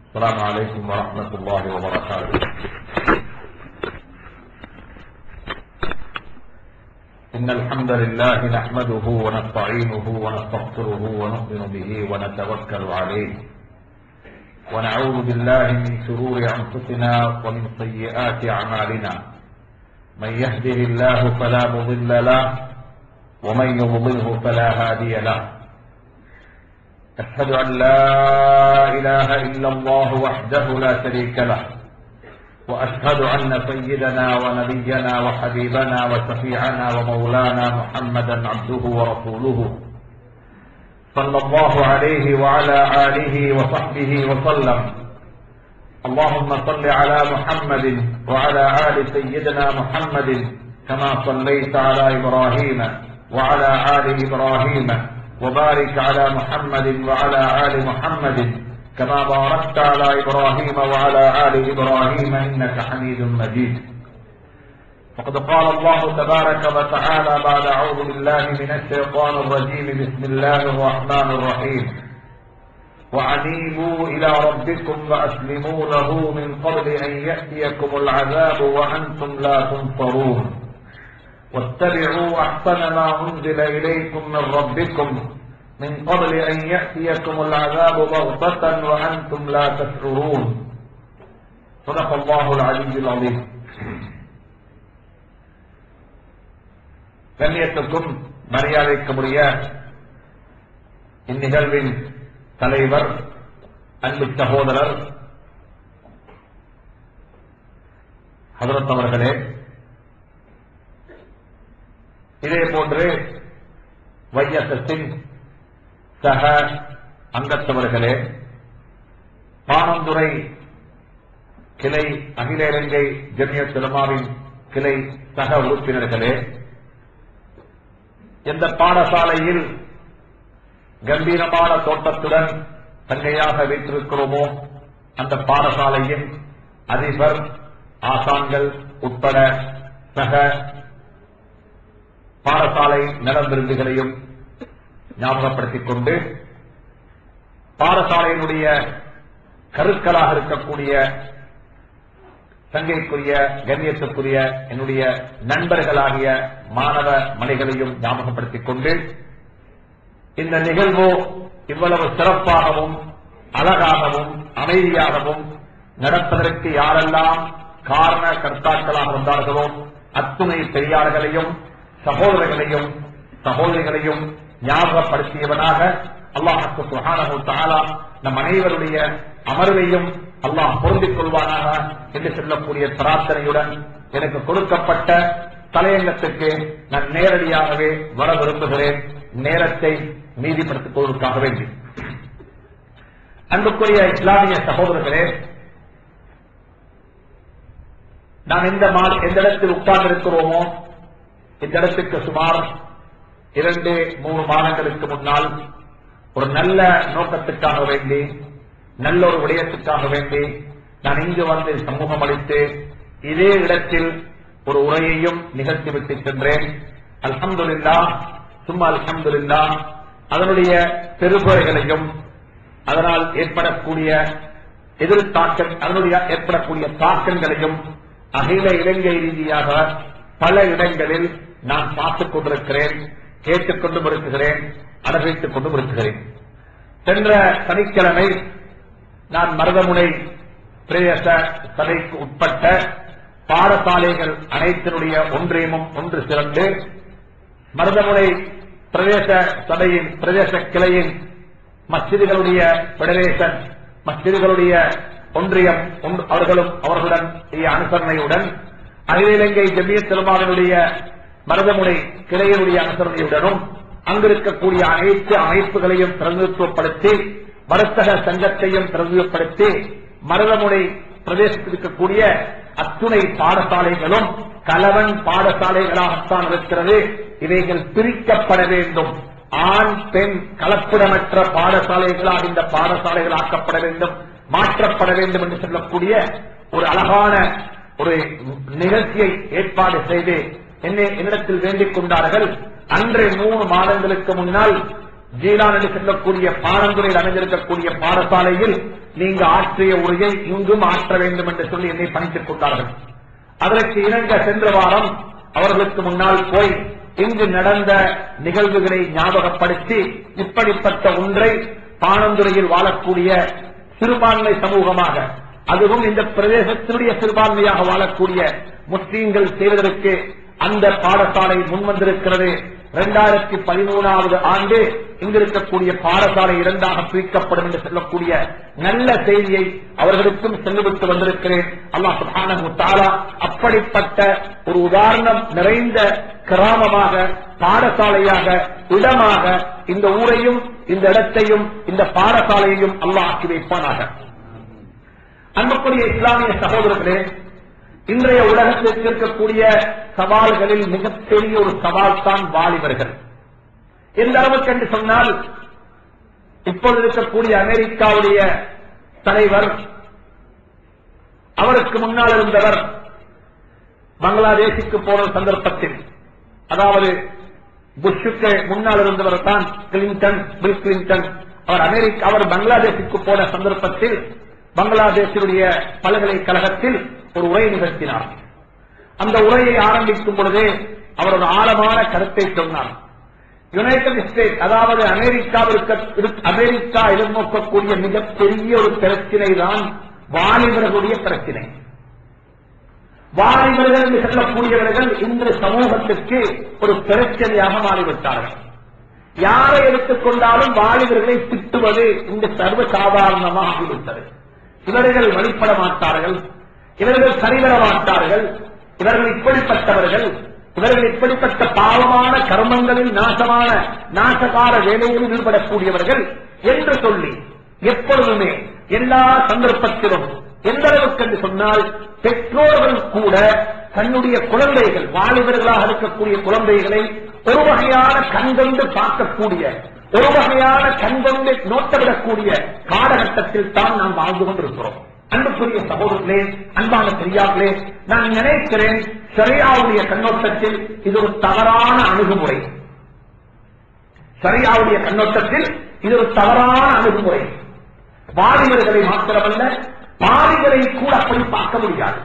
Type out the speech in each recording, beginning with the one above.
السلام عليكم ورحمة الله وبركاته إن الحمد لله نحمده ونستعينه ونستغفره ونؤمن به ونتوكل عليه ونعوذ بالله من شرور أنفسنا ومن سيئات أعمالنا من يهده الله فلا مضل له ومن يضلله فلا هادي له أشهد أن لا إله إلا الله وحده لا شريك له وأشهد أن سيدنا ونبينا وحبيبنا وشفيعنا ومولانا محمدا عبده ورسوله صلى الله عليه وعلى آله وصحبه وسلم اللهم صل على محمد وعلى آل سيدنا محمد كما صليت على إبراهيم وعلى آل إبراهيم وبارك على محمد وعلى آل محمد كما باركت على إبراهيم وعلى آل إبراهيم إنك حميد مجيد فقد قال الله تبارك وتعالى بعد أعوذ بالله من الشيطان الرجيم بسم الله الرحمن الرحيم وأنيبوا إلى ربكم وأسلموا له من قبل أن يأتيكم العذاب وأنتم لا تنصرون واتبعوا أحسن ما أنزل إليكم من ربكم من قبل أن يأتيكم العذاب بغتة وأنتم لا تشعرون صدق الله العلي العظيم கண்ணியத்துக்கும் மரியாதைக்கும் உரிய இந்நிகழ்வின் தலைவர் அன்பு சகோதரர் ஹதரத் அவர்களே இதே போன்று வையசத்தின் சக அங்கத்தவர்களே பானந்துறை கிளை அகில இலங்கை ஜமிய சிலமாவின் கிளை சக உறுப்பினர்களே எந்த பாடசாலையில் கம்பீரமான தோட்டத்துடன் தங்கையாக வைத்திருக்கிறோமோ அந்த பாடசாலையின் அதிபர் ஆசான்கள் உட்பட சக பாடசாலை நலம் விருந்துகளையும் ஞாபகப்படுத்திக் கொண்டு பாடசாலையினுடைய கருக்களாக இருக்கக்கூடிய தங்கைக்குரிய கண்ணியத்துக்குரிய என்னுடைய நண்பர்களாகிய மாணவ மலைகளையும் ஞாபகப்படுத்திக் கொண்டு இந்த நிகழ்வு இவ்வளவு சிறப்பாகவும் அழகாகவும் அமைதியாகவும் நடப்பதற்கு யாரெல்லாம் காரண கர்த்தாக்களாக வந்தார்களோ அத்துணை பெரியார்களையும் சகோதரர்களையும் சகோதரிகளையும் ஞாபகப்படுத்தியவனாக அல்லாஹு சுஹானஹு தஆலா நம் அனைவருடைய அமர்வையும் அல்லாஹ் பொருந்திக் கொள்வானாக என்று சொல்லக்கூடிய பிரார்த்தனையுடன் எனக்கு கொடுக்கப்பட்ட தலையங்கத்துக்கு நான் நேரடியாகவே வர விரும்புகிறேன் நேரத்தை நீதிப்படுத்திக் கொள்வதற்காக வேண்டி அன்புக்குரிய இஸ்லாமிய சகோதரர்களே நாம் எந்த மா- எந்த இடத்தில் உட்கார்ந்திருக்கிறோமோ இந்த இடத்துக்கு சுமார் இரண்டு மூணு மாதங்களுக்கு முன்னால் ஒரு நல்ல நோக்கத்துக்காக வேண்டி நல்ல ஒரு விடயத்துக்காக வேண்டி நான் இங்கு வந்து சமூகம் அளித்து இதே இடத்தில் ஒரு உரையையும் நிகழ்த்திவிட்டு சென்றேன் அல்ஹம்துலில்லா சும்மா அல்ஹம்துலில்லா அதனுடைய பெருபறைகளையும் அதனால் ஏற்படக்கூடிய எதிர்த்தாக்கம் அதனுடைய ஏற்படக்கூடிய தாக்கங்களையும் அகில இலங்கை ரீதியாக பல இடங்களில் நான் பார்த்துக் கொண்டிருக்கிறேன் கேட்டுக் கொண்டும் இருக்கிறேன் அனுபவித்துக் கொண்டும் இருக்கிறேன் சென்ற சனிக்கிழமை நான் மருதமுனை பிரதேச சபைக்கு உட்பட்ட பாடசாலைகள் அனைத்தினுடைய ஒன்றியமும் ஒன்று சிறந்து மருதமுனை பிரதேச சபையின் பிரதேச கிளையின் மஸ்ஜிதுகளுடைய பெடரேஷன் மஸ்ஜிதுகளுடைய ஒன்றியம் ஒன்று- அவர்களும் அவர்களுடன் அனுசரணையுடன் அகில இலங்கை ஜமிய திருமாவினுடைய மருதமுனை கிளையினுடைய அனுசரணையுடனும் அங்கிருக்கக்கூடிய அனைத்து அமைப்புகளையும் பிரதிநிதித்துவப்படுத்தி வர்த்தக சங்கத்தையும் பிரதிநிதித்துவப்படுத்தி மருதமுனை பிரதேசத்தில் இருக்கக்கூடிய அத்துணை பாடசாலைகளும் கலவன் பாடசாலைகளாகத்தான் இருக்கிறது இவைகள் பிரிக்கப்பட வேண்டும் ஆண் பெண் கலப்பிடமற்ற பாடசாலைகளாக இந்த பாடசாலைகள் ஆக்கப்பட வேண்டும் மாற்றப்பட வேண்டும் என்று சொல்லக்கூடிய ஒரு அழகான ஒரு நிகழ்ச்சியை ஏற்பாடு செய்து என்னை என்னிடத்தில் வேண்டிக் கொண்டார்கள் அன்றைய மூணு மாதங்களுக்கு முன்னால் ஜீலான் என்று சொல்லக்கூடிய பாரம்பரியில் அமைந்திருக்கக்கூடிய பாடசாலையில் நீங்க ஆற்றிய உரையை இங்கும் ஆற்ற வேண்டும் என்று சொல்லி என்னை பணித்துக் கொண்டார்கள் அதற்கு இணங்க சென்ற வாரம் அவர்களுக்கு முன்னால் போய் இங்கு நடந்த நிகழ்வுகளை ஞாபகப்படுத்தி இப்படிப்பட்ட ஒன்றை பானந்துறையில் வாழக்கூடிய சிறுபான்மை சமூகமாக அதுவும் இந்த பிரதேசத்தினுடைய சிறுபான்மையாக வாழக்கூடிய முஸ்லீம்கள் செய்வதற்கு அந்த பாடசாலை முன்வந்திருக்கிறது இரண்டாயிரத்தி பதிமூணாவது ஆண்டு இங்கிருக்கக்கூடிய பாடசாலை இரண்டாக பிரிக்கப்படும் என்று சொல்லக்கூடிய நல்ல செய்தியை அவர்களுக்கும் செல்லுவிட்டு வந்திருக்கிறேன் அல்லாஹ் சுப்ஹானஹு தஆலா அப்படிப்பட்ட ஒரு உதாரணம் நிறைந்த கிராமமாக பாடசாலையாக இடமாக இந்த ஊரையும் இந்த இடத்தையும் இந்த பாடசாலையையும் அல்லாஹ் ஆக்கி வைப்பானாக அன்புக்குரிய இஸ்லாமிய சகோதரர்களே இன்றைய உலகத்திற்கு இருக்கக்கூடிய சவால்களில் மிகப்பெரிய ஒரு சவால் தான் வாலிபர்கள் எந்த அளவுக்கு என்று சொன்னால் இப்பொழுது இருக்கக்கூடிய அமெரிக்காவுடைய தலைவர் அவருக்கு முன்னால் இருந்தவர் பங்களாதேஷுக்கு போன சந்தர்ப்பத்தில் அதாவது புஷ்ஷுக்கு முன்னால் இருந்தவர் தான் கிளின்டன் பில் கிளின்டன் அவர் அமெரிக்கா அவர் பங்களாதேஷுக்கு போன சந்தர்ப்பத்தில் பங்களாதேஷினுடைய பல்கலைக்கழகத்தில் ஒரு உரை நிகழ்த்தினார் அந்த உரையை ஆரம்பிக்கும் பொழுதே அவர் ஒரு ஆழமான கருத்தை சொன்னார் யுனைடெட் ஸ்டேட் அதாவது அமெரிக்காவிற்கு இரு- அமெரிக்கா எதிர்நோக்கக்கூடிய மிகப்பெரிய ஒரு பிரச்சினை தான் வாலிபர்களுடைய பிரச்சினை வாலிபர்கள் என்று சொல்லக்கூடியவர்கள் இன்று சமூகத்திற்கு ஒரு பிரச்சனையாக மாறிவிட்டார்கள் யாரை எடுத்துக்கொண்டாலும் வாலிபர்களை திட்டுவது இந்த சர்வ சாதாரணமாக ஆகிவிட்டது இவர்கள் வழிபட மாட்டார்கள் இவர்கள் சரிவர மாட்டார்கள் இவர்கள் இப்படிப்பட்டவர்கள் இவர்கள் இப்படிப்பட்ட பாவமான கர்மங்களில் நாசமான நாசகார வேலைகளில் ஈடுபடக்கூடியவர்கள் என்று சொல்லி எப்பொழுதுமே எல்லா சந்தர்ப்பத்திலும் எந்த அளவுக்கு என்று சொன்னால் பெற்றோர்கள் கூட தன்னுடைய குழந்தைகள் வாலிபர்களாக இருக்கக்கூடிய குழந்தைகளை ஒரு வகையான கண்கொண்டு பார்க்கக்கூடிய ஒரு வகையான கண்கொண்டு நோட்டமிடக்கூடிய காலகட்டத்தில் தான் நாம் வாழ்ந்து கொண்டிருக்கிறோம் அன்புக்குரிய சகோதரர்களே அன்பான பெரியார்களே நான் நினைக்கிறேன் சரியாவுடைய கண்ணோட்டத்தில் இது ஒரு தவறான அணுகுமுறை சரியாவுடைய கண்ணோட்டத்தில் இது ஒரு தவறான அணுகுமுறை வாலிபர்களை மாத்திரமல்ல பாவிகளை கூட அப்படி பார்க்க முடியாது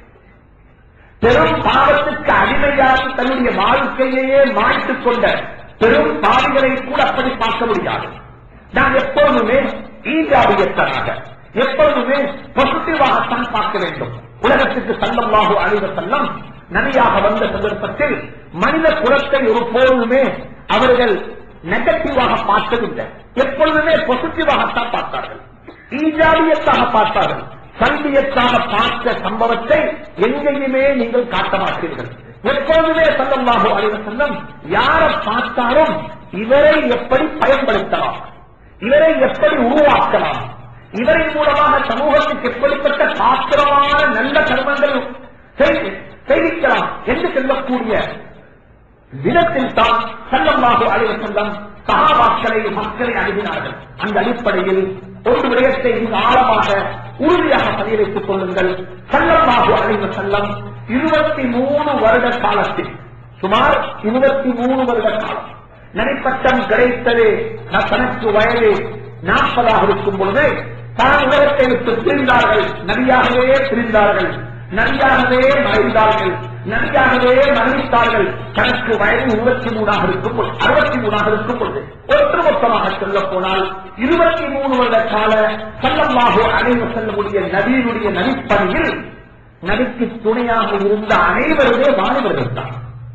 பெரும் பாவத்துக்கு அடிமையாகி தன்னுடைய வாழ்க்கையையே மாய்த்துக் கொண்ட பெரும் பாவிகளை கூட அப்படி பார்க்க முடியாது நான் எப்பொழுதுமே ஈஜாபியத்தனாக எப்பொழுதுமே பாசிட்டிவாகத்தான் பார்க்க வேண்டும் உலகத்துக்கு சல்லல்லாஹு அழிவ செல்லம் நபியாக வந்த சந்தர்ப்பத்தில் மனித குலத்தை ஒரு போதுமே அவர்கள் நெகட்டிவாக பார்த்ததில்லை எப்பொழுதுமே பாசிட்டிவாகத்தான் பார்த்தார்கள் ஈஜாபியத்தாக பார்த்தார்கள் சல்வியத்தாக பார்த்த சம்பவத்தை எங்கேயுமே நீங்கள் காட்ட மாட்டீர்கள் எப்பொழுதுமே சல்லல்லாஹு அலைஹி வஸல்லம் யாரை பார்த்தாலும் இவரை எப்படி பயன்படுத்தலாம் இவரை எப்படி உருவாக்கலாம் இவரின் மூலமாக சமூகத்துக்கு எப்படிப்பட்ட பாத்திரமான நல்ல கர்மங்கள் செய்- செய்விக்கலாம் என்று சொல்லக்கூடிய விதத்தில் தான் செல்லமாக அழைவு செல்லம் சகாபாக்களை மக்களை அணுகினார்கள் அந்த அடிப்படையில் ஒரு விடயத்தை மிக ஆழமாக உறுதியாக பதிய வைத்துக் கொள்ளுங்கள் செல்லமாக அழைவு செல்லம் இருபத்தி மூணு வருட காலத்தில் சுமார் இருபத்தி மூணு வருட காலம் நடிப்பட்டம் கிடைத்தது ந- தனக்கு வயது நாற்பதாக இருக்கும் பொழுது தான் உலகத்தை விட்டு பிரிந்தார்கள் நபியாகவே பிரிந்தார்கள் நபியாகவே மறைந்தார்கள் நபியாகவே மரணித்தார்கள் தனக்கு வயது இருபத்தி மூணாக இருக்கும் பொழுது அறுபத்தி மூணாக இருக்கும் பொழுது ஒட்டுமொத்தமாக சொல்ல போனால் இருபத்தி மூணு வருட கால செல்லமாக அனைவு செல்லக்கூடிய நபியினுடைய நடிப்பணியில் நபிக்கு துணையாக இருந்த அனைவருமே வாலிபர்கள் தான்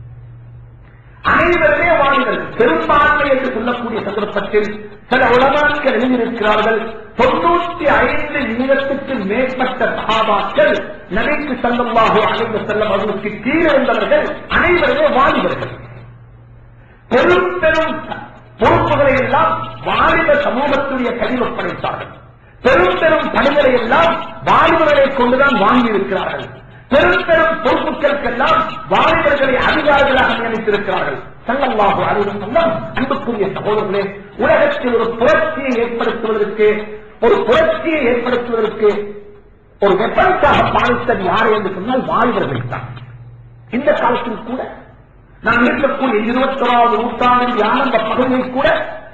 அனைவருமே வாலிபர்கள் பெரும்பான்மை என்று சொல்லக்கூடிய சந்தர்ப்பத்தில் சில உலமாக்கள் எழுதியிருக்கிறார்கள் தொண்ணூற்றி ஐந்து வீதத்துக்கு மேற்பட்ட சகாபாக்கள் நபிக்கு செல்லமாக அழைந்து செல்லும் அவர்களுக்கு கீழே இருந்தவர்கள் அனைவருமே வாலிபர்கள் பெரும் பெரும் பொறுப்புகளை எல்லாம் வாலிப சமூகத்துடைய கையில் ஒப்படைத்தார்கள் பெரும் பெரும் பணிகளை எல்லாம் வாலிபர்களை கொண்டுதான் வாங்கி இருக்கிறார்கள் பெரும் பெரும் பொறுப்புகளுக்கெல்லாம் வாலிபர்களை அதிகாரிகளாக நியமித்திருக்கிறார்கள் சல்லல்லாஹு அலைஹி வஸல்லம் அன்புக்குரிய சகோதரர்களே உலகத்தில் ஒரு புரட்சியை ஏற்படுத்துவதற்கு ஒரு புரட்சியை ஏற்படுத்துவதற்கு ஒரு வெப்பன்ஸாக பாலித்தது யார் என்று சொன்னால் வாலிபர்கள் தான் இந்த காலத்தில் கூட நாம் இருக்கக்கூடிய இருபத்தொராவது நூற்றாண்டில் ஆரம்ப பகுதியில் கூட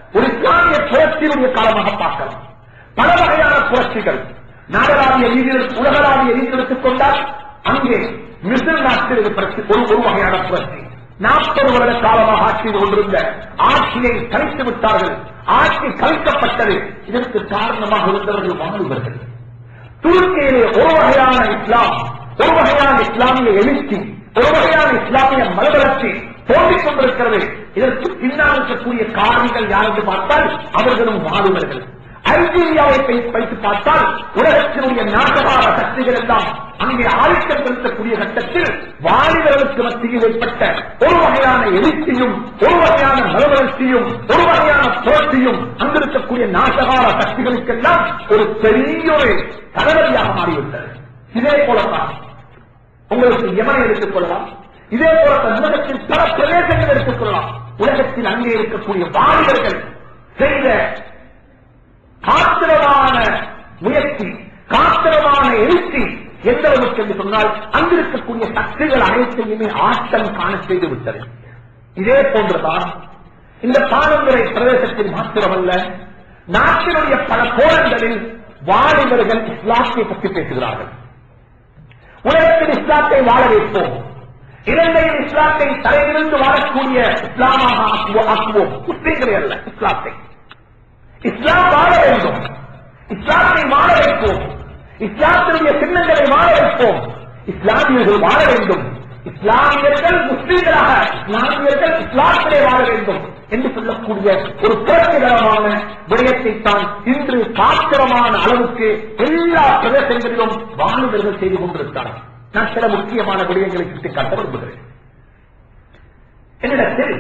ஒரு இஸ்லாமிய புரட்சியினுடைய காலமாக பார்க்கலாம் பல வகையான புரட்சிகள் நாடளாவிய ரீதியில் உலகளாவிய ரீதியில் எடுத்துக் கொண்டால் அங்கே மிசில் நாட்டில் இது புரட்சி ஒரு ஒரு வகையான புரட்சி நாற்பது வருட காலமாக ஆட்சி செய்து கொண்டிருந்த ஆட்சியை கலைத்து விட்டார்கள் ஆட்சி கலைக்கப்பட்டது இதற்கு காரணமாக இருந்தவர்கள் வாலிபர்கள் துருக்கியிலே ஒரு வகையான இஸ்லாம் ஒரு வகையான இஸ்லாமிய எழுச்சி ஒரு வகையான இஸ்லாமிய மறுவளர்ச்சி தோன்றிக் கொண்டிருக்கிறது இதற்கு பின்னால் இருக்கக்கூடிய காரணிகள் யார் என்று பார்த்தால் அவர்களும் வாலிபர்கள் அல்ஜீரியாவை வை- வைத்து பார்த்தால் உலகத்தினுடைய நாசகார சக்திகள் எல்லாம் அங்கே ஆதிக்கம் செலுத்தக்கூடிய கட்டத்தில் வாலிபர்களுக்கு மத்தியில் ஏற்பட்ட ஒரு வகையான எழுச்சியும் ஒரு வகையான மறுவளர்ச்சியும் ஒரு வகையான புரட்சியும் அங்கிருக்கக்கூடிய நாசகார சக்திகளுக்கெல்லாம் ஒரு பெரிய ஒரு தலைவலியாக மாறிவிட்டது இதே போலத்தான் உங்களுக்கு யமனை எடுத்துக் கொள்ளலாம் இதே போல உலகத்தில் பல பிரதேசங்கள் எடுத்துக் கொள்ளலாம் உலகத்தில் அங்கே இருக்கக்கூடிய வாலிபர்கள் செய்த காத்திரமான முயற்சி காத்திரமான எழுச்சி எந்த அளவுக்கு என்று சொன்னால் அங்கிருக்கக்கூடிய சக்திகள் அனைத்தையுமே ஆட்டம் காண செய்து விட்டது இதே போன்றுதான் இந்த பாரம்பரிய பிரதேசத்தில் மாத்திரமல்ல நாட்டினுடைய பல கோணங்களில் வாலிபர்கள் இஸ்லாத்தை பற்றி பேசுகிறார்கள் உலகத்தில் இஸ்லாத்தை வாழ வைப்போம் இலங்கையில் இஸ்லாத்தை தலையிலிருந்து வாழக்கூடிய இஸ்லாமாக ஆக்குவோ- ஆக்குவோம் முஸ்லீம்களை அல்ல இஸ்லாத்தை இஸ்லாம் வாழ வேண்டும் இஸ்லாத்தை வாழ வைப்போம் இஸ்லாத்தினுடைய சின்னங்களை வாழ வைப்போம் இஸ்லாமியர்கள் வாழ வேண்டும் இஸ்லாமியர்கள் முஸ்லீம்களாக இஸ்லாமியர்கள் இஸ்லாத்திலே வாழ வேண்டும் என்று சொல்லக்கூடிய ஒரு புரட்சிகரமான விடயத்தை தான் இன்று பாத்திரமான அளவுக்கு எல்லா பிரதேசங்களிலும் வாலிபர்கள் செய்து கொண்டிருக்கிறார்கள் நான் சில முக்கியமான விடயங்களை சுட்டிக்காட்ட விரும்புகிறேன் என்னிடத்தில்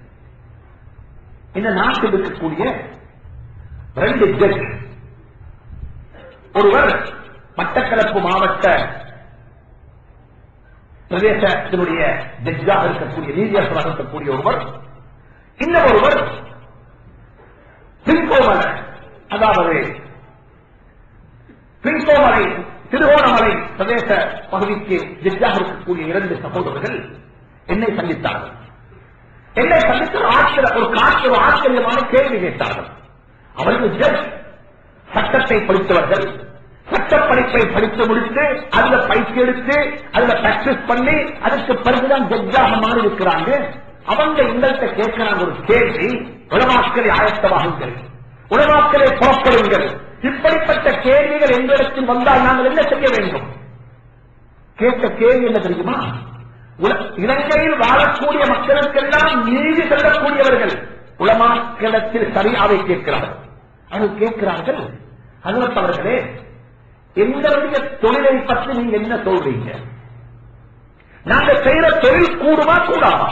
இந்த நாட்டில் இருக்கக்கூடிய ரெண்டு ஜட்ஜ் ஒருவர் மட்டக்களப்பு மாவட்ட பிரதேசத்தினுடைய ஜட்ஜாக இருக்கக்கூடிய நீதியரசராக இருக்கக்கூடிய ஒருவர் இன்னும் ஒருவர் பின்கோமலை அதாவது பின்கோமலை திருவோணமலை பிரதேச பகுதிக்கு ஜட்ஜாக இருக்கக்கூடிய இரண்டு சகோதரர்கள் என்னை சந்தித்தார்கள் என்னை சந்தித்து ஆச்சரிய ஒரு காற்று ஒரு ஆச்சரியமான கேள்வி கேட்டார்கள் அவர்கள் ஜட்ஜ் சட்டத்தை படித்தவர்கள் சட்ட படிப்பை படித்து முடித்து அதுல பயிற்சி எடுத்து அதுல பிராக்டிஸ் பண்ணி அதுக்கு பிறகுதான் ஜட்ஜாக மாறி இருக்கிறாங்க அவங்க எங்கள்கிட்ட கேட்கிறாங்க ஒரு கேள்வி உலமாக்களை ஆயத்தமாகுங்கள் உலமாக்களை புறப்படுங்கள் இப்படிப்பட்ட கேள்விகள் எங்களிடத்தில் வந்தால் நாங்கள் என்ன செய்ய வேண்டும் கேட்ட கேள்வி என்ன தெரியுமா உல- இலங்கையில் வாழக்கூடிய மக்களுக்கெல்லாம் நீதி செல்லக்கூடியவர்கள் உலமாக்களத்தில் சரியாவை கேட்கிறார்கள் அவர்கள் கேட்கிறார்கள் அதற்கு அவர்களே எங்களுடைய தொழிலை பற்றி நீங்க என்ன சொல்றீங்க நாங்க செய்யற தொழில் கூடுமா கூடாதா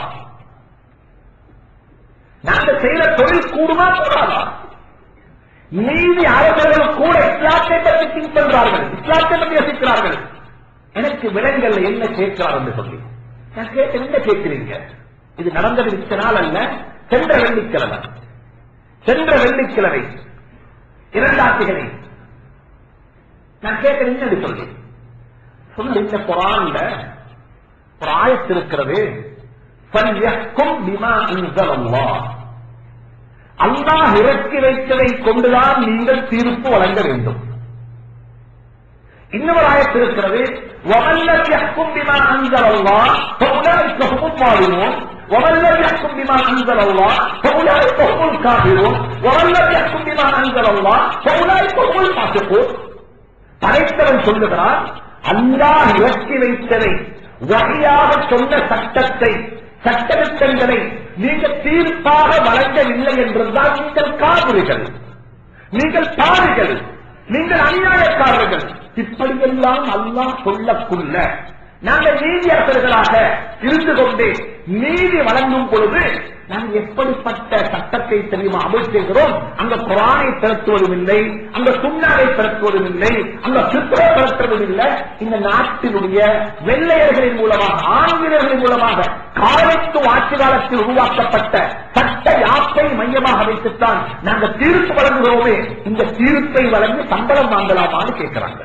நாங்க செய்யற தொழில் கூடுமா கூடாதா நீதி அரசர்கள் கூட இஸ்லாத்தை பற்றி திங்க் பண்றார்கள் இஸ்லாத்தை பற்றி யோசிக்கிறார்கள் எனக்கு விலங்கல்ல என்ன கேட்கிறார் என்று சொல்லி நான் கேட்ட என்ன கேட்கிறீங்க இது நடந்தது மிச்ச நாள் அல்ல சென்ற வெள்ளிக்கிழமை சென்ற வெள்ளிக்கிழமை இரண்டாசிகளை நான் கேட்கிறேன் என்னன்னு சொல்லி சொல்லு இந்த குரான்ல ஒரு ஆயத்து இருக்கிறது فَلْيَحْكُمْ بِمَا أَنزَلَ اللَّهُ அல்லாஹ் இறக்கி வைத்ததை கொண்டுதான் நீங்கள் தீர்ப்பு வழங்க வேண்டும் இன்னொரு ஆயத்து இருக்கிறது وَمَنْ لَمْ يَحْكُمْ بِمَا أَنزَلَ اللَّهُ فَأُولَٰئِكَ هُمُ الظَّالِمُونَ وَمَنْ لَمْ يَحْكُمْ بِمَا أَنزَلَ اللَّهُ فَأُولَٰئِكَ هُمُ الْكَافِرُونَ وَمَنْ لَمْ يَحْكُمْ بِمَا أَنزَلَ اللَّهُ فَأُولَٰئِكَ هُمُ الْفَاسِقُونَ படைத்தவன் சொல்லுகிறான் அல்லாஹ் இறக்கி வைத்ததை வகையாக சொன்ன சட்டத்தை சட்டத்திட்டங்களை நீங்கள் தீர்ப்பாக வழங்கவில்லை என்றிருந்தால் நீங்கள் காவிரிகள் நீங்கள் பாவிகள் நீங்கள் அநியாயக்காரர்கள் இப்படியெல்லாம் அல்லாஹ் சொல்லக்குள்ள நாங்கள் நீதியரசர்களாக இருந்து கொண்டு நீதி வழங்கும் பொழுது நாங்கள் எப்படிப்பட்ட சட்டத்தை தெரியுமா அமல் செய்கிறோம் அங்க குரானை திரட்டுவதும் இல்லை அங்க சுண்ணாவை திரட்டுவதும் இல்லை அங்க சித்திரை திரட்டுவதும் இல்லை இந்த நாட்டினுடைய வெள்ளையர்களின் மூலமாக ஆங்கிலேயர்களின் மூலமாக காலத்து ஆட்சி காலத்தில் உருவாக்கப்பட்ட சட்ட யாப்பை மையமாக வைத்துத்தான் நாங்கள் தீர்ப்பு வழங்குகிறோமே இந்த தீர்ப்பை வழங்கி சம்பளம் வாங்கலாமான்னு கேட்கிறாங்க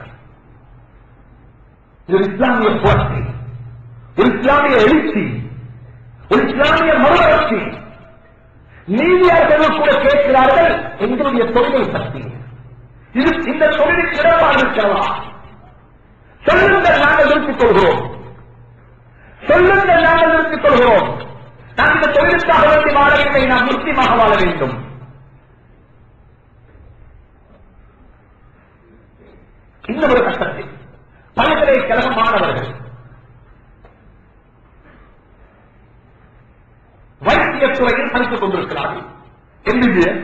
இது ஒரு இஸ்லாமிய புரட்சி ஒரு இஸ்லாமிய எழுச்சி ஒரு இஸ்லாமிய மறுவளர்ச்சி நீதியாளர்கள் கூட கேட்கிறார்கள் எங்களுடைய தொழிலை பற்றி இது இந்த தொழிலுக்கு இடர்பாடு இருக்கிறதா சொல்லுங்கள் நாங்கள் நிறுத்திக் கொள்கிறோம் சொல்லுங்கள் நாங்கள் நிறுத்திக் கொள்கிறோம் நான் இந்த தொழிலுக்காக வேண்டி வாழவில்லை நான் முஸ்லீமாக வாழ வேண்டும் இந்த ஒரு கட்டத்தில் பல்கலைக்கழக மாணவர்கள் வைத்தியத்துறையில் படித்துக் கொண்டிருக்கிறார்கள் எம்பிபிஎஸ்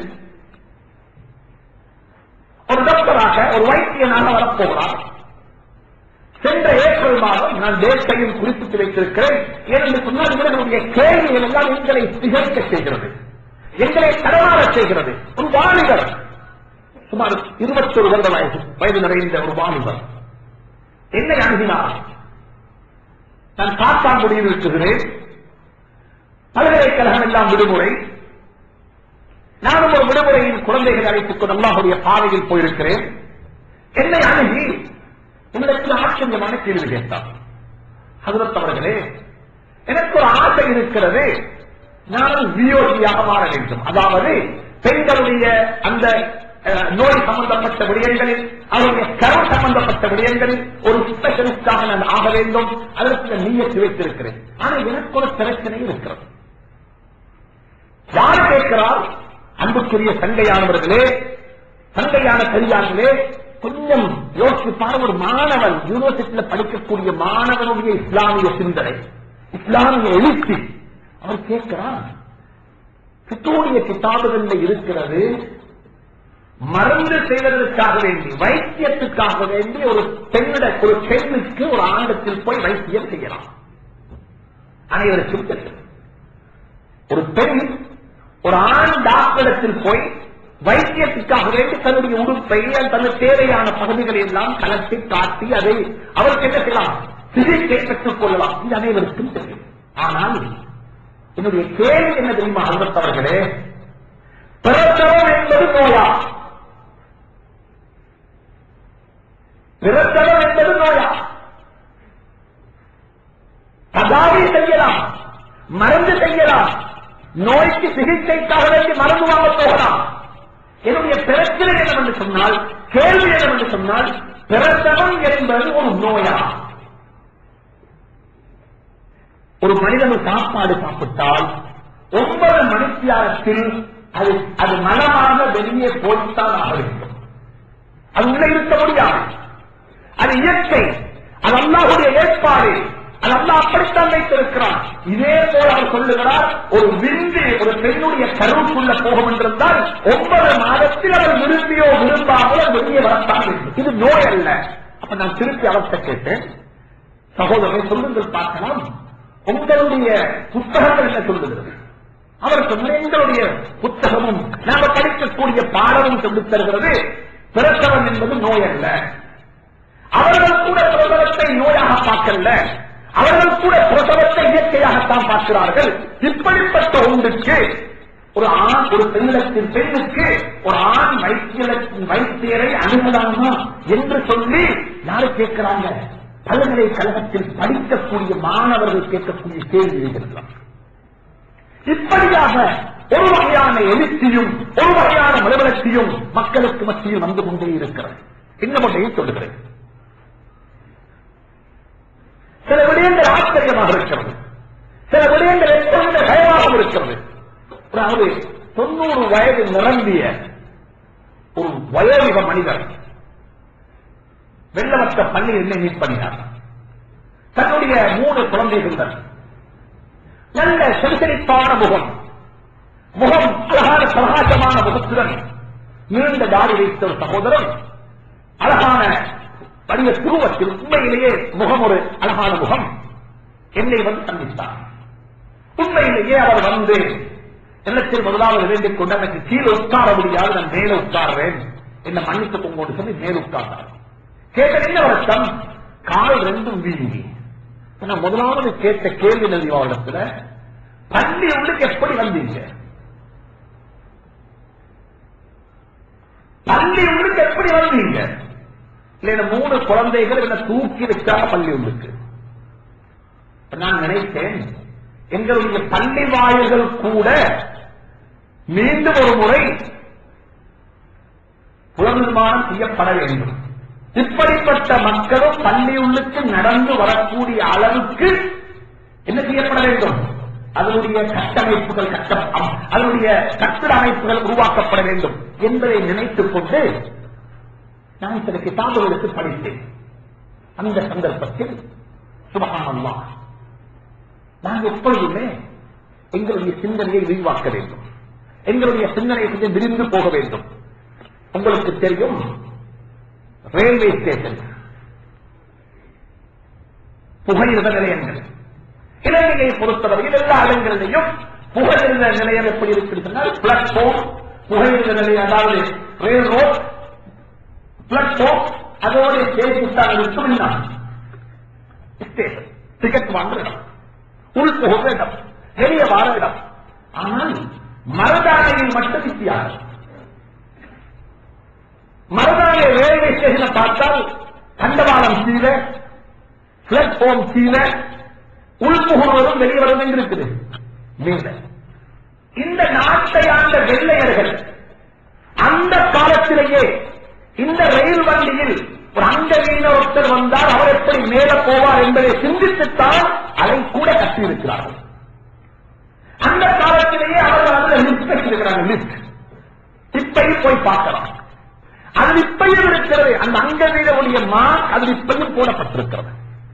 ஒரு டாக்டராக ஒரு வைத்தியனாக வரப்போகிறார் சென்ற ஏப்ரல் மாதம் நான் டேட்டையும் குறிப்பிட்டு வைத்திருக்கிறேன் ஏனென்று சொன்னால் இவர்களுடைய கேள்விகள் எல்லாம் எங்களை திகைக்க செய்கிறது எங்களை தடமாற செய்கிறது ஒரு வாலிபர் சுமார் இருபத்தொரு வருட வயது வயது நிறைந்த ஒரு வாலிபர் என்னை அணுகினார் நான் காத்தாங்குடியில் இருக்கிறேன் பல்கலைக்கழகம் எல்லாம் விடுமுறை நானும் ஒரு விடுமுறையில் குழந்தைகளை அழைத்துக் கொண்டு அல்லாஹுடைய பாதையில் போயிருக்கிறேன் என்னை அணுகி உங்களுக்கு ஆச்சரியமான கேள்வி கேட்டார் ஹசரத் அவர்களே எனக்கு ஒரு ஆசை இருக்கிறது நானும் வியோகியாக மாற வேண்டும் அதாவது பெண்களுடைய அந்த அஹ், நோய் சம்பந்தப்பட்ட விடயங்களில் அவருடைய கரம் சம்பந்தப்பட்ட விடயங்களில் ஒரு ஸ்பெஷலிஸ்டாக நான் ஆக வேண்டும் அதற்கு நீயத்து வைத்திருக்கிறேன் ஆனா எனக்கு ஒரு பிரச்சனை இருக்கிறது யார் கேட்கிறார் அன்புக்குரிய சண்டையானவர்களே சண்டையான கரியார்களே கொஞ்சம் யோசிச்சு பாருங்க ஒரு மாணவன் யூனிவர்சிட்டியில படிக்கக்கூடிய மாணவனுடைய இஸ்லாமிய சிந்தனை இஸ்லாமிய எழுச்சி அவர் கேட்கிறார் பித்தோடைய கிதாபுகளில் இருக்கிறது மருந்து செய்வதற்காக வேண்டி வைத்தியத்துக்காக வேண்டி ஒரு பெண்ணிட ஒரு பெண்ணுக்கு ஒரு ஆண்டத்தில் போய் வைத்தியம் செய்யலாம் அனைவருக்கும் தெரியும் ஒரு பெண் ஒரு ஆண் டாக்டரிடத்தில் போய் வைத்தியத்துக்காக வேண்டி தன்னுடைய உடுப்பை தனது தேவையான பகுதிகளை எல்லாம் கலத்தி காட்டி அதை அவருக்கு என்ன செய்யலாம் சிகிச்சை பெற்றுக் கொள்ளலாம் இது அனைவருக்கும் தெரியும் ஆனால் என்னுடைய கேள்வி என்ன தெரியுமா அன்பத்தவர்களே பிரசவம் என்பது நோயா பிரசவம் என்பது நோயா கதாவை செய்யலாம் மருந்து செய்யலாம் நோய்க்கு சிகிச்சைக்காக வேண்டி மருந்து வாங்க போகலாம் என்னுடைய பிரச்சனை என்னவென்று சொன்னால் கேள்வி என்னவென்று சொன்னால் பிரசவம் என்பது ஒரு நோயா ஒரு மனிதன் சாப்பாடு சாப்பிட்டால் ஒன்பது மணித்தியாரத்தில் அது அது மனமாக வெளியே போய்த்தான் ஆக வேண்டும் அது உள்ளே இருக்க முடியாது அது இயற்கை அது அல்லாஹுடைய ஏற்பாடு அது அல்லாஹ் அப்படித்தான் வைத்திருக்கிறான் இதே போல அவர் சொல்லுகிறார் ஒரு விந்து ஒரு பெண்ணுடைய கருவுக்குள்ள போகும் என்றிருந்தால் ஒன்பது மாதத்தில் அவர் விரும்பியோ விரும்பாமலோ வெளியே வரத்தான் வேண்டும் இது நோய் அல்ல அப்ப நான் திருப்பி அவர்கிட்ட கேட்டேன் சகோதரரை சொல்லுங்கள் பார்க்கலாம் உங்களுடைய புத்தகங்கள் என்ன சொல்லுகிறது அவர் சொன்ன எங்களுடைய புத்தகமும் நாம படிக்கக்கூடிய பாடமும் சொல்லித் தருகிறது பிரசவம் என்பது நோய் அல்ல அவர்கள் கூட பிரசவத்தை நோயாக பார்க்கல அவர்கள் கூட பிரசவத்தை இயற்கையாகத்தான் பார்க்கிறார்கள் இப்படிப்பட்ட ஒன்றுக்கு ஒரு ஆண் ஒரு பெண்ணிடத்தின் பெண்ணுக்கு ஒரு ஆண் வைத்தியத்தின் வைத்தியரை அணுகலாமா என்று சொல்லி யாரு கேட்கிறாங்க பல்கலைக்கழகத்தில் படிக்கக்கூடிய மாணவர்கள் கேட்கக்கூடிய கேள்வி இருக்கிறார் இப்படியாக ஒரு வகையான எழுச்சியும் ஒரு வகையான மறுமலர்ச்சியும் மக்களுக்கு மத்தியில் வந்து கொண்டே இருக்கிறது இன்னும் ஒன்றையும் சொல்லுகிறேன் சில விடயங்கள் ஆச்சரியமாக இருக்கிறது சில விடயங்கள் எப்பொழுது பயமாகவும் இருக்கிறது அதாவது தொண்ணூறு வயது நிரம்பிய ஒரு வயோதிக மனிதர் வெள்ளமற்ற பள்ளியில் என்ன மீட் பண்ணினார் தன்னுடைய மூணு குழந்தைகளுடன் நல்ல செலுத்தரிப்பான முகம் முகம் அழகான பிரகாசமான முகத்துடன் நீண்ட தாடி வைத்த ஒரு சகோதரன் அழகான வடிவ துருவத்தில் உண்மையிலேயே முகம் ஒரு அழகான முகம் என்னை வந்து சந்தித்தார் உண்மையிலேயே அவர் வந்து எண்ணத்தில் முதலாவது வேண்டிக் கொண்டு எனக்கு கீழே உட்கார முடியாது நான் மேலே உட்கார்றேன் என்ன மன்னித்து கொண்டு சொல்லி மேலே உட்கார்ந்தார் கேட்ட என்ன வருஷம் கால் ரெண்டும் வீங்கி நான் முதலாவது கேட்ட கேள்வி நதிவாளத்துல பள்ளி உள்ளுக்கு எப்படி வந்தீங்க பள்ளி உள்ளுக்கு எப்படி வந்தீங்க இல்ல மூணு குழந்தைகள் என்ன தூக்கி வச்சாங்க பள்ளி உள்ளுக்கு நான் நினைத்தேன் எங்களுடைய பள்ளி வாயில்கள் கூட மீண்டும் ஒரு முறை புனர்நிர்மாணம் செய்யப்பட வேண்டும் இப்படிப்பட்ட மக்களும் பள்ளியுள்ளுக்கு நடந்து வரக்கூடிய அளவுக்கு என்ன செய்யப்பட வேண்டும் அதனுடைய கட்டமைப்புகள் கட்ட அம்- அதனுடைய கட்டிட அமைப்புகள் உருவாக்கப்பட வேண்டும் என்பதை நினைத்துக் கொண்டு நான் சில கிதாபுகளுக்கு படித்தேன் அந்த சந்தர்ப்பத்தில் சுபகானல்லா நாங்கள் எப்பொழுதுமே எங்களுடைய சிந்தனையை விரிவாக்க வேண்டும் எங்களுடைய சிந்தனையை கொஞ்சம் விரிந்து போக வேண்டும் உங்களுக்கு தெரியும் ரயில்வே ஸ்டேஷன் புகையிரத நிலையங்கள் இலங்கையை பொறுத்தவரையில் எல்லா இடங்களிலையும் புகையிரத நிலையம் எப்படி இருக்கிறதுனால் பிளாட்ஃபார்ம் புகையிரத நிலையம் அதாவது ரயில் ரோட் பிளாட்ஃபார்ம் அதோட சேர்த்துத்தான் இருக்கும் இன்னும் ஸ்டேஷன் டிக்கெட் வாங்குற இடம் உள் புகுந்த இடம் வெளியே வார இடம் ஆனால் மரதானையில் மட்டும் வித்தியாசம் மரதானை ரயில்வே ஸ்டேஷனை பார்த்தால் கண்டவாளம் கீழே பிளாட்ஃபார்ம் கீழே உள்புகுவதும் வெளிவரும் இருக்குது மேல இந்த நாட்டை ஆண்ட வெள்ளையர்கள் அந்த காலத்திலேயே இந்த ரயில் வண்டியில் ஒரு அங்கவீன ஒருத்தர் வந்தால் அவர் எப்படி மேல போவார் என்பதை சிந்தித்துத்தான் அதை கூட கட்டியிருக்கிறார்கள் அந்த காலத்திலேயே அவர்கள் அதுல லிப்ட் வச்சிருக்கிறாங்க லிப்ட் இப்பையும் போய் பார்க்கலாம் அது இப்பையும் இருக்கிறது அந்த அங்கவீனருடைய மார்க் அது இப்பையும் போடப்பட்டிருக்கிறது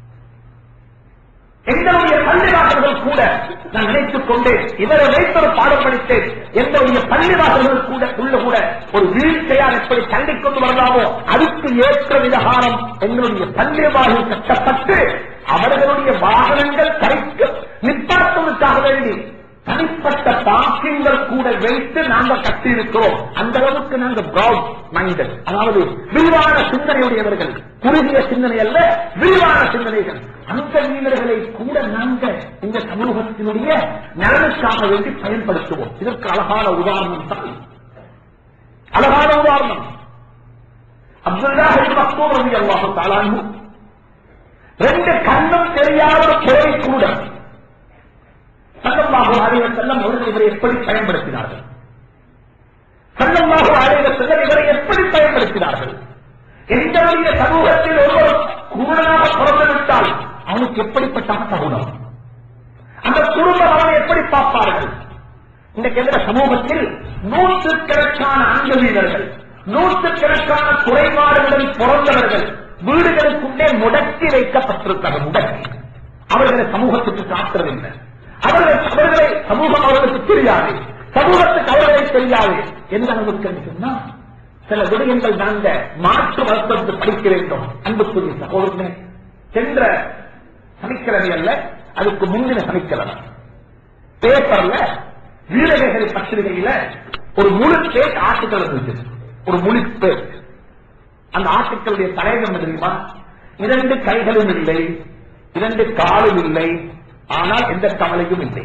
எங்களுடைய பள்ளிவாசல்கள் கூட நான் நினைத்துக் கொண்டேன் இவரை வைத்தொரு பாடம் படித்தேன் எங்களுடைய பள்ளிவாசல்கள் கூட உள்ள கூட ஒரு வீழ்ச்சியார் எப்படி தள்ளிக் கொண்டு வரலாமோ அதுக்கு ஏற்ற விதகாரம் எங்களுடைய பள்ளிவாசல் கட்டப்பட்டு அவர்களுடைய வாகனங்கள் கரைக்கு நிப்பாட்டுவதற்காக வேண்டி தனிப்பட்ட பாக்கியங்கள் கூட வைத்து நாங்கள் கட்டியிருக்கிறோம் அந்த அளவுக்கு நாங்கள் பிராட் மைண்டட் அதாவது விரிவான சிந்தனையுடையவர்கள் குறுகிய சிந்தனை அல்ல விரிவான சிந்தனைகள் அந்த வீரர்களை கூட நாங்கள் இந்த சமூகத்தினுடைய நலனுக்காக வேண்டி பயன்படுத்துவோம் இதற்கு அழகான உதாரணம் தான் அழகான உதாரணம் அப்துல்லாஹி மக்தூம் ரவி அல்லாஹு தாலானு ரெண்டு கண்ணும் தெரியாத குறை கூட சல்லல்லாஹு அலைஹி வஸல்லம் அவர்கள் இவரை எப்படி பயன்படுத்தினார்கள் சல்லல்லாஹு அலைஹி வஸல்லம் இவரை எப்படி பயன்படுத்தினார்கள் எங்களுடைய சமூகத்தில் ஒருவர் குருடனாக பிறந்துவிட்டால் அவனுக்கு எப்படிப்பட்ட சகுனம் அந்த குடும்பம் அவனை எப்படி பார்ப்பார்கள் இன்றைக்கு எந்த சமூகத்தில் நூற்றுக்கணக்கான அங்கவீரர்கள் நூற்றுக்கணக்கான குறைபாடுகளில் பிறந்தவர்கள் வீடுகளுக்குள்ளே முடக்கி வைக்கப்பட்டிருக்கிறார்கள் முடக்கி அவர்களை சமூகத்துக்கு காட்டுறதில்லை அவர்கள் அவர்களை சமூகம் அவர்களுக்கு தெரியாது சமூகத்துக்கு அவர்களை தெரியாது எந்த அளவுக்கு என்று சொன்னா சில விடயங்கள் நாங்க மாற்று மருத்துவத்தை படிக்க வேண்டும் அன்புக்குரிய சகோதரனே சென்ற சனிக்கிழமை அல்ல அதுக்கு முந்தின சனிக்கிழமை பேப்பர்ல வீரகேசரி பத்திரிகையில ஒரு முழு பேட் ஆர்டிக்கல் இருந்துச்சு ஒரு முழு பேட் அந்த ஆர்டிக்கலுடைய தலைவர் என்ன தெரியுமா இரண்டு கைகளும் இல்லை இரண்டு காலும் இல்லை ஆனால் எந்த கவலையும் இல்லை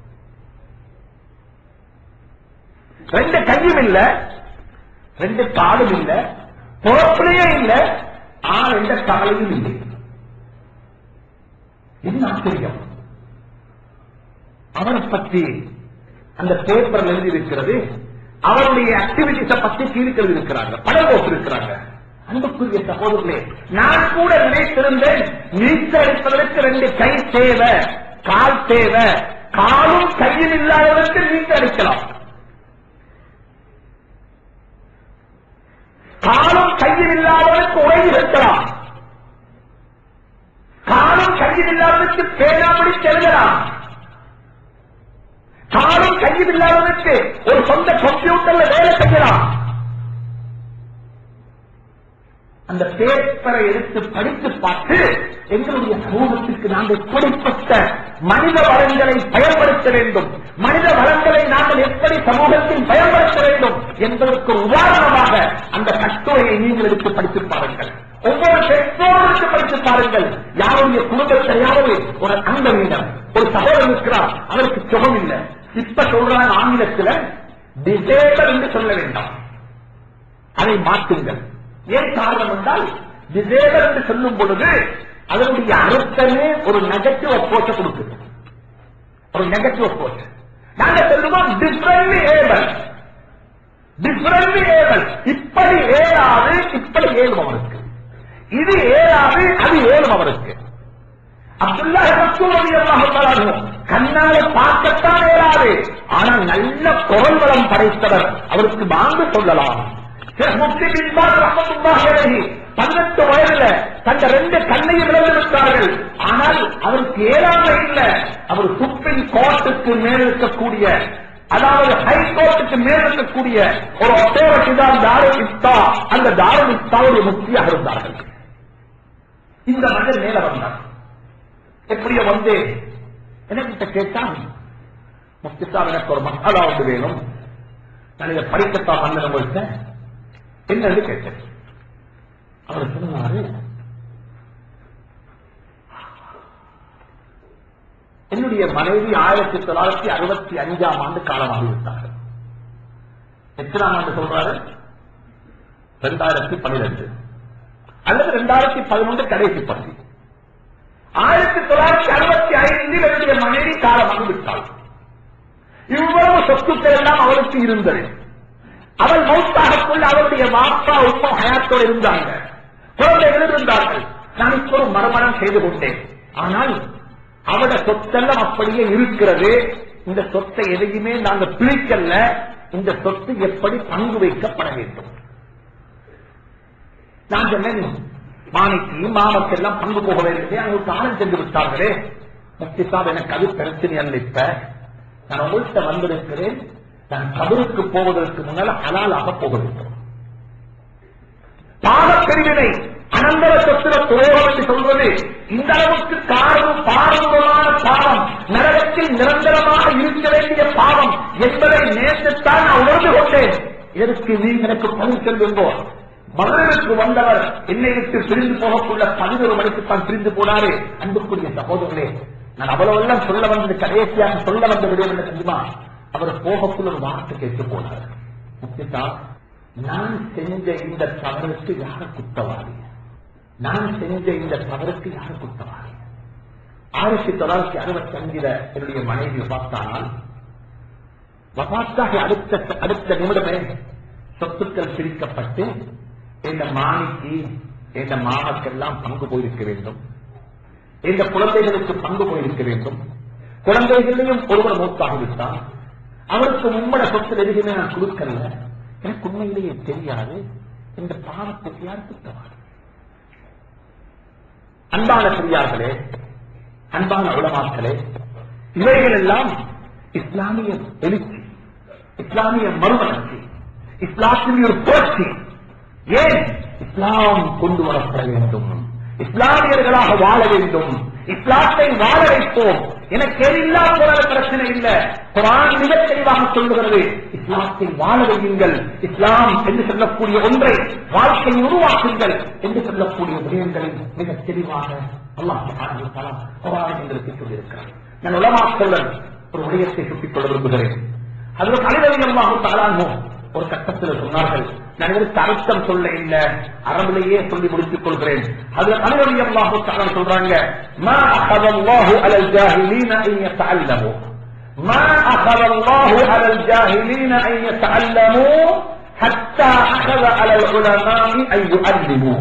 ரெண்டு கையும் இல்ல ரெண்டு காலும் இல்ல பொறப்பிலேயே இல்ல ஆனால் எந்த கவலையும் இல்லை என்ன ஆச்சரியம் அவரை பற்றி அந்த பேப்பர்ல எழுதி இருக்கிறது அவருடைய ஆக்டிவிட்டிஸ பத்தி கீழ்கள் இருக்கிறாங்க படம் போட்டு இருக்கிறாங்க அன்புக்குரிய சகோதரர்களே நான் கூட நினைத்திருந்தேன் நீச்சல் அடிப்பதற்கு ரெண்டு கை தேவை கால் தேவை காலும் கையில் இல்லாதவருக்கு நீச்சல் அடிக்கலாம் காலும் கையில் இல்லாதவருக்கு உழைவு இருக்கலாம் காலும் கையில் இல்லாதவருக்கு பேனாபடி செல்லலாம் காலும் கையில் இல்லாதவருக்கு ஒரு சொந்த கம்ப்யூட்டர்ல வேலை செய்யலாம் அந்த பேப்பரை எடுத்து படித்து பார்த்து எங்களுடைய சமூகத்திற்கு நாங்கள் எப்படிப்பட்ட மனித வளங்களை பயன்படுத்த வேண்டும் மனித வளங்களை நாங்கள் எப்படி சமூகத்தில் பயன்படுத்த வேண்டும் என்பதற்கு ஒரு உதாரணமாக அந்த கட்டுரையை நீங்கள் எடுத்து படித்து பாருங்கள் ஒவ்வொரு பெற்றோருக்கு படித்து பாருங்கள் யாருடைய குடும்பத்தையாவது ஒரு அங்கவீனம் ஒரு சகோதரன் இருக்கிறார் அவருக்கு சுகம் இல்லை இப்ப சொல்றாங்க ஆங்கிலத்தில் டிசேபிள் என்று சொல்ல வேண்டாம் அதை மாற்றுங்கள் ஏன் காரணம் என்றால் டிசேபிள் என்று சொல்லும் பொழுது அதனுடைய அர்த்தமே ஒரு நெகட்டிவ் அப்ரோச்ச கொடுக்குது ஒரு நெகட்டிவ் அப்ரோச் நாங்க சொல்லுவோம் டிஃபரெண்ட்லி ஏபல் டிஃபரெண்ட்லி ஏபல் இப்படி ஏறாது இப்படி ஏழும் அவருக்கு இது ஏறாது அது ஏழும் அவருக்கு அப்துல்லா ரசூலுல்லாஹி கண்ணால பார்க்கத்தான் ஏறாது ஆனால் நல்ல குரல் வளம் படைத்தவர் அவருக்கு வாங்க சொல்லலாம் பதினெட்டு வயதுல தந்த ரெண்டு கண்ணையும் இழந்திருக்கிறார்கள் ஆனால் அவருக்கு ஏறாமை இல்லை அவர் சுப்ரீம் கோர்ட்டுக்கு மேல் இருக்கக்கூடிய அதாவது ஹைகோர்ட்டுக்கு மேல் இருக்கக்கூடிய ஒரு அத்தாரிட்டி தான் தாருல் இஸ்தா அந்த தாருல் இஸ்தாவுடைய முக்தியாக இருந்தார்கள் இந்த மனிதர் மேல வந்தார் எப்படியோ வந்து எனக்கு கேட்டான் முஃப்தி சாப் எனக்கு ஒரு மசாலா ஒன்று வேணும் நான் இதை படிக்கத்தான் வந்தேன் உங்கள்கிட்ட என்னன்னு கேட்டேன் அவர் சொன்னாரு என்னுடைய மனைவி ஆயிரத்தி தொள்ளாயிரத்தி அறுபத்தி அஞ்சாம் ஆண்டு காலமாகிவிட்டார்கள் எத்தனாம் ஆண்டு சொல்றாரு ரெண்டாயிரத்தி பன்னிரெண்டு அல்லது ரெண்டாயிரத்தி பதினொன்று கடைசி பகுதி ஆயிரத்தி தொள்ளாயிரத்தி அறுபத்தி ஐந்தில் என்னுடைய மனைவி காலமாக விட்டாள் இவ்வளவு சொத்துக்கள் எல்லாம் அவளுக்கு இருந்தது அவள் மௌத்தாகக்குள்ள அவருடைய மாப்பா உப்பா ஹயாத்தோடு இருந்தாங்க குழந்தைகள் இருந்தார்கள் நான் இப்போ ஒரு மறுமணம் செய்து கொண்டேன் ஆனால் அவட சொத்தெல்லாம் அப்படியே இருக்கிறது இந்த சொத்தை எதையுமே நாங்க பிரிக்கல இந்த சொத்து எப்படி பங்கு வைக்கப்பட வேண்டும் நான் சொன்னேன் மாணிக்கு மாமக்கெல்லாம் பங்கு போக வேண்டும் அவங்களுக்கு ஆனந்த் சென்று விட்டார்களே முக்தி சாப் எனக்கு அது பிரச்சனை அல்ல இப்ப நான் உங்கள்கிட்ட வந்திருக்கிறேன் நான் கபருக்கு போவதற்கு முன்னால் ஹலாலாக போக வேண்டும் பாவப்பிரிவினை அனந்தர சொத்துல துரோகம் என்று சொல்வது இந்த அளவுக்கு காரணம் பாரம்பரியமான பாவம் நரகத்தில் நிரந்தரமாக இருக்க வேண்டிய பாவம் என்பதை நேற்றுத்தான் நான் உணர்ந்து கொண்டேன் இதற்கு நீங்க எனக்கு பதில் செல்லுங்கோ மகளிருக்கு வந்தவர் என்னை விட்டு பிரிந்து போகக்குள்ள பதினோரு மணிக்கு தான் பிரிந்து போனாரு அன்புக்குரிய சகோதரர்களே நான் அவ்வளவு எல்லாம் சொல்ல வந்தது கடைசியாக சொல்ல வந்த விடயம் என்ன தெரியுமா அவர் போகக்குள்ள ஒரு வார்த்தை கேட்டு போனார் முக்கியத்தா நான் செஞ்ச இந்த தவறுக்கு யார குத்தவாளி நான் செஞ்ச இந்த தவறுக்கு யார குத்தவாளி ஆயிரத்தி தொள்ளாயிரத்தி அறுபத்தி அஞ்சுல என்னுடைய மனைவி பார்த்தானால் வபாத்தாக அடுத்த அடுத்த நிமிடமே சொத்துக்கள் பிரிக்கப்பட்டு இந்த மாணிக்கு இந்த மாமக்கெல்லாம் பங்கு போயிருக்க வேண்டும் இந்த குழந்தைகளுக்கு பங்கு போயிருக்க வேண்டும் குழந்தைகளையும் ஒருவர் மூத்தாகிவிட்டார் அவருக்கு மும்மட சொத்து எதுவுமே நான் கொடுக்கல எனக்கு உண்மையிலேயே தெரியாது இந்த பாவத்துக்கு யார் குத்தவார் அன்பான பெரியார்களே அன்பான உலமாக்களே இவைகள் எல்லாம் இஸ்லாமிய எழுச்சி இஸ்லாமிய மறுமலர்ச்சி இஸ்லாத்தின் ஒரு புரட்சி ஏன் இஸ்லாம் கொண்டு வரப்பட வேண்டும் இஸ்லாமியர்களாக வாழ வேண்டும் இஸ்லாத்தை வாழ வைப்போம் எனக்கு எதில்லா போற பிரச்சனை இல்ல குரான் மிக தெளிவாக சொல்லுகிறது இஸ்லாத்தை வாழ வையுங்கள் இஸ்லாம் என்று சொல்லக்கூடிய ஒன்றை வாழ்க்கையை உருவாக்குங்கள் என்று சொல்லக்கூடிய விடயங்களை மிக தெளிவாக அல்லாஹ் குரான் எங்களுக்கு சொல்லியிருக்கிறார் நான் உலமாக்களுடன் ஒரு விடயத்தை சுட்டிக் கொள்ள விரும்புகிறேன் அதில் கணிதவியமாக தாளாகும் ஒரு கட்டத்தில் சொன்னார்கள் நான் இதற்கு அர்த்தம் சொல்ல இல்ல அரபிலேயே சொல்லி முடித்துக் கொள்கிறேன் அதுல கணிதவியமாக தாளம் சொல்றாங்க மா அகதல்லாஹு அலல் ஜாஹிலீன அன் யதஅல்லமு ما أخذ الله على الجاهلين أن يتعلموا حتى أخذ على العلماء أن يعلموا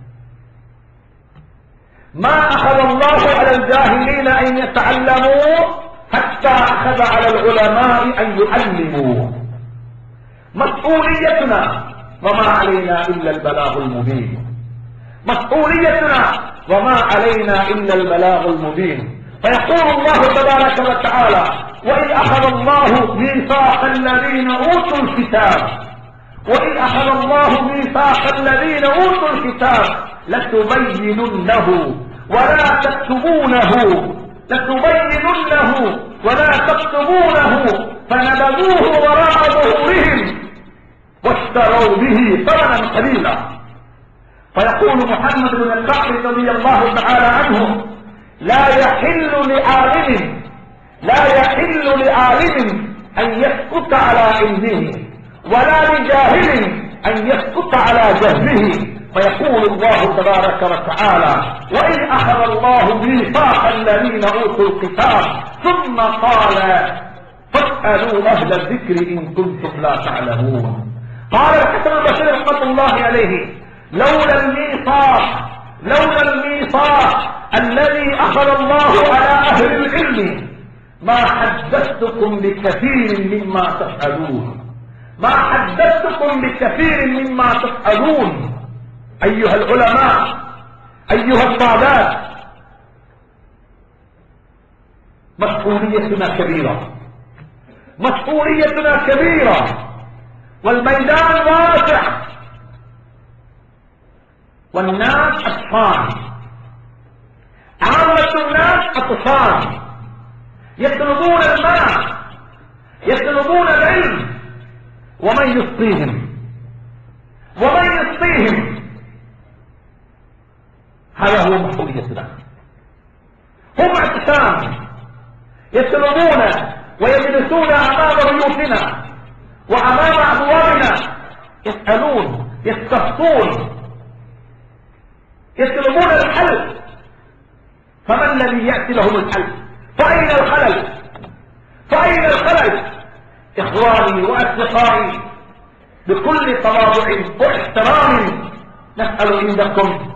ما أخذ الله على الجاهلين أن يتعلموا حتى أخذ على العلماء أن يعلموا مسؤوليتنا وما علينا إلا البلاغ المبين مسؤوليتنا وما علينا إلا البلاغ المبين فيقول الله تبارك وتعالى وإذ أخذ الله ميثاق الذين أوتوا الكتاب وإذ أخذ الله ميثاق الذين أوتوا الكتاب لتبيننه ولا تكتبونه لتبيننه ولا تكتبونه فنبذوه وراء ظهورهم واشتروا به ثمنا قليلا فيقول محمد بن الكعب رضي الله تعالى عنه لا يحل لعالم لا يحل لعالم أن يسكت على علمه ولا لجاهل أن يسكت على جهله فيقول الله تبارك وتعالى وإذ أخذ الله ميثاق الذين أوتوا الكتاب ثم قال فاسألوا أهل الذكر إن كنتم لا تعلمون قال الحسن البصري رحمة الله عليه لولا الميثاق لولا الميثاق الذي أخذ الله على أهل العلم ما حدثتكم بكثير مما تسألون ما حدثتكم بكثير مما تسألون أيها العلماء أيها السادات مسؤوليتنا كبيرة مسؤوليتنا كبيرة والميدان واسع والناس أطفال عامة الناس أطفال يطلبون الماء يطلبون العلم ومن يسقيهم ومن يسقيهم هذا هو مسؤوليتنا هم اعتصام يطلبون ويجلسون امام بيوتنا وامام ابوابنا يسالون يستفتون يطلبون الحل فما الذي ياتي لهم الحل فاين الخلل فاين الخلل اخواني واصدقائي بكل تواضع واحترام نسال عندكم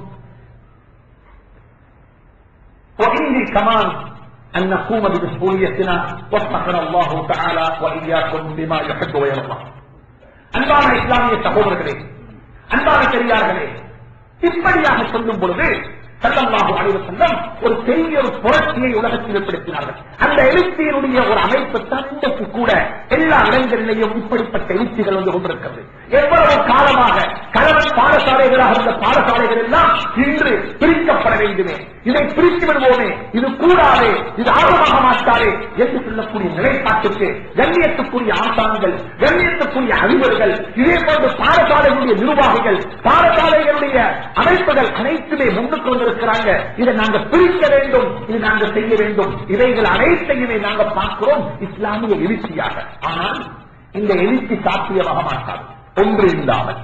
وإني كمان أن نقوم بمسؤوليتنا وفقنا الله تعالى وإياكم بما يحب ويرضى அன்பான இஸ்லாமிய சகோதரர்களே அன்பான பெரியார்களே இப்படியாக சொல்லும் பொழுது சல்லல்லாஹு அலைஹி வஸல்லம் ஒரு பெரிய ஒரு புரட்சியை உலகத்தில் ஏற்படுத்தினார்கள் அந்த எழுச்சியினுடைய ஒரு அமைப்பு தான் இன்றைக்கு கூட எல்லா இடங்களிலேயும் இப்படிப்பட்ட எழுச்சிகள் வந்து கொண்டிருக்கிறது எவ்வளவு காலமாக கலவன் பாடசாலைகளாக இருந்த பாடசாலைகள் எல்லாம் இன்று பிரிக்கப்பட வேண்டுமே இதை பிரித்து விடுவோமே இது கூடாதே இது ஆர்வமாக மாட்டாரே என்று சொல்லக்கூடிய நிலைப்பாட்டுக்கு கண்ணியத்துக்குரிய ஆசான்கள் கண்ணியத்துக்குரிய அறிவர்கள் இதே போன்று பாடசாலைகளுடைய நிர்வாகிகள் பாடசாலைகளுடைய அமைப்புகள் அனைத்துமே முன்னுக்கு வந்திருக்கிறாங்க இதை நாங்க பிரிக்க வேண்டும் இது நாங்க செய்ய வேண்டும் இவைகள் அனைத்தையுமே நாங்க பார்க்கிறோம் இஸ்லாமிய எழுச்சியாக ஆனால் இந்த எழுச்சி சாத்தியமாக மாட்டாது ஒன்று இல்லாமல்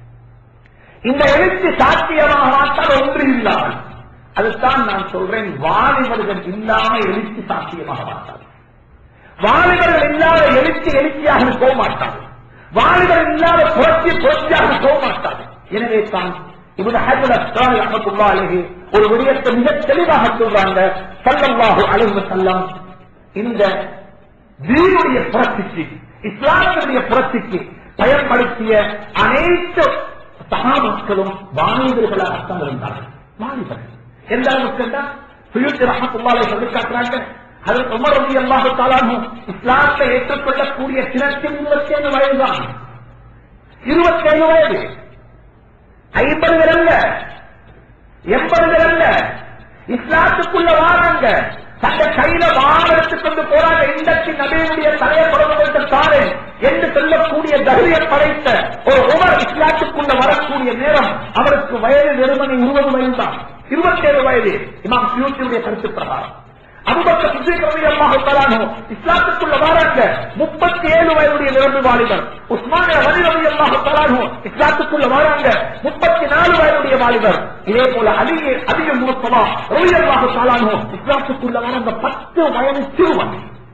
இந்த எழுச்சி சாத்தியமாக மாட்டால் ஒன்று இல்லாமல் அதுதான் நான் சொல்றேன் வாலிபர்கள் இல்லாம எழுச்சி சாத்தியமாக மாட்டாது வாலிபர்கள் இல்லாத எழுச்சி எழுச்சியாக போக மாட்டாது வாலிபர்கள் இல்லாத புரட்சி புரட்சியாக போக மாட்டாது எனவே தான் இவரு ஹஜ்ல அஸ்ரால் அஹமத்துல்லா அழகி ஒரு விடயத்தை மிக தெளிவாக சொல்றாங்க சல்லல்லாஹு அலைஹி வஸல்லம் இந்த தீனுடைய புரட்சிக்கு இஸ்லாமிய புரட்சிக்கு பயன்படுத்திய அனைத்து சகாபாக்களும் வாலிபர்களாகத்தான் இருந்தார்கள் வாலிபர்கள் எந்த அளவுக்கு சுயுத்தி ரஹத்துல்லாவை சொல்லி காட்டுறாங்க அதற்கு உமர் ரவி அல்லாஹு தாலானும் இஸ்லாத்தை ஏற்றுக்கொள்ளக்கூடிய தினத்தில் இருபத்தி ஏழு வயதுதான் இருபத்தி ஏழு வயது ஐம்பதுகள் அல்ல எண்பதுகள் அல்ல இஸ்லாத்துக்குள்ள வாராங்க தங்க கையில வாரம் எடுத்துக்கொண்டு போறாங்க இன்றைக்கு நபியுடைய தலையை தொடர்பு தாரே என்று சொல்லக்கூடிய தைரியம் படைத்த ஒரு உமர் இஸ்லாத்துக்குள்ள வரக்கூடிய நேரம் அவருக்கு வயது வெறுமனை இருபது வயது தான் இருபத்தேழு வயது இமாம் பியூட்டியுடைய கருத்து பிரகாரம் அபுபக்கர் சித்திக் ரலியல்லாஹு தஆலா அன்ஹு இஸ்லாத்துக்குள்ள வராங்க 37 வயதுடைய நிரம்பி வாலிபர் உஸ்மான் ரலி ரலியல்லாஹு தஆலா அன்ஹு இஸ்லாத்துக்குள்ள வராங்க 34 வயதுடைய வாலிபர் இதே போல அலி அலி முஸ்தபா ரலியல்லாஹு தஆலா அன்ஹு இஸ்லாத்துக்குள்ள வராங்க 10 வயது சிறுவன்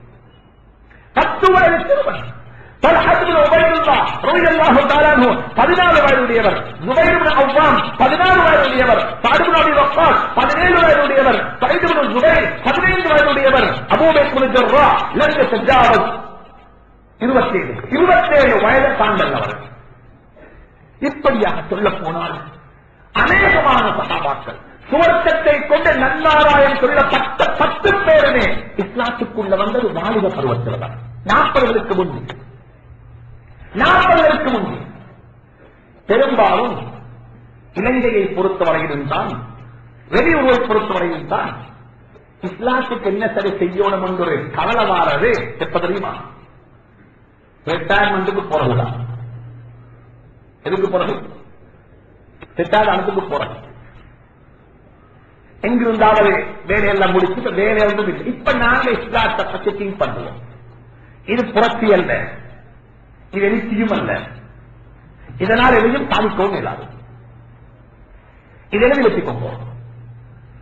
10 வயது சிறுவன் طلحة بن عبيد الله رضي الله تعالى عنه பதினாலு வயதுடையவர் ஜுபைர் பின் அவ்வாம் பதினாலு வயதுடையவர் சாது பின் அபி வக்காஸ் பதினேழு வயதுடையவர் சைது பின் ஜுபைர் பதினைந்து வயதுடையவர் அபூபைக் பின் ஜர்ரா லங்க சஜாவத் இருபத்தேழு இருபத்தேழு வயதை தாண்டல் இப்படியாக சொல்ல போனால் அநேகமான சகாபாக்கள் சுவர்க்கத்தை கொண்டு நன்மாராயம் சொல்லப்பட்ட பத்து பேருமே இஸ்லாத்துக்குள்ள வந்தது வாலிப பருவத்தில் தான் நாற்பதுகளுக்கு முன்பு நாற்பதுகளுக்கு முன்பு பெரும்பாலும் இலங்கையை பொறுத்தவரையிலும் தான் வெளியுறவை பொறுத்தவரையில் தான் இஸ்லாத்துக்கு என்ன சரி செய்யணும் என்று ஒரு கவலை வாரது எப்ப தெரியுமா ரிட்டையர்மெண்ட்டுக்கு போறதுதான் எதுக்கு போறது ரிட்டையர்மெண்ட்டுக்கு போறது எங்கிருந்தாவது வேலையெல்லாம் முடிச்சு இப்ப வேலையை வந்து விட்டு இப்ப நாங்க இஸ்லாத்தை பத்தி திங்க் பண்ணுவோம் இது புரட்சி அல்ல இது எழுச்சியும் அல்ல இதனால் எதையும் சாதிக்கவும் இல்லாது இது எழுதி வச்சுக்கோங்க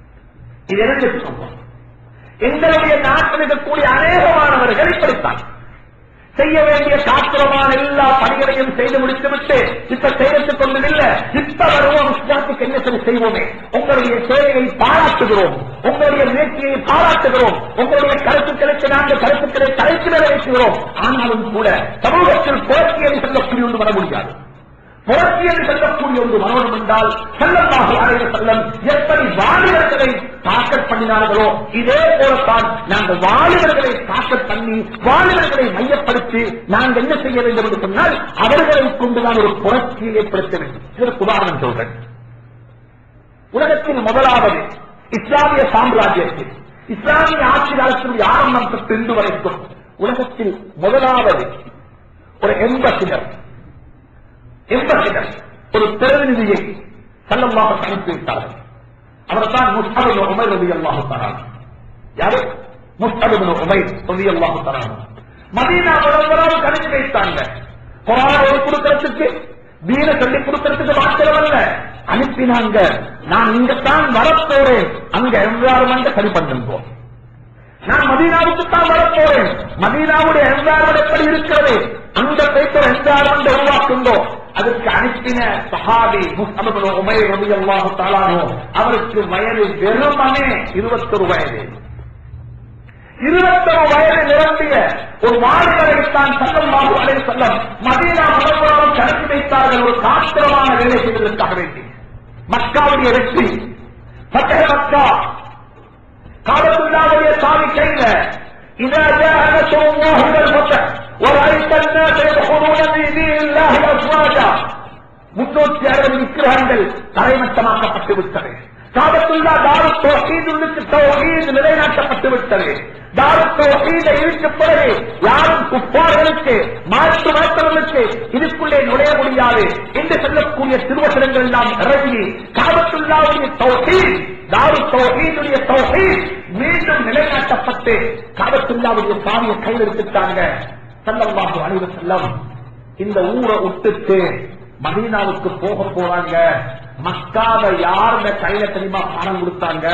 இது எழுதி வச்சுக்கோங்க எங்களுடைய நாட்டில் இருக்கக்கூடிய அநேகமானவர்கள் இப்படித்தான் செய்ய வேண்டிய காத்திரமான எல்லா பணிகளையும் செய்து முடித்துவிட்டு இப்ப செய்யறதுக்கு கொண்டு இல்ல இப்ப வருவோம் இஸ்லாத்துக்கு என்ன சரி செய்வோமே உங்களுடைய சேவையை பாராட்டுகிறோம் உங்களுடைய முயற்சியை பாராட்டுகிறோம் உங்களுடைய கருத்துக்களுக்கு நாங்கள் கருத்துக்களை தலைக்கு நிறைவேற்றுகிறோம் ஆனாலும் கூட சமூகத்தில் புரட்சியை சொல்லக்கூடிய ஒன்று வர முடியாது புரட்சி என்று சொல்லக்கூடிய ஒன்று வரணும் என்றால் செல்லமாக அழைவு செல்லம் எப்படி வாலிபர்களை தாக்கல் பண்ணினார்களோ இதே போலத்தான் நாங்கள் வாலிபர்களை தாக்கல் பண்ணி வாலிபர்களை மையப்படுத்தி நாங்கள் என்ன செய்ய வேண்டும் என்று சொன்னால் அவர்களை கொண்டுதான் ஒரு புரட்சியை ஏற்படுத்த வேண்டும் இதற்கு உதாரணம் சொல்றேன் உலகத்தில் முதலாவது இஸ்லாமிய சாம்ராஜ்யத்தில் இஸ்லாமிய ஆட்சி காலத்தினுடைய ஆரம்பம் தொட்டு இன்று வரைக்கும் உலகத்தில் முதலாவது ஒரு எம்பசினர் எம்பசிடர் ஒரு பிரதிநிதியை செல்லமாக அனுப்பி விட்டார்கள் அவர் தான் முஸ்தபின் உமை ரவி அல்லாஹு தரான் யாரு முஸ்தபின் உமை ரவி அல்லாஹு தரான் மதீனா முதல்வராக அனுப்பி வைத்தாங்க குரானை கொடுக்கறதுக்கு வீர சொல்லி கொடுக்கறதுக்கு மாத்திரமல்ல அனுப்பினாங்க நான் இங்கத்தான் வரப்போறேன் அங்க என்வாரன்மெண்ட் சரி பண்ணுங்க நான் மதீனாவுக்கு தான் வரப்போறேன் மதீனாவுடைய என்வாரன்மெண்ட் எப்படி இருக்கிறது அந்த பேப்பர் என்வாரன்மெண்ட் உருவாக்குங்கோ அதுக்கு அனுப்பின சஹாபி முஸ்தபு உமை ரவி அல்லாஹு தாலானோ அவருக்கு வயது வெறுமனே இருபத்தொரு வயது இருபத்தொரு வயது நிரம்பிய ஒரு வாலிபரைத்தான் சல்லல்லாஹு அலைஹி வஸல்லம் மதீனா முனவராவில் கணக்கு வைத்தார்கள் ஒரு காத்திரமான வேலை செய்வதற்காக வேண்டி மக்காவுடைய வெற்றி பட்டக மக்கா காலத்துள்ளாவுடைய சாமி கையில إذا جاء نصر الله والفتح ورأيت الناس يدخلون في دين الله أفواجا முன்னூற்றி அறுபது விக்கிரகங்கள் தரைமட்டமாக்கப்பட்டு விட்டது காபத்துல்லா தாரு தோஹீதுக்கு தௌஹீத் நிலைநாட்டப்பட்டு விட்டது தாரு தௌஹீத இருக்கு பிறகு யாரும் குப்பார்களுக்கு மாற்று மாற்றவர்களுக்கு இதுக்குள்ளே நுழைய முடியாது என்று சொல்லக்கூடிய திருவசனங்கள் எல்லாம் இறங்கி காபத்துல்லாவுடைய தௌஹீத் தாரு தௌஹீதுடைய தௌஹீத் மீண்டும் நிலைநாட்டப்பட்டு காபத்துல்லாவுடைய சாமியை கையில் எடுத்துட்டாங்க சல்லல்லாஹு அலைஹி வஸல்லம் இந்த ஊரை விட்டுட்டு மதீனாவுக்கு போக போறாங்க மக்காவை யாருங்க கையில தெரியுமா பணம் கொடுத்தாங்க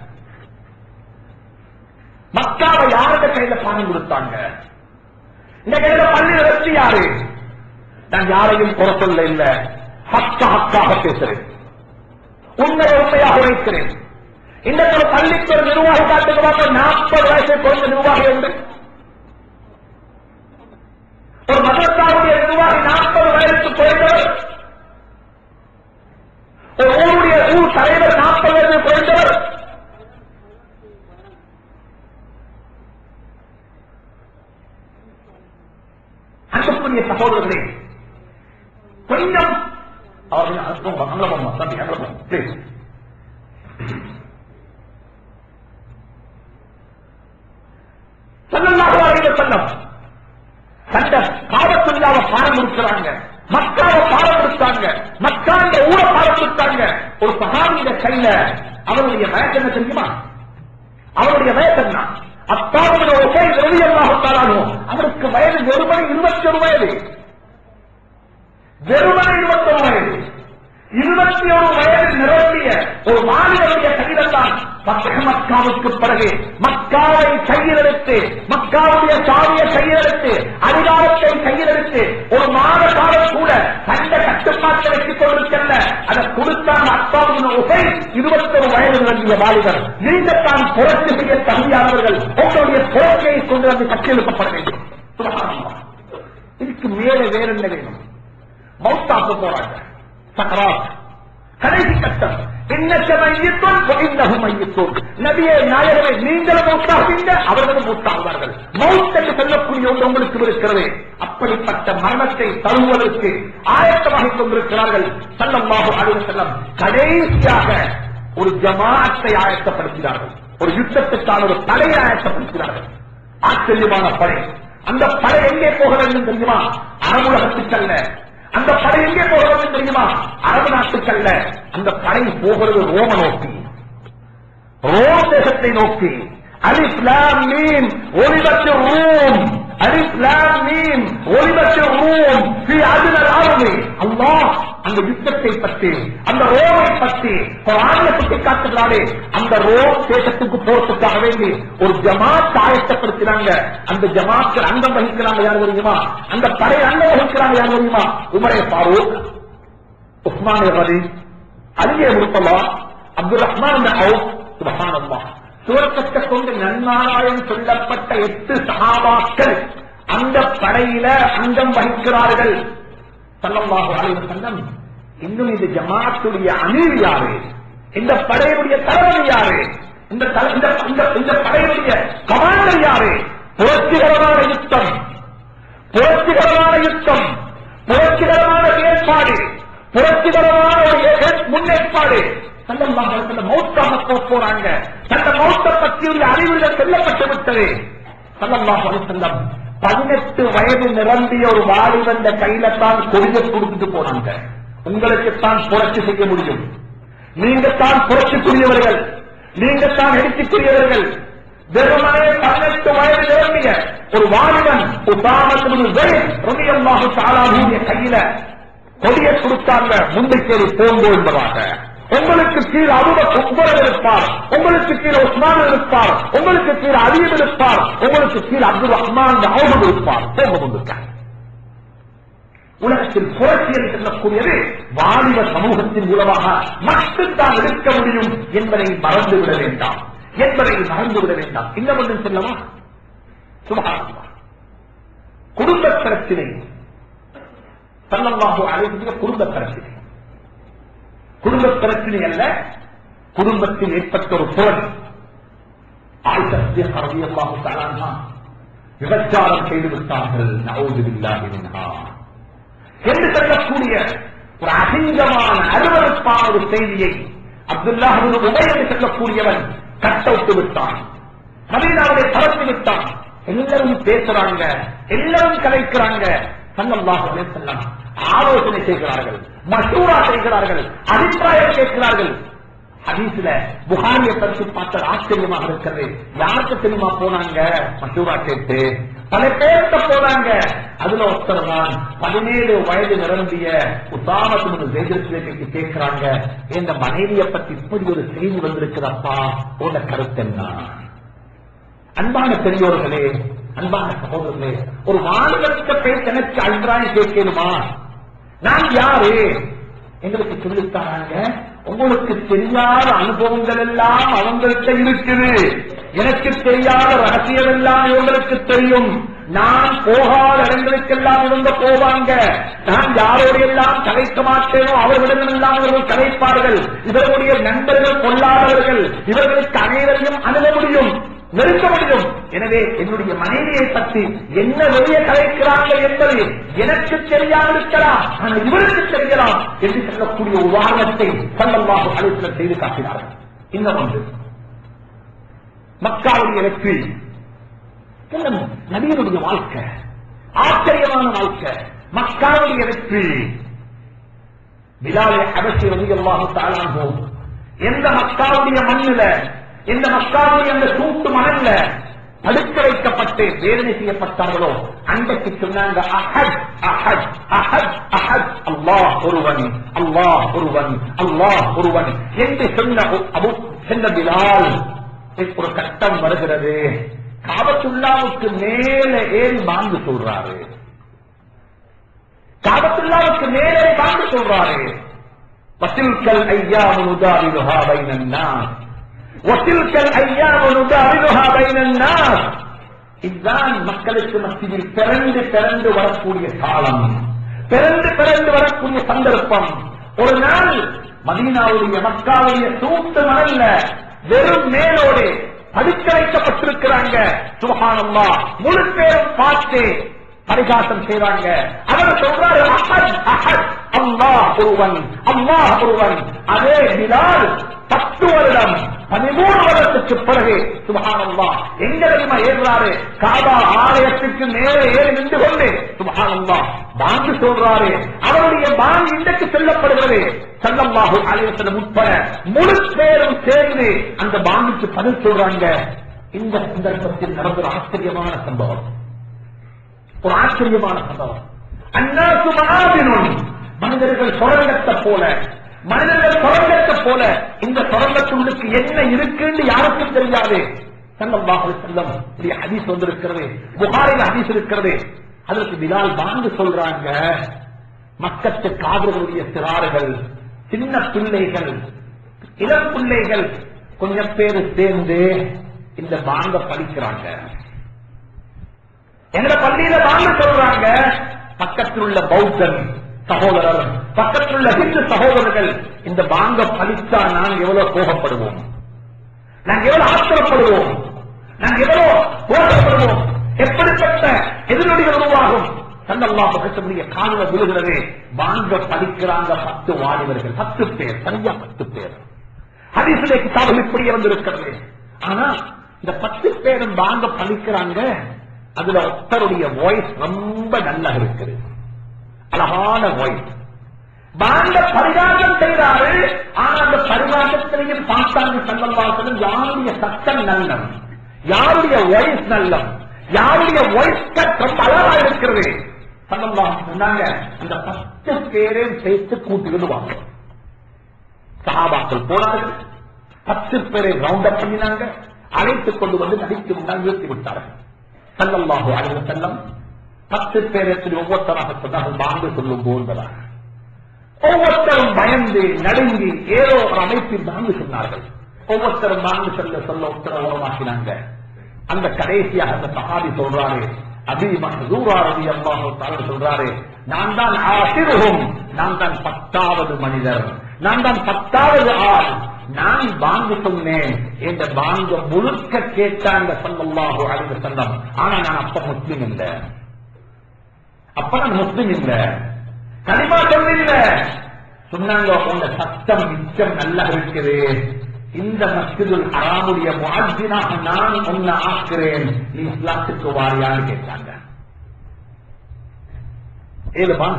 மக்காவை யாருங்க கையில பணம் கொடுத்தாங்க இந்த கையில பள்ளி வச்சு யாரு நான் யாரையும் குறை சொல்ல இல்ல ஹக்கா ஹக்காக பேசுறேன் உண்மையை உண்மையாக உழைக்கிறேன் இந்த ஒரு பள்ளிக்கு ஒரு நிர்வாகி காட்டுகிறாங்க நாற்பது வயசை குறைந்த நிர்வாகி உண்டு ஒரு மதத்தாருடைய நிர்வாகி நாற்பது வயதுக்கு குறைந்தவர் ஒரு ஊருடைய ஊர் தலைவர் நாற்பது வயது குறைந்தவர் அன்புக்குரிய சகோதரர்களே கொஞ்சம் அவர்கள் அனுப்புங்க, அங்க போங்க, தம்பி, அங்க போங்க, please. ஸல்லல்லாஹு அலைஹி வஸல்லம் கண்ட காபத்துல்லாவை பாடம் கொடுக்கிறாங்க மக்காவை பாடம் கொடுத்தாங்க மக்காண்ட ஊரை பாடம் கொடுத்தாங்க ஒரு சகாபிய கையில அவருடைய வயசு என்ன தெரியுமா அவருடைய வயசு என்ன அத்தாவுடைய உபை வெளியல்லாகத்தாலும் அவருக்கு வயது வெறுமனை இருபத்தி ஒரு வயது வெறுமனை இருபத்தி ஒரு வயது இருபத்தி ஒரு வயது நிரம்பிய ஒரு மாநிலருடைய கையில்தான் பத்தக மக்காவுக்கு பிறகு மக்காவை கையிலெடுத்து மக்காவுடைய சாவியை கையிலெடுத்து அதிகாரத்தை கையிலெடுத்து ஒரு மாத காலம் கூட கண்ட கட்டுப்பாட்டை வைத்துக் கொண்டிருக்கல அதை கொடுத்தான் அப்பாவின் உபை இருபத்தொரு வயது நிரம்பிய வாலிபர் நீங்கத்தான் புரட்சி செய்ய தகுதியானவர்கள் உங்களுடைய புரட்சியை கொண்டு வந்து கட்டியெழுப்பப்பட வேண்டும் சுபஹானல்லாஹ். இதுக்கு மேலே வேற என்ன வேணும் மௌத்தாக்க போறாங்க சக்கராத் கடைசி கட்டம் இன்னக்க மையத்தும் இன்னகும் மையத்தும் நபியே நாயகமே நீங்களும் மௌத்தாகுவீங்க அவர்களும் மௌத்தாகுவார்கள் மௌத் என்று சொல்லக்கூடிய ஒன்று உங்களுக்கு இருக்கிறது அப்படிப்பட்ட மரணத்தை தழுவுவதற்கு ஆயத்தமாக கொண்டிருக்கிறார்கள் சல்லல்லாஹு அலைஹி வஸல்லம் கடைசியாக ஒரு ஜமாஅத்தை ஆயத்தப்படுத்தினார்கள் ஒரு யுத்தத்துக்கான ஒரு படையை ஆயத்தப்படுத்தினார்கள் ஆச்சரியமான படை அந்த படை எங்கே போக வேண்டும் தெரியுமா அரபுலகத்துக்கல்ல அந்த படை எங்கே போக வேண்டும் தெரியுமா அரபு நாட்டுக்கல்ல அந்த படை போகிறது ரோம நோக்கி ரோம் தேசத்தை நோக்கி அலிஸ்லாம் மீன் ஒளிபத்து ரூம் அலிஸ்லாம் மீன் ஒளிபத்து ரூம் ஸ்ரீ அதுல ஆளுமை அல்லாஹ் அந்த யுத்தத்தை பற்றி அந்த ரோமை பற்றி குரானிய சுட்டி காட்டுகிறாரே அந்த ரோம் தேசத்துக்கு போறதுக்காக வேண்டி ஒரு ஜமாத் ஆயத்தப்படுத்தினாங்க அந்த ஜமாத்தில் அங்கம் வகிக்கிறாங்க யார் தெரியுமா அந்த படை அங்கம் வகிக்கிறாங்க யார் தெரியுமா உமரே ஃபாரூக் உஸ்மானே ரவி அலியே முருத்தலா அப்துல் ரஹ்மான் சுபஹானல்லாஹ் சுவர்க்கத்தை கொண்டு நன்மாராயம் சொல்லப்பட்ட எட்டு சகாபாக்கள் அந்த படையில அங்கம் வகிக்கிறார்கள் சல்லல்லாஹு அலைஹி வஸல்லம் இன்னும் இந்த ஜமாத்துடைய அமீர் யாரு இந்த படையுடைய தலைவர் யாரு இந்த தல- இந்த இந்த- இந்த படையுடைய கமாண்டர் யாரு புரட்சிகரமான யுத்தம் புரட்சிகரமான யுத்தம் புரட்சிகரமான ஏற்பாடு புரட்சிகரமான ஒரு ஏ- முன்னேற்பாடு சல்லல்லாஹு அலைஹி வஸல்லம் மௌத்தாக போக போறாங்க தந்த மௌத்த பற்றியுடைய அறிவுல செல்லப்பட்டு விட்டது சல்லல்லாஹு அலைஹி வஸல்லம் பதினெட்டு வயது நிரம்பிய ஒரு வாலிபந்த கையில தான் கொடிய கொடுத்துட்டு போனாங்க உங்களுக்கு தான் புரட்சி செய்ய முடியும் நீங்க தான் புரட்சிக்குரியவர்கள் நீங்க தான் எடுத்துக்குரியவர்கள் வெறுமனே பதினெட்டு வயது நிரம்பிய ஒரு வாலிபன் உதாரணத்துக்கு ரவியல்லாஹு தாலாவுடைய கையில கொடியை கொடுத்தாங்க முந்தைக்கேறி போங்கோ என்பதாக உங்களுக்கு கீழ் அருவ உப்பரர் இருப்பார் உங்களுக்கு கீழ் உஸ்மான் இருப்பார் உங்களுக்கு கீழ் அலியம் இருப்பார் உங்களுக்கு கீழ் அப்துல் ரஹ்மான் அவுமது இருப்பார் போக கொண்டிருக்கார் உலகத்தில் புரட்சியில் செல்லக்கூடியது வாலிப சமூகத்தின் மூலமாக மட்டும்தான் இருக்க முடியும் என்பதை மறந்துவிட வேண்டாம் என்பதை மறந்துவிட வேண்டாம் இன்னும் ஒன்றும் செல்லவா சுபகாரமா குடும்ப பிரச்சினை சல்லல்லாஹு அலைஹி குடும்ப பிரச்சினை குடும்ப பிரச்சினை அல்ல குடும்பத்தில் ஏற்பட்ட ஒரு புரண் ஆயிஷா ரலியல்லாஹு தஆலா விபச்சாரம் செய்து விட்டார்கள் நவுது பில்லாஹி மின்ஹா என்று சொல்லக்கூடிய ஒரு அசிங்கமான அருவருப்பான ஒரு செய்தியை அப்துல்லாஹின் உபய என்று சொல்லக்கூடியவன் கட்டவிட்டு விட்டான் மதீனாவை பரப்பி விட்டான் எல்லாரும் பேசுறாங்க எல்லாரும் கலைக்கிறாங்க சல்லல்லாஹு அலைஹி வஸல்லம் ஆலோசனை செய்கிறார்கள் மசூரா செய்கிறார்கள் அபிப்பிராயம் கேட்கிறார்கள் ஹதீஸ்ல புகாரிய பரிசு பார்த்த ஆச்சரியமாக இருக்கிறது யாருக்கு தெரியுமா போனாங்க மசூரா கேட்டு பல பேர்த்த போனாங்க அதுல ஒருத்தர் தான் பதினேழு வயது நிரம்பிய உத்தாமத்து ஜெயதிரத்திലേക്ക് கேட்கிறாங்க இந்த மனைவியை பத்தி இப்படி ஒரு செய்தி வந்திருக்குதப்பா உன கருத்து என்ன அன்பான பெரியோர்களே அன்பான சகோதரர்களே ஒரு வாலிபத்த பேர் எனக்கு அன்றாய் கேட்கணுமா நான் யாரு எங்களுக்கு சொல்லித்தாராங்க உங்களுக்கு தெரியாத அனுபவங்கள் எல்லாம் அவங்கள்ட்ட இருக்குது எனக்கு தெரியாத ரகசியம் எல்லாம் இவங்களுக்கு தெரியும் நான் போகாத இடங்களுக்கெல்லாம் இவங்க போவாங்க நான் யாரோடு எல்லாம் கலைக்க மாட்டேனோ அவர்களிடமெல்லாம் இவர்கள் கலைப்பார்கள் இவர்களுடைய நண்பர்கள் கொள்ளாதவர்கள் இவர்களுக்கு அனைவரையும் அணுக முடியும் நெருக்க முடியும் எனவே என்னுடைய மனைவியை பற்றி என்ன வெளியே கலைக்கிறாங்க என்பது எனக்கு தெரியாமல் இருக்கலாம் ஆனால் இவருக்கு தெரியலாம் என்று சொல்லக்கூடிய உதாரணத்தை சல்லல்லாஹு அலைஹி செய்து காட்டினார்கள் இன்னும் ஒன்று மக்காவுடைய வெற்றி எல்லாம் நபியனுடைய வாழ்க்கை ஆச்சரியமான வாழ்க்கை மக்காவுடைய வெற்றி பிலாலே அபசி ரவி அல்லாஹு தாளாகும் எந்த மக்காவுடைய மண்ணில எந்த மக்காவுடைய அந்த சூட்டு மணல்ல தடுக்க வைக்கப்பட்டு வேதனை செய்யப்பட்டார்களோ அன்றைக்கு சொன்னாங்க அஹத் அஹத் அஹத் அஹத் அல்லாஹ் ஒருவன் அல்லாஹ் ஒருவன் அல்லாஹ் ஒருவன் என்று சொன்ன அபு சென்ற பிலால் ஒரு கட்டம் வருகிறது காபத்துல்லாவுக்கு மேல ஏறி பாங்கு சொல்றாரு காபத்துல்லாவுக்கு மேலே பாங்கு சொல்றாரு வசில்கல் ஐயாமு நுதாவிலுஹா பைனன்னாஸ் வசில்கல் ஐயாமு நுதாவிலுஹா பைனன்னாஸ் இதுதான் மக்களுக்கு மத்தியில் பிறந்து பிறந்து வரக்கூடிய காலம் பிறந்து பிறந்து வரக்கூடிய சந்தர்ப்பம் ஒரு நாள் மதீனாவுடைய மக்காவுடைய சூட்டு மணல்ல வெறும் மேலோடு படுக்க வைக்கப்பட்டிருக்கிறாங்க சுபஹானல்லா முழு பேரும் பார்த்து பரிகாசம் செய்றாங்க அவர் சொல்றாரு அஹத் அஹத் அல்லாஹ் ஒருவன் அல்லாஹ் ஒருவன் அதே பிலால் பத்து வருடம் பதிமூணு வருடத்துக்கு பிறகு சுபஹானல்லா எங்க தெரியுமா ஏறுறாரு காபா ஆலயத்துக்கு நேரே ஏறி நின்று கொண்டு சுபஹானல்லா பாங்கு சொல்றாரு அவருடைய பாங்கு இன்றைக்கு சொல்லப்படுகிறது சல்லல்லாஹு அலைஹி வஸல்லம் உட்பட முழு பேரும் சேர்ந்து அந்த பாங்குக்கு பதில் சொல்றாங்க இந்த சந்தர்ப்பத்தில் நடந்த ஒரு ஆச்சரியமான சம்பவம் ஒரு ஆச்சரியமான சம்பவம் அந்நாசு மகாபினும் மனிதர்கள் சுரங்கத்தை போல மனிதர்கள் சுரங்கத்தை போல இந்த சுரங்கத்துள்ளுக்கு என்ன இருக்குன்னு யாருக்கும் தெரியாது சல்லல்லாஹு செல்லம் ஹதீஸ் வந்திருக்கிறது புகாரில் ஹதீஸ் இருக்கிறது அதற்கு பிலால் வாங்க சொல்றாங்க மக்கத்து காதர்களுடைய சிறார்கள் சின்ன பிள்ளைகள் இளம் பிள்ளைகள் கொஞ்சம் பேர் சேர்ந்து இந்த பாங்க படிக்கிறாங்க எங்க பள்ளியில வாங்க சொல்றாங்க பக்கத்தில் உள்ள பௌத்தன் சகோதரர் பக்கத்தில் உள்ள ஹிந்து சகோதரர்கள் இந்த பாங்க பலித்தா நாங்க எவ்வளவு கோபப்படுவோம் நாங்க எவ்வளவு ஆத்திரப்படுவோம் நாங்க எவ்வளவு கோபப்படுவோம் எப்படிப்பட்ட எதிரொலிகள் உருவாகும் சல்லல்லாஹு பக்கத்துடைய காதல விழுகிறது வாங்க படிக்கிறாங்க பத்து வாலிபர்கள் பத்து பேர் சரியா பத்து பேர் ஹதீசுடைய கிதாபுகள் இப்படி இருந்திருக்கிறது ஆனா இந்த பத்து பேரும் வாங்க படிக்கிறாங்க அதுல ஒருத்தருடைய வாய்ஸ் ரொம்ப நல்லா இருக்குது அழகான வாய்ஸ் வாங்க பரிகாரம் செய்கிறாரு ஆனா அந்த பரிகாரத்திலையும் பார்த்தாங்க சல்லல்லாசனம் யாருடைய சட்டம் நல்லம் யாருடைய வாய்ஸ் நல்லம் யாருடைய வாய்ஸ் கட் ரொம்ப அழகா இருக்கிறது சல்லல்லாஹு சொன்னாங்க அந்த பத்து பேரையும் சேர்த்து கூட்டிக்கிட்டு வாங்க சஹாபாக்கள் போனார்கள் பத்து பேரை ரவுண்ட் அப் பண்ணினாங்க அழைத்துக் கொண்டு வந்து நடித்து முன்னால் நிறுத்தி விட்டார்கள் சல்லல்லாஹு அலைஹி வஸல்லம் பத்து பேரத்தில் ஒவ்வொருத்தராக சொன்னார்கள் வாங்க சொல்லும் போன்றதாக ஒவ்வொருத்தரும் பயந்து நடுங்கி ஏதோ ஒரு அமைப்பில் வாங்க சொன்னார்கள் ஒவ்வொருத்தரும் வாங்க சொல்ல சொல்ல ஒருத்தர உருவாக்கினாங்க அந்த கடைசியாக அந்த சஹாபி சொல்றாரு அபி மஹூரா ரவி அல்லாஹு தாலா சொல்றாரு நான் தான் ஆசிருகும் நான் தான் பத்தாவது மனிதர் நான் தான் பத்தாவது ஆள் நான் பாங்கு சொன்னேன் என்ற பாங்க முழுக்க கேட்டாங்க சல்லல்லாஹு அலைஹி வஸல்லம் ஆனா நான் அப்ப முஸ்லிம் இல்ல அப்ப நான் முஸ்லிம் இல்ல கனிமா சொல்லில்ல சொன்னாங்க உங்க சத்தம் மிச்சம் நல்லா இருக்குது இந்த மஸ்ஜிதுல் ஹராமுடைய முஅஜ்ஜினாக நான் உன்னை ஆக்குறேன் நீ இஸ்லாத்துக்கு வாரியான்னு கேட்டாங்க ஏழுமா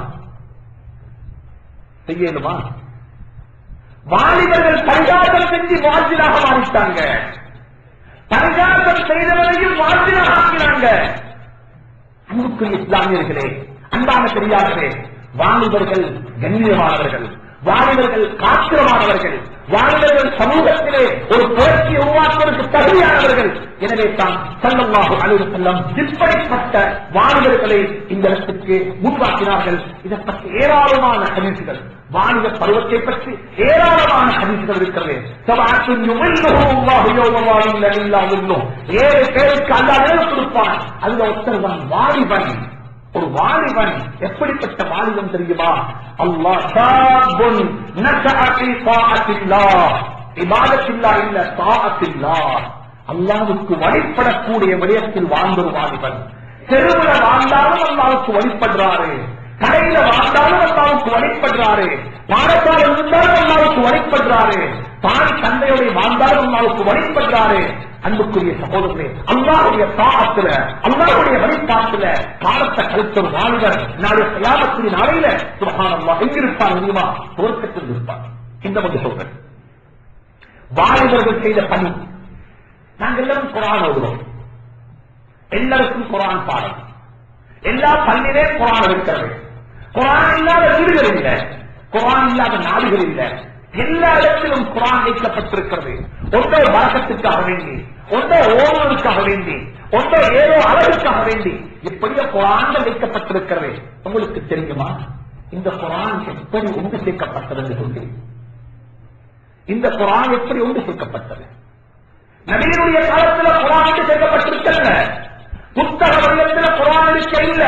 செய்யலுமா வாலிபர்கள் பரிகாசம் செஞ்சு வாழ்விலாக மாறிட்டாங்க பரிகாசம் செய்தவரையும் வாழ்விலாக ஆக்கினாங்க அன்புக்கு இஸ்லாமியர்களே அன்பான பெரியார்களே வாலிபர்கள் கண்ணியமானவர்கள் வாலிபர்கள் காத்திரமானவர்கள் வாலிபர்கள் சமூகத்திலே ஒரு புரட்சியை உருவாக்குவதற்கு தகுதியானவர்கள் எனவே தான் சல்லல்லாஹு அலைஹி வஸல்லம் இப்படிப்பட்ட வாலிபர்களை இந்த இடத்துக்கு முன்வாக்கினார்கள் இதை பற்றி ஏராளமான ஹதீசுகள் வாலிப பருவத்தை பற்றி ஏராளமான ஹதீசுகள் இருக்கிறது சபாத்துன் யுமில்லுஹு அல்லாஹு யௌம இல்ல இல்லா உள்ளும் ஏழு பேருக்கு அல்லாஹ் நிழல் கொடுப்பான் அதுல ஒருத்தர் தான் வாலிபன் ஒரு வாலிபன் எப்படிப்பட்ட வாலிபன் தெரியுமா அல்லாஹ் சாபுன் நஷஅ ஃபீ தாஅத்தில்லாஹ் இபாதத்தில்லா இல்ல தாஅத்தில்லாஹ் அல்லாஹ்வுக்கு வழிபடக்கூடிய விடயத்தில் வாழ்ந்த ஒரு வாலிபன் தெருவுல வாழ்ந்தாலும் அல்லாஹ்வுக்கு வழிபடுறாரு கடையில வாழ்ந்தாலும் அல்லாவுக்கு வழிபடுறாரு பாடசாலை இருந்தாலும் அல்லாவுக்கு வழிபடுறாரு தாய் தந்தையுடைய வாழ்ந்தாலும் அல்லாவுக்கு வழிபடுறாரு அன்புக்குரிய சகோதரர்களே அல்லாவுடைய தாகத்துல அல்லாவுடைய வழிபாட்டுல காலத்தை கழித்த ஒரு வாலிபர் நாளை கயாமத்தின் நாளையில சுபகானம்மா எங்கிருப்பார் தெரியுமா துவக்கத்தில் இருப்பார் இந்த வந்து சொல்றேன் வாலிபர்கள் செய்த பணி நாங்கள் எல்லாரும் குரான் ஓதுவோம் எல்லாருக்கும் குரான் பாடம் எல்லா பள்ளியிலே குரான் இருக்கிறது குரான் இல்லாத வீடுகள் இல்லை குரான் இல்லாத நாடுகள் இல்லை எல்லா இடத்திலும் குரான் வைக்கப்பட்டிருக்கிறது ஒன்றோ வழக்கத்துக்காக வேண்டி ஒன்றோ ஓடுவதற்காக வேண்டி ஒன்றோ ஏதோ அளவுக்காக வேண்டி இப்படியோ குரான் வைக்கப்பட்டிருக்கிறது உங்களுக்கு தெரியுமா இந்த குரான் எப்படி ஒன்று சேர்க்கப்பட்டது என்று சொல்லி இந்த குரான் எப்படி ஒன்று சேர்க்கப்பட்டது நபியினுடைய காலத்துல குரான் ஒன்று சேர்க்கப்பட்டிருக்கல புத்தக வடிவத்தில் குரான் இருக்க இல்ல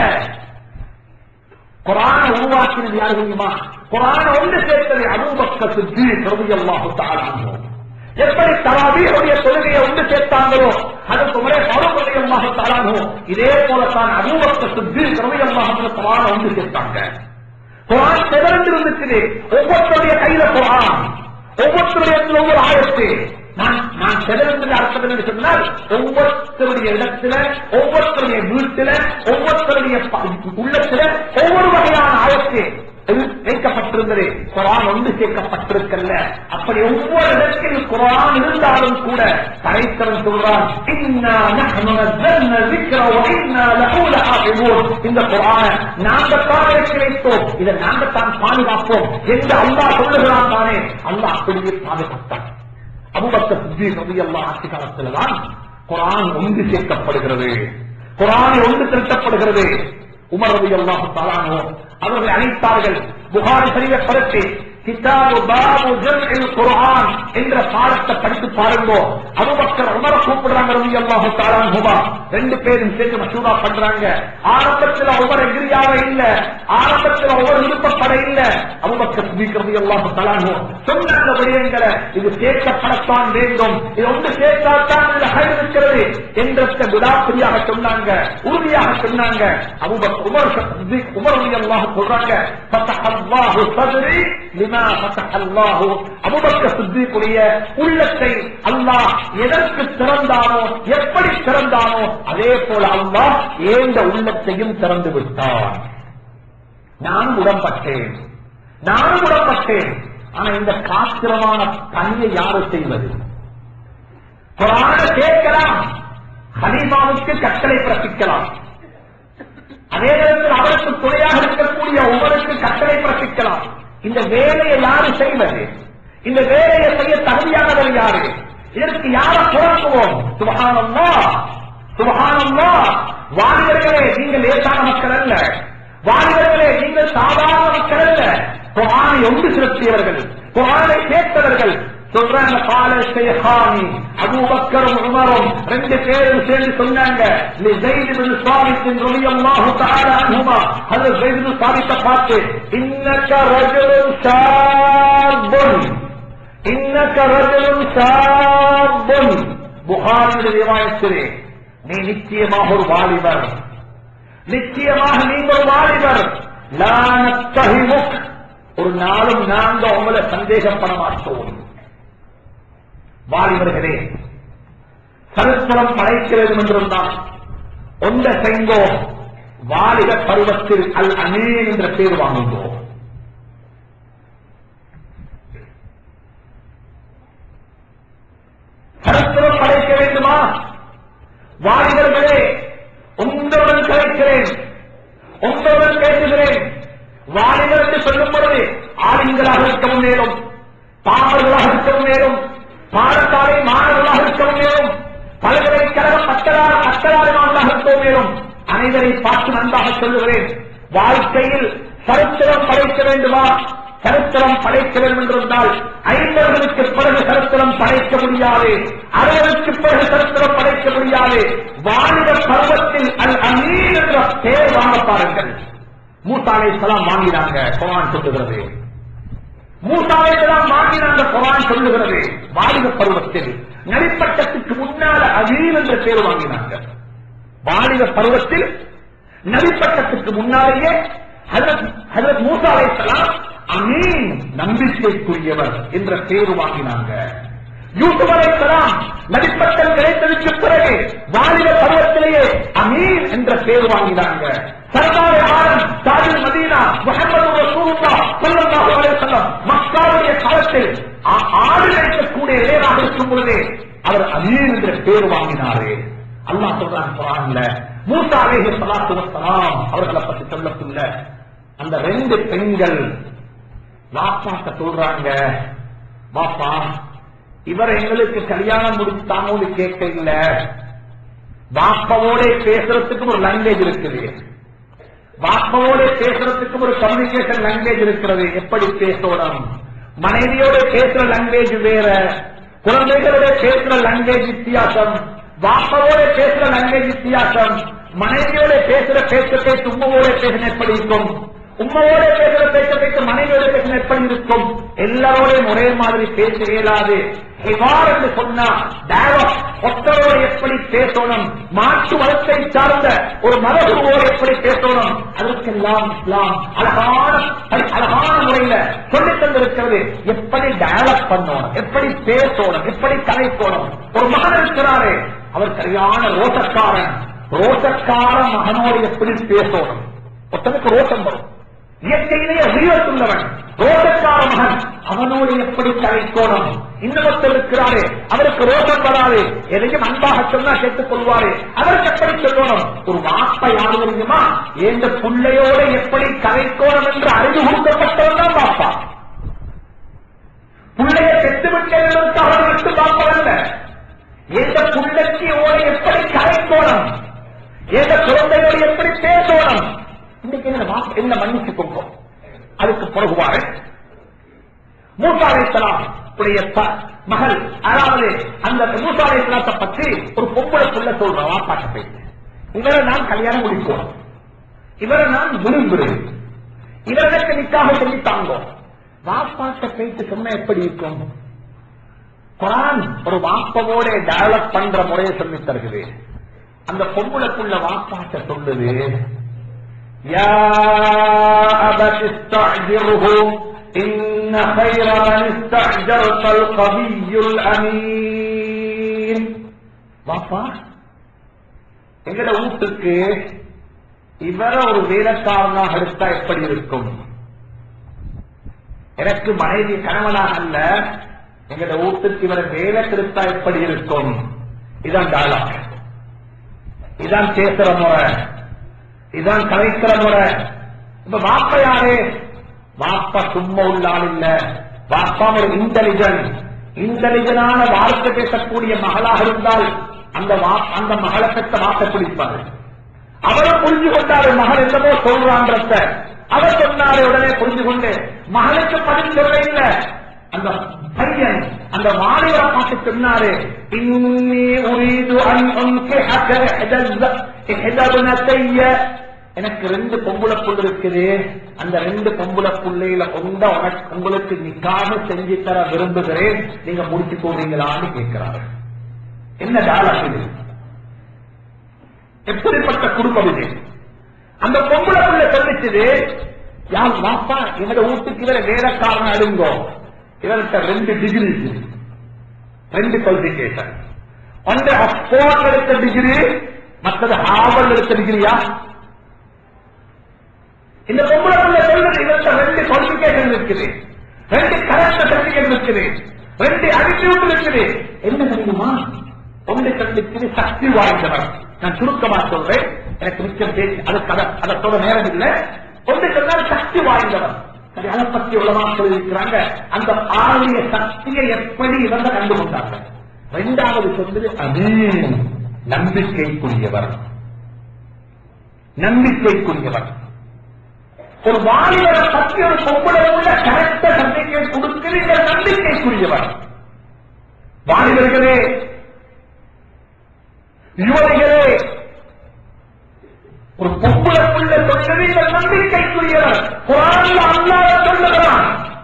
குரான உருவாக்கினது யாரு தெரியுமா குரான ஒன்று சேர்த்தது அபூபக்க சித்தி ரலியல்லாஹு தஆலா அன்ஹு எப்படி தராவீஹுடைய தொழுகையை ஒன்று சேர்த்தாங்களோ அதற்கு முறை ஃபாரூக் ரலியல்லாஹு தஆலா அன்ஹு இதே போலத்தான் அபூபக்க சித்தி ரலியல்லாஹு அன்ஹு குரான ஒன்று சேர்த்தாங்க குரான் சிதறந்து இருந்துச்சு ஒவ்வொருத்தருடைய கையில குரான் ஒவ்வொருத்தருடைய இடத்துல ஒவ்வொரு ஆயத்து நான் நான் சிதறந்து அர்த்தம் என்று சொன்னால் ஒவ்வொருத்தருடைய இடத்துல ஒவ்வொருத்தருடைய வீட்டுல ஒவ்வொருத்தருடைய ப- உள்ளத்துல ஒவ்வொரு வகையான ஆயத்து எது- வைக்கப்பட்டிருந்தது குரான் ஒன்று சேர்க்கப்பட்டிருக்கல்ல அப்படி ஒவ்வொரு இடத்தில் குரான் இருந்தாலும் கூட படைத்தவன் சொல்றான் "இன்னா நஹ்னு நஸ்ஸல்னா ذِكْرَ وَإِنَّا لَهُ لَحَافِظُونَ." இந்த குரான நாங்க தான் இறக்கி வைத்தோம் இதை நாங்க தான் பாதுகாப்போம் என்று அல்லாஹ் சொல்லுகிறான் தானே அல்லாஹ் அப்படியே பாதுகாத்தான் அபுபக்கர் சித்திக் ரலியல்லாஹு ஆட்சி காலத்தில்தான் குரான் ஒன்று சேர்க்கப்படுகிறது குரான் ஒன்று திரட்டப்படுகிறது உமர் ரலியல்லாஹு தஆலா அவர்கள் அழைத்தார்கள் புகாரி சரிவை படுத்தி கிதாபு பாபு ஜம்இல் குர்ஆன் என்ற பாடத்தை படித்து பாருங்க அபூபக்கர் உமர கூப்பிடுறாங்க ரலியல்லாஹு தஆலா அன்ஹுமா ரெண்டு பேரும் சேர்ந்து மசூரா பண்றாங்க ஆரம்பத்துல உமர் எகிரியாக இல்ல ஆரம்பத்துல உமர் விருப்பப்பட இல்ல அபூபக்கர் சித்திக் ரலியல்லாஹு தஆலா அன்ஹு சொன்னாங்க விடயங்களை இது சேர்க்கப்படத்தான் வேண்டும் இது ஒன்று சேர்த்தால்தான் இதுல ஹைர் இருக்கிறது என்ற விடாப்பிரியாக சொன்னாங்க உறுதியாக சொன்னாங்க அபூபக்கர் உமர் சித்திக் உமர் ரலியல்லாஹு சொல்றாங்க ஃபதஹல்லாஹு சத்ரி லிமா ஃபதஹல்லாஹு அபூபக்கர் சித்திக்குடைய உள்ளத்தை அல்லாஹ் எதற்கு திறந்தானோ எப்படி திறந்தானோ அதே போல அல்லாஹ் ஏந்த உள்ளத்தையும் திறந்து விட்டான் நான் உடம்பட்டேன் நானும் உடம்பட்டேன் ஆனா இந்த காத்திரமான பணியை யாரு செய்வது குரான கேட்கலாம் ஹலீமாவுக்கு கட்டளை பிறப்பிக்கலாம் அதே நேரத்தில் அவருக்கு துணையாக இருக்கக்கூடிய உமருக்கு கட்டளை பிறப்பிக்கலாம் இந்த வேலையை யாரு செய்வது இந்த வேலையை செய்ய தகுதியானவர் யாரு இதற்கு யார புறக்குவோம் சுபகானம்மா சுபகானம்மா வாலிபர்களே நீங்கள் லேசான மக்கள் அல்ல வாலிபர்களே நீங்கள் சாதாரண மக்கள் அல்ல குரானை ஒன்று செலுத்தியவர்கள் குரானை கேட்டவர்கள் சொல்றாங்க பால ஷேஹானி அபூபக்கரும் உமரும் ரெண்டு பேரும் சேர்ந்து சொன்னாங்க லி ஸைத் இப்னு சாபித் ரலியல்லாஹு தஆலா அன்ஹுமா ஹஜ்ரத் ஸைத் இப்னு சாபித்த பார்த்து இன்னக ரஜுலுன் ஷாபுன் இன்னக ரஜுலுன் ஷாபுன் புகாரியுடைய ரிவாயத்திலே நீ நிச்சயமாக ஒரு வாலிபர் நிச்சயமாக நீங்க ஒரு வாலிபர் லா நத்தஹிமுக் ஒரு நாளும் நாங்க உங்களை சந்தேகப்பட மாட்டோம் வாலிபர்களே சரித்திரம் படைக்க வேண்டும் என்றிருந்தால் ஒன்ற செய்தோ வாலிப பருவத்தில் அல் அமீன் என்ற பேர் வாங்குவோம் சரித்திரம் படைக்க வேண்டுமா வாலிபர்களே உங்களுடன் கலைக்கிறேன் உங்களுடன் பேசுகிறேன் வாலிபர் என்று சொல்லும் பொழுது ஆளுங்களாக இருக்கவும் நேரும் பாமர்களாக இருக்கவும் நேரும் பாடசாலை மாணவர்களாக இருக்கவும் நேரும் பல்கலைக்கழகம் பத்தலாறு பத்தலாறுமானதாக இருக்கவும் நேரும் அனைவரை பார்த்து நன்றாக சொல்லுகிறேன் வாழ்க்கையில் சரித்திரம் படைக்க வேண்டுமா சரித்திரம் படைக்க வேண்டும் என்றிருந்தால் ஐம்பதுகளுக்கு பிறகு சரித்திரம் படைக்க முடியாது அறுபதுக்கு பிறகு சரித்திரம் படைக்க முடியாது வாலிப பருவத்தில் அல் அமீன் என்ற பெயர் வாங்க பாருங்கள் மூசாலை சலாம் வாங்கினாங்க குரான் சொல்லுகிறது மூசாலை சலாம் வாங்கினாங்க குரான் சொல்லுகிறது வாலிப பருவத்தில் நடிப்பட்டத்துக்கு முன்னால அமீன் என்ற பேர் வாங்கினாங்க வாலிப பருவத்தில் நபிப்பட்டத்துக்கு முன்னாலேயே ஹஜரத் ஹஜரத் மூசா அலைஹிஸ்ஸலாம் அமீன் நம்பிக்கைக்குரியவர் என்ற பேர் வாங்கினாங்க யூசுப் அலைஹிஸ்ஸலாம் நபிப்பட்டம் கிடைத்ததுக்கு பிறகு வாலிப பருவத்திலேயே அமீன் என்ற பேர் வாங்கினாங்க சர்தார் ஆலம் தாஜுல் மதீனா முஹம்மது ரசூலுல்லாஹ் ஸல்லல்லாஹு அலைஹி வஸல்லம் மக்காவுடைய காலத்தில் ஆ- ஆடு கிடைக்கக்கூடிய இளையராக இருக்கும் பொழுதே அவர் அமீன் என்ற பேர் வாங்கினாரே அல்லாஹ் சொல்றான் குரான்ல மூசா அலைஹி ஸலாத்து வஸ்ஸலாம் அவர்களை பத்தி சொல்லக்குள்ள அந்த ரெண்டு பெண்கள் வாப்பாக்க சொல்றாங்க வாப்பா இவர் எங்களுக்கு கல்யாணம் முடித்தாங்கன்னு கேட்க இல்ல வாப்பாவோட பேசுறதுக்கு ஒரு லாங்குவேஜ் இருக்குது வாப்பாவோட பேசுறதுக்கு ஒரு கம்யூனிகேஷன் லாங்குவேஜ் இருக்கிறது எப்படி பேசணும் மனைவியோட பேசுற லாங்குவேஜ் வேற குழந்தைகளோட பேசுற லாங்குவேஜ் வித்தியாசம் வாப்பாவோட பேசுற லாங்குவேஜ் வித்தியாசம் மனைவியோட பேசுற பேச பேச உம்மவோட பேசின எப்படி இருக்கும் உம்மவோட பேசுற பேச பேச மனைவியோட பேசின எப்படி இருக்கும் எல்லாரோடையும் ஒரே மாதிரி பேச இயலாது இவ்வாறு என்று சொன்னா டயலாக் ஒத்தரோடு எப்படி பேசணும் மாற்று மதத்தை சார்ந்த ஒரு மதகுருவோடு எப்படி பேசணும் அதற்கெல்லாம் இஸ்லாம் அழகான அழ- அழகான முறையில சொல்லித் தந்திருக்கிறது எப்படி டயலாக் பண்ணணும் எப்படி பேசணும் எப்படி கலைக்கணும் ஒரு மகன் இருக்கிறாரே அவர் சரியான ரோசக்காரன் ரோசக்கார மகனோடு எப்படி பேசணும் ஒருத்தனுக்கு ரோசம் வரும் இயற்கையிலேயே உயிரத்துள்ளவன் ரோஷக்கார மகன் அவனோடு எப்படி கலைக்கோணம் இன்னொருத்தர் இருக்கிறாரே அவருக்கு ரோஷம் வராது எதையும் அன்பாக சொன்னா கேட்டுக் கொள்வாரு அவருக்கு எப்படி சொல்லணும் ஒரு வாப்பா யாரு தெரியுமா எந்த பிள்ளையோட எப்படி கலைக்கோணம் என்று அறிவு கொடுக்கப்பட்டவன் தான் வாப்பா பிள்ளைய பெற்றுவிட்டவர்களுக்கு அவர் விட்டு பார்ப்பதல்ல எந்த புள்ளக்கு ஓட எப்படி கலைக்கோணம் எந்த குழந்தையோடு எப்படி பேசோணும் இன்னைக்கு என்ன வாப்பா என்ன மன்னிச்சு கொண்டோம் அதுக்கு பிறகுவாரு மூசா அலைஹிஸ்ஸலாம் உடைய ப- மகள் அதாவது அந்த மூசா அலைஹிஸ்ஸலாத்தை பற்றி ஒரு பொம்பளை புள்ள சொல்ற வாப்பாட்ட போயிட்டு இவரை நான் கல்யாணம் முடிப்போம் இவரை நான் விரும்புகிறேன் இவர்களுக்கு நிக்காக சொல்லி தாங்கோம் வாப்பாட்ட போயிட்டு சொன்ன எப்படி இருக்கும் குரான் ஒரு வாப்பவோட டெவலப் பண்ற முறையை சொல்லி தருகிறது அந்த பொம்பளைக்குள்ள வாப்பாட்ட சொல்லுது يا أبت استعجره إن خير من استعجرت القوي الأمين வாப்பா எங்கட வீட்டுக்கு இவர ஒரு வேலைக்காரனாக எடுத்தா எப்படி இருக்கும் எனக்கு மனைவி கணவனாக அல்ல எங்கட வீட்டுக்கு இவரை வேலை எடுத்தா எப்படி இருக்கும் இதான் டாலாக் இதான் பேசுற முறை இதான் கலைக்கிற முறை இப்ப வாப்ப யாரு வாப்பா சும்மா உள்ள ஆள் இல்ல வாப்பா ஒரு இன்டெலிஜென்ட் இன்டெலிஜென்டான வார்த்தை பேசக்கூடிய மகளாக இருந்தால் அந்த வா- அந்த மகளை பெற்ற வார்த்தை பிடிப்பாரு அவரும் புரிஞ்சு கொண்டாரு மகள் என்னமோ சொல்றான்றத அவர் சொன்னாரு உடனே புரிஞ்சு கொண்டு மகளுக்கு பதில் சொல்ல இல்ல அந்த பையன் அந்த வாலிபரை பார்த்து சொன்னாரு இன்னி உரீது அன் உன்கிஹக இஹ்தல் இஹ்தபுனத்தைய எனக்கு ரெண்டு பொம்புளை புல் இருக்குது அந்த ரெண்டு பொம்புளை புள்ளையில கொண்ட உனக்கு உங்களுக்கு நிக்காக செஞ்சு தர விரும்புகிறேன் நீங்க முடிச்சு போறீங்களான்னு கேட்கிறாரு என்ன டாலர் இது எப்படிப்பட்ட குடும்பம் இது அந்த பொம்பளை புள்ள சொல்லிச்சது யார் வாப்பா இவர வீட்டுக்கு இவர வேலைக்காரன் அடுங்கோ இவர்கிட்ட ரெண்டு டிகிரி இருக்கு ரெண்டு குவாலிபிகேஷன் ஒன்று ஆக்ஸ்போர்ட் எடுத்த டிகிரி மற்றது ஹார்வர்ட் எடுத்த டிகிரியா இந்த பொம்பளை புள்ள சொல்றது இவர்கிட்ட ரெண்டு குவாலிபிகேஷன் இருக்குது ரெண்டு கரெக்ட் சர்டிபிகேட் இருக்குது ரெண்டு அடிட்டியூட் இருக்குது என்ன தெரியுமா ஒன்று கண்டித்து சக்தி வாய்ந்தவர் நான் சுருக்கமா சொல்றேன் எனக்கு மிச்சம் பேசி அதுக்கு அதை அதை சொல்ல நேரம் இல்லை ஒன்று சொன்னால் சக்தி வாய்ந்தவர் சரி அதை பத்தி உலமா சொல்லியிருக்கிறாங்க அந்த ஆளுடைய சக்தியை எப்படி இவங்க கண்டுகொண்டாங்க இரண்டாவது சொல்றது அது நம்பிக்கைக்குரியவர் நம்பிக்கைக்குரியவர் ஒரு வாலிபரை பற்றி ஒரு பொம்பளை உள்ள கரெக்ட நம்பிக்கை கொடுக்கிற நம்பிக்கைக்குரியவர் வாலிபர்களே யுவதிகளே ஒரு பொம்பளைக்குள்ள சொல்றது இந்த நம்பிக்கைக்குரியவர் குரான்ல அல்லாத சொல்லுகிறான்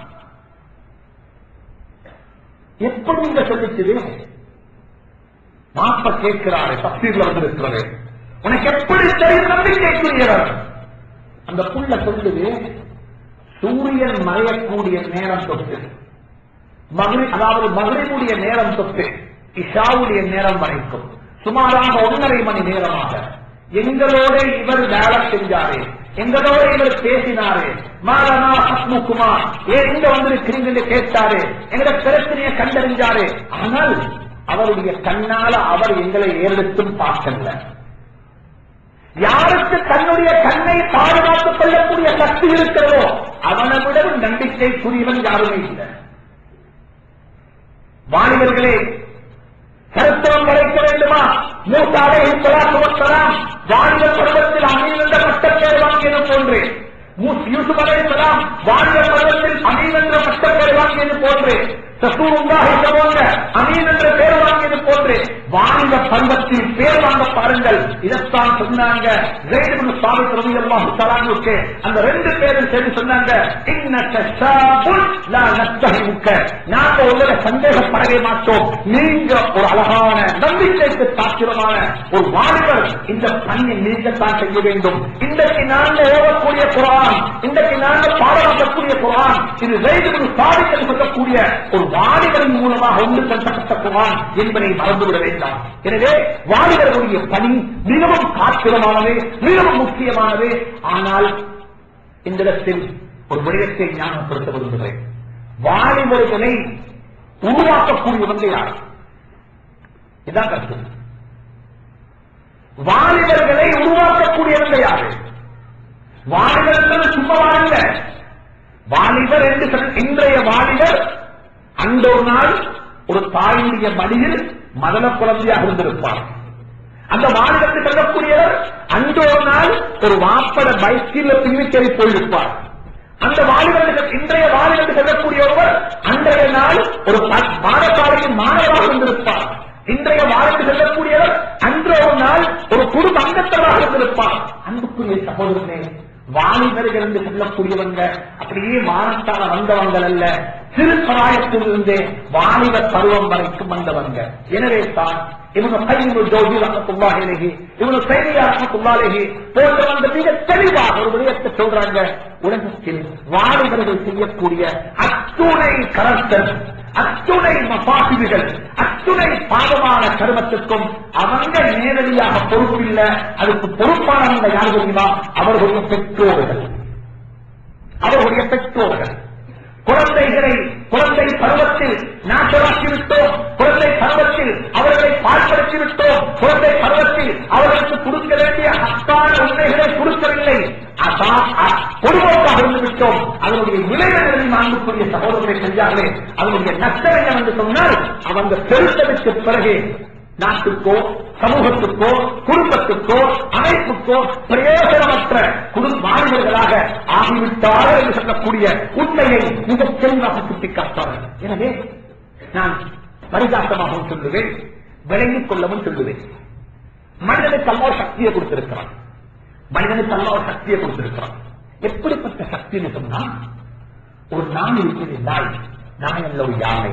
எப்படி இந்த சொல்லிச்சது மாப்ப கேட்கிறாரு தப்சீர்ல வந்திருக்கிறது உனக்கு எப்படி தெரியும் நம்பிக்கைக்குரியவர் அந்த புள்ள சொல்லுது சூரியன் மறையக்கூடிய நேரம் தொட்டு மகிழ் அதாவது மகிழ்வுடைய நேரம் தொட்டு இஷாவுடைய நேரம் வரைக்கும் சுமாராக ஒன்றரை மணி நேரமாக எங்களோட இவர் டயலாக் செஞ்சாரு எங்களோட இவர் பேசினாரு மாறனா அஸ்முக்குமா ஏன் இங்க வந்திருக்கிறீங்கன்னு கேட்டாரு எங்கட பிரச்சனையை கண்டறிஞ்சாரு ஆனால் அவருடைய கண்ணால அவர் எங்களை ஏறெடுத்தும் பார்க்கல யாருக்கு தன்னுடைய கண்ணை பாதுகாத்துக் கொள்ளக்கூடிய சக்தி இருக்கிறதோ அவனை விடவும் நம்பிக்கைக்குரியவன் யாருமே இல்லை வாலிபர்களே சரித்திரம் வரைக்க வேண்டுமா மூத்தாலே சுமத்தலாம் வாலிபர் பருவத்தில் அமீன் பட்டப்பேர் வாங்கியது போன்று மூஸ் யூசுப் அலைஹிஸ்ஸலாம் வாலிபர் பருவத்தில் அமீன் என்ற பட்டப்பேர் வாங்கியது போன்று சசூருல்லாஹி சொல்லுவாங்க அமீன் என்ற பேர் வாங்கியது போன்று வாலிப பருவத்தில் பேர் வாங்க பாருங்கள் இதைத்தான் சொன்னாங்க ஜெயித் இப்னு சாபித் ரலியல்லாஹு தஆலாவுக்கு அந்த ரெண்டு பேரும் சேர்ந்து சொன்னாங்க இன்னக ஷாபுன் லா நஸ்தஹிமுக்க நாங்க உங்களை சந்தேகப்படவே மாட்டோம் நீங்க ஒரு அழகான நம்பிக்கைக்கு சாத்திரமான ஒரு வாலிபர் இந்த பணியை நீங்க தான் செய்ய வேண்டும் இன்றைக்கு நாங்க ஓடக்கூடிய குரான் இன்றைக்கு நாங்க பாடமாக்கக்கூடிய குரான் இது ஜெயித் சாதிக்க சொல்லக்கூடிய ஒரு வாலிபரின் மூலமாக ஒன்று செலுத்தப்பட்ட குரான் என்பதை மறந்துவிட வேண்டாம் எனவே வாலிபர்களுடைய பணி மிகவும் காத்திரமானது மிகவும் முக்கியமானது ஆனால் இந்த இடத்தில் ஒரு விடயத்தை ஞானப்படுத்த விரும்புகிறேன் வாலிபர்களை உருவாக்கக்கூடியவங்க யார் இதான் கருத்து வாலிபர்களை உருவாக்கக்கூடியவங்க யாரு வாலிபர்கள் சும்மா வாழில்ல வாலிபர் என்று சொல் இன்றைய வாலிபர் அந்த ஒரு நாள் ஒரு தாயினுடைய மடியில் மதன குழந்தையாக இருந்திருப்பார் அந்த வாலிபத்தை சொல்லக்கூடியவர் அந்த ஒரு நாள் ஒரு வாப்பட பைக்கில் பின்னிச்சேரி போயிருப்பார் அந்த வாலிபர்கள் இன்றைய வாலிபத்தை சொல்லக்கூடிய ஒருவர் அன்றைய நாள் ஒரு ப- பாடசாலையின் மாணவராக இருந்திருப்பார் இன்றைய வாலிபத்தை சொல்லக்கூடியவர் அன்று ஒரு நாள் ஒரு குடும்ப அங்கத்தவராக இருந்திருப்பார் அன்புக்குரிய சகோதரனே வாலிபர்கள் என்று சொல்லக்கூடியவங்க அப்படியே மானத்தால வந்தவங்க அல்ல சிறு பிராயத்திலிருந்தே வாலிப பருவம் வரைக்கும் வந்தவங்க எனவே தான் இவங்க கையில் ஜோதி ரஹத்துல்லாஹிலேஹி இவங்க சைனியா ரஹத்துல்லாஹிலேஹி போன்றவங்க மிக தெளிவாக ஒரு விடயத்தை சொல்றாங்க உலகத்தில் வாலிபர்கள் செய்யக்கூடிய அத்துணை கரத்தல் அத்துணை மபாசிகள் அத்துணை பாவமான கருமத்திற்கும் அவங்க நேரடியாக பொறுப்பில்ல அதுக்கு பொறுப்பானவங்க யார் தெரியுமா அவர்களுடைய பெற்றோர்கள் அவர்களுடைய பெற்றோர்கள் குழந்தைகளை குழந்தை பருவத்தில் நாட்டமாக்கி விட்டோம் குழந்தை பருவத்தில் அவர்களை பால்படுத்தி விட்டோம் குழந்தை பருவத்தில் அவர்களுக்கு கொடுக்க வேண்டிய அத்தான உண்மைகளை கொடுக்கவில்லை அதான் அ- பொதுமோக்காக இருந்து விட்டோம் அதனுடைய விளைவுகளை மாண்புக்குரிய சகோதரர்களை செஞ்சார்களே அதனுடைய நஷ்டம் என்னவென்று சொன்னால் அவங்க பெருத்ததுக்கு பிறகு நாட்டுக்கோ சமூகத்துக்கோ குடும்பத்துக்கோ அமைப்புக்கோ பிரயோஜனமற்ற குடும்ப மாணவர்களாக ஆகிவிட்டார்கள் என்று சொல்லக்கூடிய உண்மையை மிக தெளிவாக சுட்டிக்காட்டார்கள் எனவே நான் பரிதாசமாகவும் சொல்லுவேன் விளங்கிக் கொள்ளவும் சொல்லுவேன் மனிதனுக்கு அல்லா ஒரு சக்தியை கொடுத்திருக்கிறான் மனிதனுக்கு அல்லா ஒரு சக்தியை கொடுத்திருக்கிறான் எப்படிப்பட்ட சக்தின்னு சொன்னா ஒரு நாய் இருக்குது நாய் நாயல்ல ஒரு யானை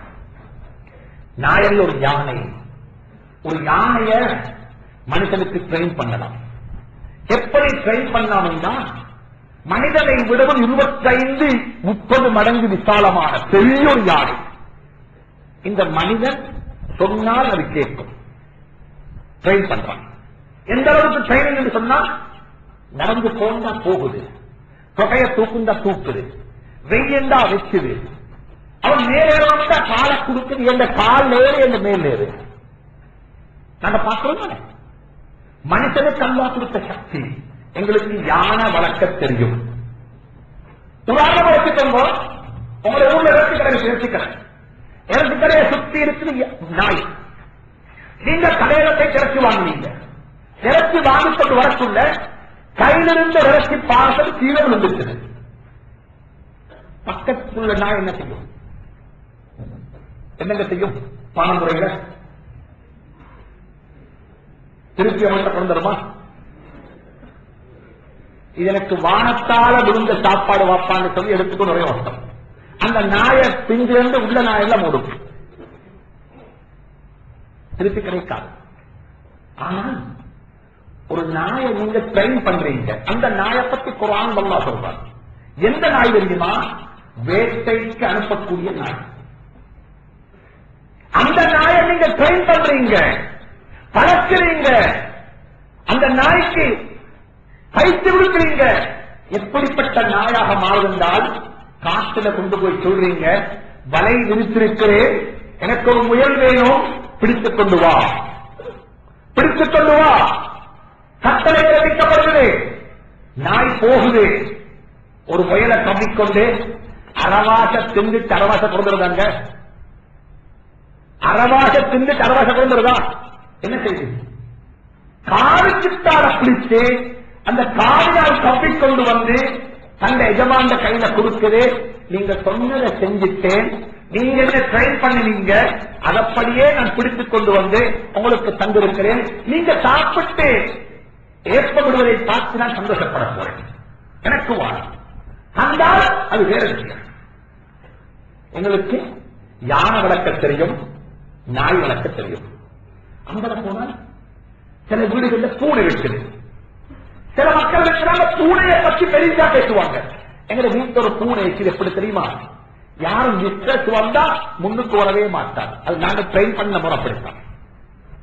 நாயல்ல ஒரு யானை ஒரு யானைய மனிதனுக்கு ட்ரெயின் பண்ணலாம் எப்படி ட்ரெயின் பண்ணலாம்னா மனிதனை விடவும் இருபத்தைந்து முப்பது மடங்கு விசாலமான பெரிய ஒரு யானை இந்த மனிதன் சொன்னால் அது கேட்கும் ட்ரெயின் பண்றான் எந்த அளவுக்கு ட்ரைனிங் என்று சொன்னா நடந்து போந்தா போகுது தொகைய தூக்குந்தா தூக்குது வெய்யண்டா வச்சுது அவன் மேலேறா காலை கொடுக்குது எந்த கால் ஏறு எந்த மேல் ஏறு நாங்க பார்க்கிறோம் தானே மனுஷனுக்கு அல்லா கொடுத்த சக்தி எங்களுக்கு யானை வளர்க்க தெரியும் உதாரணமா வச்சுக்கோங்க உங்களை ஊர்ல இறச்சி கடை இறச்சிக்கடை இறச்சி கடையை சுத்தி இருக்குது ய- நாய் நீங்க கடையில போய் இறச்சி வாங்குவீங்க இறச்சி வாங்கி கொண்டு வரக்குள்ள கையிலிருந்த இறச்சி பார்சல் கீழே விழுந்துருக்குது பக்கத்துள்ள நாய் என்ன செய்யும் என்னங்க செய்யும் பணம் முறையில திருப்பி அவன்கிட்ட கொண்டு வருமா இது எனக்கு வானத்தால விழுந்த சாப்பாடு வாப்பான்னு சொல்லி எடுத்துக்கொண்டு ஒரே வருஷம் அந்த நாயை பிங்கிலிருந்து உள்ள நாயெல்லாம் மூடும் திருப்பி கிடைக்காது ஆனால் ஒரு நாயை நீங்க ட்ரெயின் பண்றீங்க அந்த நாயை பத்தி குரான் நல்லா சொல்றாங்க எந்த நாய் தெரியுமா வேட்டைக்கு அனுப்பக்கூடிய நாய் அந்த நாயை நீங்க ட்ரெயின் பண்றீங்க பழக்கிறீங்க அந்த நாய்க்கு பயிற்சி கொடுக்கிறீங்க எப்படிப்பட்ட நாயாக மாறுவென்றால் காட்டுல கொண்டு போய் சொல்றீங்க வலை விரித்திருக்கிறேன் எனக்கு ஒரு முயல் வேணும் பிடித்துக் கொண்டு வா பிடித்துக் கொண்டு வா கட்டளை பிறப்பிக்கப்படுகிறது நாய் போகுது ஒரு முயலை கவ்விக்கொண்டு அரவாச திண்டுட்டு அரவாச கொடுத்துருந்தாங்க அரவாச திண்டுட்டு அரவாச கொடுத்துருதா என்ன செய்யுது காலுக்குத்தால பிடித்து அந்த காலினால் கவ்விக்கொண்டு வந்து தந்த எஜமாண்ட கையில கொடுக்குது நீங்க சொன்னதை செஞ்சுட்டேன் நீங்க என்ன ட்ரைன் பண்ணுவீங்க அதப்படியே நான் பிடித்துக் கொண்டு வந்து உங்களுக்கு தந்திருக்கிறேன் நீங்க சாப்பிட்டு ஏற்படுவதை பார்த்து நான் சந்தோஷப்பட போறேன் எனக்கு வாழும் தந்தால் அது வேற விஷயம் எங்களுக்கு யானை வளர்க்க தெரியும் நாய் வளர்க்க தெரியும் அம்பல போனால் சில வீடுகள்ல பூனை இருக்குது சில மக்கள் இருக்கிறாங்க பூனையை பற்றி பெரிசா பேசுவாங்க எங்க வீட்டுல ஒரு பூனை இருக்குது எப்படி தெரியுமா யாரும் விஸ்ட்ரஸ் வந்தா முன்னுக்கு வரவே மாட்டார் அது நாங்க ட்ரெயின் பண்ண முறை அப்படித்தான்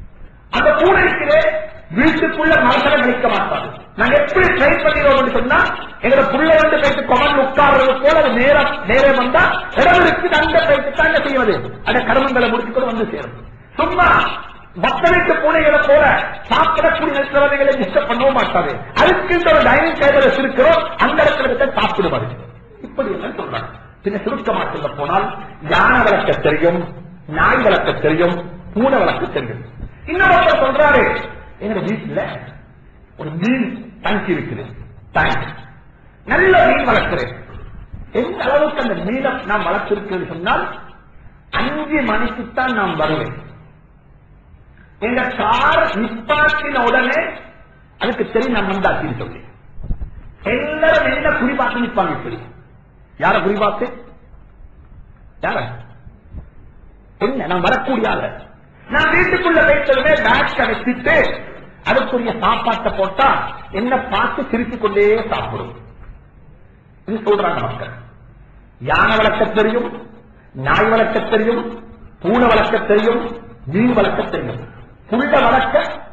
அந்த பூனைக்கு வீட்டுக்குள்ள மரசலம் கழிக்க மாட்டாது நாங்க எப்படி ட்ரை பண்ணிடுவோம் சொன்னா எங்களை புள்ள வந்து போயிட்டு கொமன் உட்கார்றது போல அது நேரம் நேரம் வந்தா இடம் இருக்கு அந்த போயிட்டு தான் என்ன செய்வது அந்த கர்மங்களை முடிச்சுக்கொண்டு வந்து சேரும் சும்மா மத்தனைக்கு பூனைகளை போல சாப்பிடக்கூடிய சிறவைகளை டிஸ்டர்ப் பண்ணவும் மாட்டாது அதுக்கு ஒரு டைனிங் டேபிள் இருக்கிறோம் அந்த இடத்துல இருக்க சாப்பிடுவாரு இப்படி எல்லாம் சொல்றாங்க பின்ன சுருக்கமா சொல்ல போனால் யானை வளர்க்க தெரியும் நாய் வளர்க்க தெரியும் பூனை வளர்க்க தெரியும் இன்னொருத்தர் சொல்றாரு எங்க வீட்டுல ஒரு மீன் டங்க் இருக்குது டங்க் நல்ல மீன் வளர்க்கிறேன் எந்த அளவுக்கு அந்த மீனை நான் வளர்த்திருக்கிறது சொன்னால் அஞ்சு மணிக்குத்தான் நான் வருவேன் எங்க கார் நிப்பாட்டின உடனே அதுக்கு தெரியும் நான் வந்தாச்சின்னு சொல்லி எல்லாரும் என்ன குறிபார்த்து நிற்பாங்க இப்படி யார குறிபார்த்து யார என்ன நான் வரக்கூடிய ஆளு நான் வீட்டுக்குள்ள வைத்ததுமே பேட்ச வச்சுட்டு அதுக்குரிய சாப்பாட்டை போட்டா என்ன பார்த்து சிரித்துக் கொண்டே சாப்பிடும் இது சொல்றாங்க மக்கள் யானை வளர்க்க தெரியும் நாய் வளர்க்க தெரியும் பூனை வளர்க்க தெரியும் மீன் வளர்க்க தெரியும் புள்ள வளர்க்க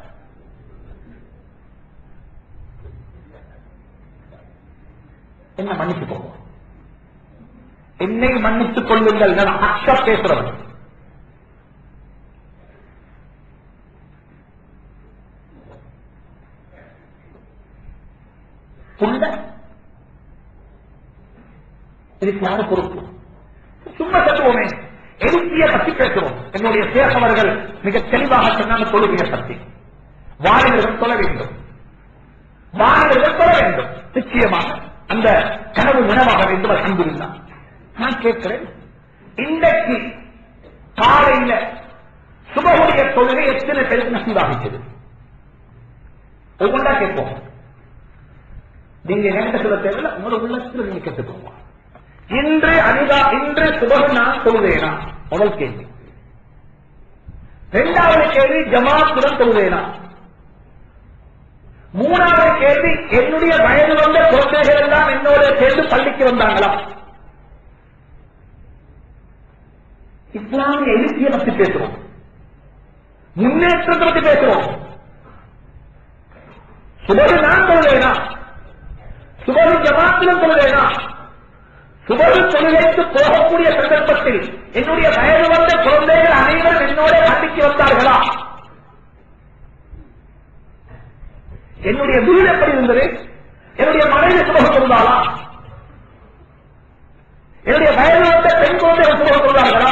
என்ன மன்னிச்சு போவோம் என்னை மன்னித்துக் கொள்ளுங்கள் நான் அக்ஷா பேசுறவன் புள்ள இதுக்கு யாரு பொறுப்பு சும்மா தத்துவோமே எழுச்சிய பத்தி பேசுவோம் என்னுடைய சேகவர்கள் மிக தெளிவாக சொன்னாங்க தொழுகையை பற்றி வாலிபர்கள் சொல்ல வேண்டும் வாலிபர்கள் சொல்ல வேண்டும் நிச்சயமாக அந்த கனவு நினைவாக வேண்டும் அன்புல்லா நான் கேட்கிறேன் இன்றைக்கு காலையில சுபகுடைய தொழுகை எத்தனை பேருக்கு நசீவாகிச்சது ஒவ்வொன்றா கேட்போம் நீங்க என்ன சொல்ல தேவையில்ல உங்களோட உள்ளத்துல நீங்க கேட்டுக்கோங்க இன்று அனிதா இன்று சுபகு நான் சொல்லுவேனா முதல் கேள்வி இரண்டாவது கேள்வி ஜமாத்துடன் சொல்லுவேனா மூணாவது கேள்வி என்னுடைய வயது வந்த குழந்தைகள் எல்லாம் என்னோட சேர்ந்து பள்ளிக்கு வந்தாங்களா இஸ்லாமிய எழுச்சியை பற்றி பேசுறோம் முன்னேற்றத்தை பற்றி பேசுறோம் சுபகு நான் சொல்லுவேனா சுபகு ஜமாத்திலும் சொல்லுவேனா சுபகு தொழிலைக்கு போகக்கூடிய சந்தர்ப்பத்தில் என்னுடைய வயது வந்த குழந்தைகள் அனைவரும் என்னோட பள்ளிக்கு வந்தார்களா என்னுடைய வீடு எப்படி இருந்தது என்னுடைய மனைவி சுபகம் இருந்தாளா என்னுடைய வயது வந்த பெண் குழந்தைகள் சுபகம் இருந்தார்களா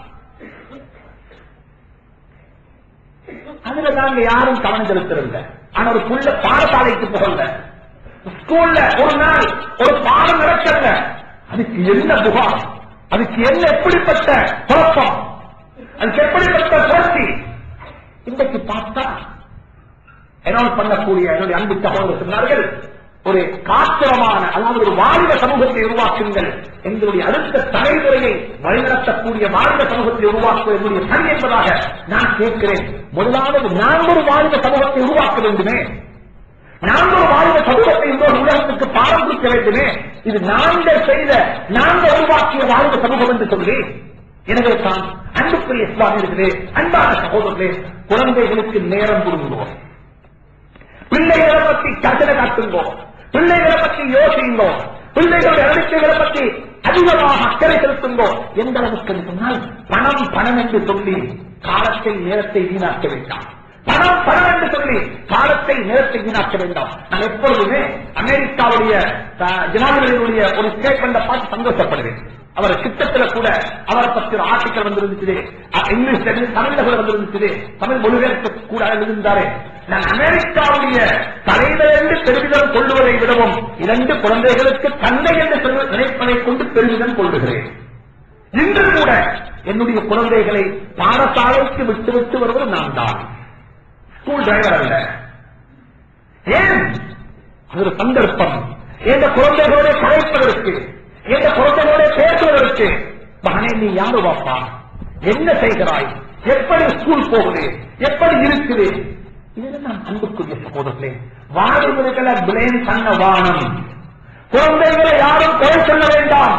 அதுல நாங்க யாரும் கவனம் செலுத்தவில்லை ஆனா ஒரு புள்ள பாடசாலைக்கு போகல ஸ்கூல்ல ஒரு நாள் ஒரு பாடம் நடக்கல அதுக்கு என்ன புகார் அதுக்கு என்ன எப்படிப்பட்ட குழப்பம் அதுக்கு எப்படிப்பட்ட போட்டி இன்றைக்கு பார்த்தா என்னால் பண்ணக்கூடிய என்னுடைய அன்பு சகோதரர் சொன்னார்கள் ஒரு காத்திரமான அதாவது ஒரு வாலிப சமூகத்தை உருவாக்குங்கள் எங்களுடைய அடுத்த தலைமுறையை வழிநடத்தக்கூடிய வாலிப சமூகத்தை உருவாக்குவது என்னுடைய பணி என்பதாக நான் கேட்கிறேன் முதலாவது நான் ஒரு வாலிப சமூகத்தை உருவாக்க வேண்டுமே நான் ஒரு வாலிப சமூகத்தை இன்னொரு உலகத்துக்கு பாடம் கொடுக்க வேண்டுமே இது நாங்கள் செய்த நாங்கள் உருவாக்கிய வாலிப சமூகம் என்று சொல்லி எனவே தான் அன்புக்குரிய இஸ்லாமியர்களே அன்பான சகோதரர்களே குழந்தைகளுக்கு நேரம் கொடுங்கோ பிள்ளைகளை பற்றி கட்டளை காட்டுங்கோ பிள்ளைகளை பற்றி யோசிங்கோ பிள்ளைகளுடைய நடத்தைகளை பற்றி அதிகமாக அக்கறை செலுத்துங்கோ எந்த அளவுக்கு என்று சொன்னால் பணம் பணம் என்று சொல்லி காலத்தை நேரத்தை வீணாக்க வேண்டாம் பணம் பணம் என்று சொல்லி காலத்தை நேரத்தை வீணாக்க வேண்டாம் நான் எப்பொழுதுமே அமெரிக்காவுடைய அஹ், ஜனாதிபதியுடைய ஒரு ஸ்டேட்மெண்ட பார்த்து சந்தோஷப்படுவேன் அவர் சித்தத்துல கூட அவரை பற்றி ஒரு ஆர்டிக்கல் வந்திருந்துச்சு அஹ், இங்கிலீஷ்ல இருந்து தமிழ்ல கூட வந்திருந்துச்சு தமிழ் மொழிபெயர்ப்பு கூட எழுதியிருந்தாரே நான் அமெரிக்காவுடைய தலைவர் என்று பெருமிதம் கொள்வதை விடவும் இரண்டு குழந்தைகளுக்கு தந்தை என்று சொல்ல- நினைப்பதை கொண்டு பெருமிதம் கொள்ளுகிறேன் இன்று கூட என்னுடைய குழந்தைகளை பாடசாலைக்கு விட்டு விட்டு வருவது நான் தான் ஸ்கூல் டிரைவர் அல்ல ஏன் அது ஒரு சந்தர்ப்பம் எந்த குழந்தைகளோட கலைப்பதற்கு எந்த குழந்தைகளோட பேசுவதற்கு மகனே நீ யாரு வாப்பா என்ன செய்கிறாய் எப்படி ஸ்கூல் போகுது எப்படி இருக்குது இதுதான் நான் அன்புக்குரிய சகோதரர்களே வாழ்வுகளை பிளேம் பண்ண வானம் குழந்தைகளை யாரும் குறை சொல்ல வேண்டாம்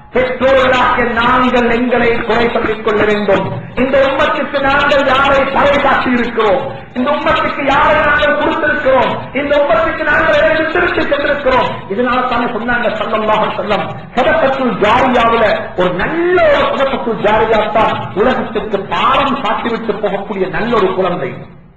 பெற்றோர்களாக நாங்கள் எங்களை குறை சொல்லிக் கொள்ள வேண்டும் இந்த உம்மத்துக்கு நாங்கள் யாரை பறை காட்டி இருக்கிறோம் இந்த உம்மத்துக்கு யாரை நாங்கள் கொடுத்திருக்கிறோம் இந்த உம்மத்துக்கு நாங்கள் எதை வித்திருத்து சென்றிருக்கிறோம் இதனால தானே சொன்னாங்க சல்லல்லாஹு செல்லம் சதப்பத்துள் ஜாரியாவுல ஒரு நல்ல ஒரு சதப்பத்துள் ஜாரியா தான் உலகத்துக்கு பாரம் காட்டிவிட்டு போகக்கூடிய நல்ல ஒரு குழந்தை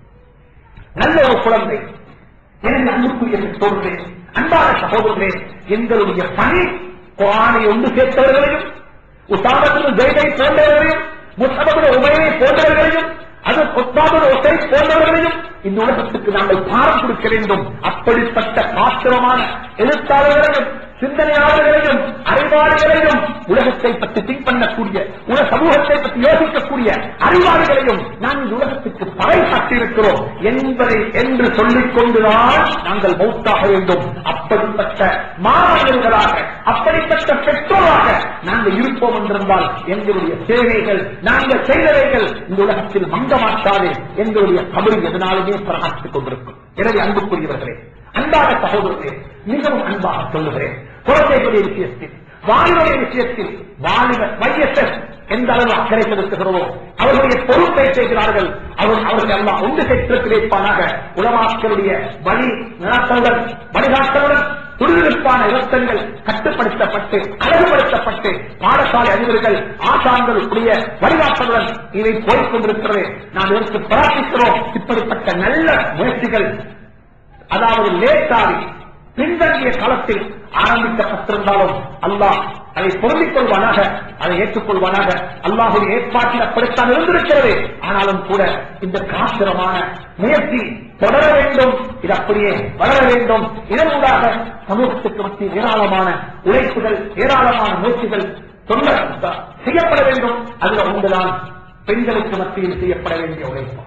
நல்ல ஒரு குழந்தை எனக்கு அன்புக்குரிய பெற்றோர்களே அன்பான சகோதரர்களே எங்களுடைய பணி குரானை ஒன்று சேர்த்தவர்களையும் உசாமத்தில் ஜெய்தை போன்றவர்களையும் முத்தபத்தில் உமையை போன்றவர்களையும் அது ஒத்தாபுல் ஒசை போன்றவர்களையும் இந்த உலகத்துக்கு நாங்கள் பாரம் கொடுக்க வேண்டும் அப்படிப்பட்ட பாத்திரமான எழுத்தாளர்களையும் சிந்தனையாளர்களையும் அறிவாளிகளையும் உலகத்தை பற்றி திங்க் பண்ணக்கூடிய உலக சமூகத்தை பற்றி யோசிக்கக்கூடிய அறிவாளிகளையும் நான் இந்த உலகத்துக்கு பறை காட்டியிருக்கிறோம் என்பதை என்று சொல்லிக் கொண்டுதான் நாங்கள் மௌத்தாக வேண்டும் அப்படிப்பட்ட மாணவர்களாக அப்படிப்பட்ட பெற்றோராக நாங்கள் இருப்போம் என்றிருந்தால் எங்களுடைய சேவைகள் நாங்கள் செய்தவைகள் இந்த உலகத்தில் மங்க மாட்டாது எங்களுடைய தமிழ் எதனாலுமே பிரகாசித்துக் கொண்டிருக்கும் எனவே அன்புக்குரியவர்களே அன்பான சகோதரர்களே மிகவும் அன்பாக சொல்லுகிறேன் குழந்தைகளுடைய விஷயத்தில் வாலிபுடைய விஷயத்தில் வாலிப வைஎஸ்எஸ் எந்த அளவு அக்கறை செலுத்துகிறதோ அவர்களுடைய பொறுப்பை செய்கிறார்கள் அவர் அவர்கள் எல்லாம் ஒன்று சேர்த்து வைப்பானாக உலமாக்களுடைய வழி நடத்தலுடன் வழிகாட்டலுடன் துரிதற்கான இலக்கங்கள் கட்டுப்படுத்தப்பட்டு அழகுபடுத்தப்பட்டு பாடசாலை அதிபர்கள் ஆசான்களுடைய வழிகாட்டலுடன் இவை போய்கொண்டிருக்கிறது நாம் இதற்கு பிரார்த்திக்கிறோம் இப்படிப்பட்ட நல்ல முயற்சிகள் அதாவது லேட்டாகி பின்தங்கிய காலத்தில் ஆரம்பிக்கப்பட்டிருந்தாலும் அல்லாஹ் அதை பொருந்திக் கொள்வானாக அதை ஏற்றுக்கொள்வானாக அல்லாஹுடைய ஏற்பாட்டில் அப்படித்தான் இருந்திருக்கிறது ஆனாலும் கூட இந்த காத்திரமான முயற்சி தொடர வேண்டும் இது அப்படியே வளர வேண்டும் இதனூடாக சமூகத்துக்கு மத்திய ஏராளமான உழைப்புகள் ஏராளமான முயற்சிகள் சொல்ல செய்யப்பட வேண்டும் அதுல ஒன்றுதான் பெண்களுக்கு மத்தியில் செய்யப்பட வேண்டிய உழைப்பு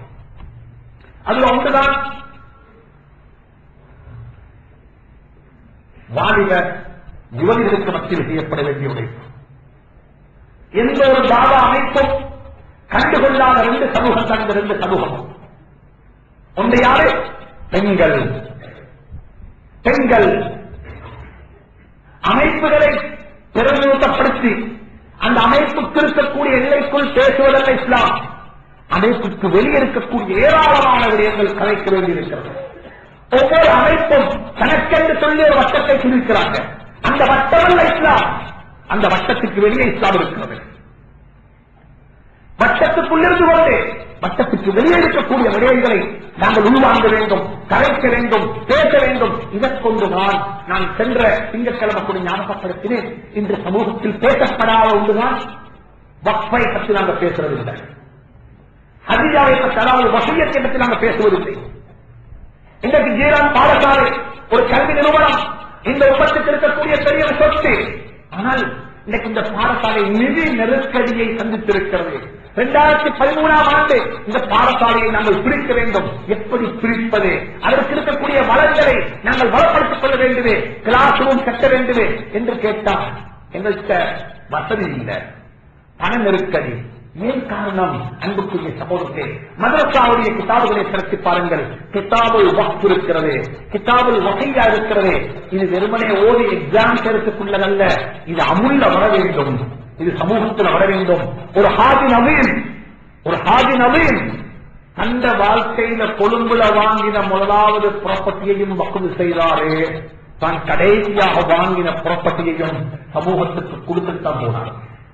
அதுல ஒன்றுதான் வாலிப யுவதிகளுக்கு மத்தியில் செய்யப்பட வேண்டிய உழைப்பு எந்த ஒரு தாவா அமைப்பும் கண்டுகொள்ளாத ரெண்டு சமூகம் தான் இந்த ரெண்டு சமூகம் ஒன்று யாரு பெண்கள் பெண்கள் அமைப்புகளை பிரதிநிதிப்படுத்தி அந்த அமைப்புக்கு இருக்கக்கூடிய எல்லைக்குள் பேசுவதல்ல இஸ்லாம் அமைப்புக்கு வெளியே இருக்கக்கூடிய ஏராளமான விடயங்கள் கலைக்க வேண்டியிருக்கிறது ஒவ்வொரு அமைப்பும் தனக்கென்று சொல்லி ஒரு வட்டத்தை குறிக்கிறாங்க அந்த வட்டமல்ல இஸ்லாம் அந்த வட்டத்துக்கு வெளியே இஸ்லாம் இருக்கிறது வட்டத்துக்குள்ளிருந்து கொண்டு வட்டத்துக்கு வெளியே இருக்கக்கூடிய விடயங்களை நாங்கள் உள்வாங்க வேண்டும் கலைக்க வேண்டும் பேச வேண்டும் இதற்கொண்டுதான் நான் சென்ற திங்கட்கிழமை கூட ஞாபகப்படுத்தினேன் இன்று சமூகத்தில் பேசப்படாத ஒன்றுதான் வக்ஃபை பற்றி நாங்கள் பேசுறதில்லை ஹதிஜாவை பற்றி அதாவது வசூயத்தை பற்றி நாங்கள் பேசுவதில்லை இன்றைக்கு ஜீரான் பாடசாலை ஒரு கல்வி நிறுவனம் இந்த உபத்துக்கு இருக்கக்கூடிய பெரிய சொத்து ஆனால் இன்னைக்கு இந்த பாடசாலை நிதி நெருக்கடியை சந்தித்திருக்கிறது இரண்டாயிரத்தி பதிமூணாம் ஆண்டு இந்த பாடசாலையை நாங்கள் பிரிக்க வேண்டும் எப்படி பிரிப்பது அதற்கு இருக்கக்கூடிய வளங்களை நாங்கள் வளப்படுத்திக் கொள்ள வேண்டுமே கிளாஸ் ரூம் கட்ட வேண்டுமே என்று கேட்டால் எங்கள்கிட்ட வசதி இல்லை பண நெருக்கடி ஏன் காரணம் அன்புக்குரிய சகோதரத்தை மதரசாவுடைய கிதாபுகளை திரட்டி பாருங்கள் கிதாபுல் வக்ஃப் இருக்கிறது கிதாபுல் வகையா இருக்கிறது இது வெறுமனே ஓடி எக்ஸாம் எடுத்துக்குள்ளதல்ல இது அமுல்ல வர வேண்டும் இது சமூகத்தில் வர வேண்டும் ஒரு ஹாஜி நவீன் ஒரு ஹாஜி நவீன் அந்த வாழ்க்கையில கொழும்புல வாங்கின முதலாவது ப்ராப்பர்ட்டியையும் வக்குவு செய்தாரு தான் கடைசியாக வாங்கின ப்ராப்பர்ட்டியையும் சமூகத்துக்கு கொடுத்துட்டு தான் போனார்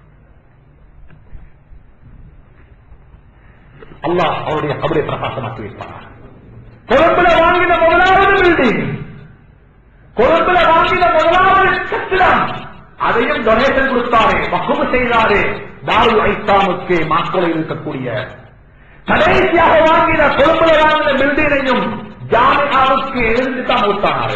அல்லாஹ் அவருடைய கபரை பிரகாசமாக்கி வைப்பார் கொழும்புல வாங்கின முதலாவது பில்டிங் கொழும்புல வாங்கின முதலாவது கட்டிடம் அதையும் டொனேஷன் கொடுத்தாரு வக்குவு செய்தாரு தாரு ஐசாமுக்கு மாக்களை இருக்கக்கூடிய கடைசியாக வாங்கின கொழும்புல வாங்கின பில்டிங்கையும் ஜாமியாவுக்கு எழுந்து தான் ஊத்தானாரு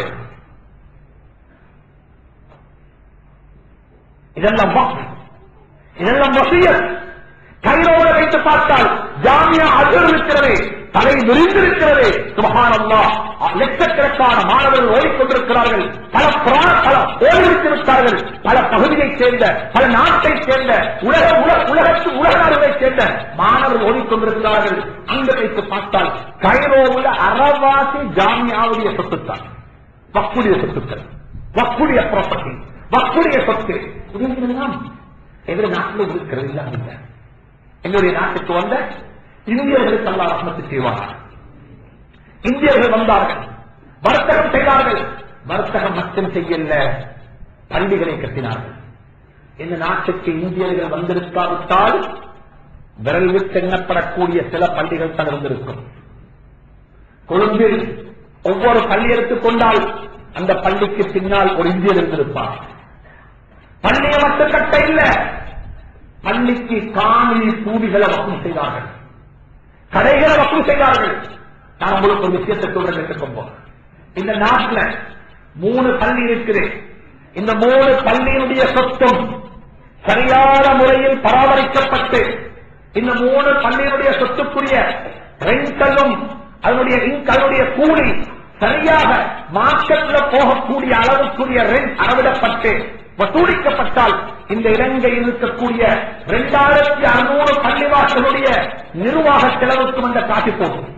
இதெல்லாம் வக்ஃப். இதெல்லாம் வசியத் கைரோட வைத்து பார்த்தால் ஜாமியா அஜர் இருக்கிறது தலை விரிந்திருக்கிறது சுபகானல்லா லட்சக்கணக்கான மாணவர்கள் ஓடிக்கொண்டிருக்கிறார்கள் பல புரா- பல ஓடிவிட்டு விட்டார்கள் பல பகுதியைச் சேர்ந்த பல நாட்டைச் சேர்ந்த உலக உல- உலகத்து உலக நாடுகளைச் சேர்ந்த மாணவர்கள் ஓடிக்கொண்டிருக்கிறார்கள் அங்கு வைத்து பார்த்தால் கைரோவுல அறவாசி ஜாமியாவுடைய சொத்துத்தான் வக்குடைய சொத்துக்கள் வக்குடைய ப்ராப்பர்ட்டி வக்குடைய சொத்து இவைகளெல்லாம் எங்களுடைய நாட்டில் இருக்கிறது இல்லாம இல்லை எங்களுடைய நாட்டுக்கு வந்த இந்தியர்களுக்கு அல்லா ரஹ்மத்து செய்வார்கள் இந்தியர்கள் வந்தார்கள் வர்த்தகம் செய்தார்கள் வர்த்தகம் மட்டும் செய்யல பள்ளிகளை கட்டினார்கள் இந்த நாட்டுக்கு இந்தியர்கள் வந்திருக்காவிட்டால் விரல் விட்டு எண்ணப்படக்கூடிய சில பள்ளிகள் தான் இருந்திருக்கும் கொழும்பில் ஒவ்வொரு பள்ளி எடுத்துக்கொண்டால் அந்த பள்ளிக்கு பின்னால் ஒரு இந்தியர் இருந்திருப்பார் பள்ளியை மட்டும் கட்ட இல்ல பள்ளிக்கு காணி பூமிகளை வசூல் செய்தார்கள் கடைகளை வசூல் செய்தார்கள் நான் உங்களுக்கு ஒரு விஷயத்தை சொல்றேன் கேட்டுக்கோங்க இந்த நாட்டில் மூணு பள்ளி இருக்குது இந்த மூணு பள்ளியினுடைய சொத்தும் சரியான முறையில் பராமரிக்கப்பட்டு இந்த மூணு பள்ளியினுடைய சொத்துக்குரிய ரெண்டலும் அதனுடைய இன்க் அதனுடைய கூலி சரியாக மார்க்கெட்ல போகக்கூடிய அளவுக்குரிய ரெண்ட் அளவிடப்பட்டு வசூலிக்கப்பட்டால் இந்த இலங்கையில் இருக்கக்கூடிய இரண்டாயிரத்தி அறுநூறு பள்ளிவாசலுடைய நிர்வாக செலவுக்கும் அந்த காசு போகும்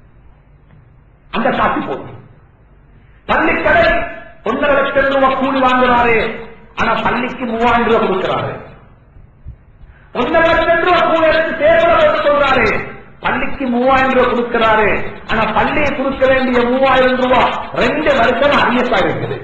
அந்த காசு போகும் பள்ளிக்கடை ஒன்றரை லட்சம் ரூபாய் கூலி வாங்குறாரு ஆனா பள்ளிக்கு மூவாயிரம் ரூபாய் கொடுக்கிறாரு ஒன்றரை லட்சம் ரூபாய் கூலி எடுத்து சேவலை சொல்றாரு பள்ளிக்கு மூவாயிரம் ரூபாய் கொடுக்கிறாரு ஆனா பள்ளியை கொடுக்க வேண்டிய மூவாயிரம் ரூபாய் ரெண்டு வருஷம் அரியசா இருக்குது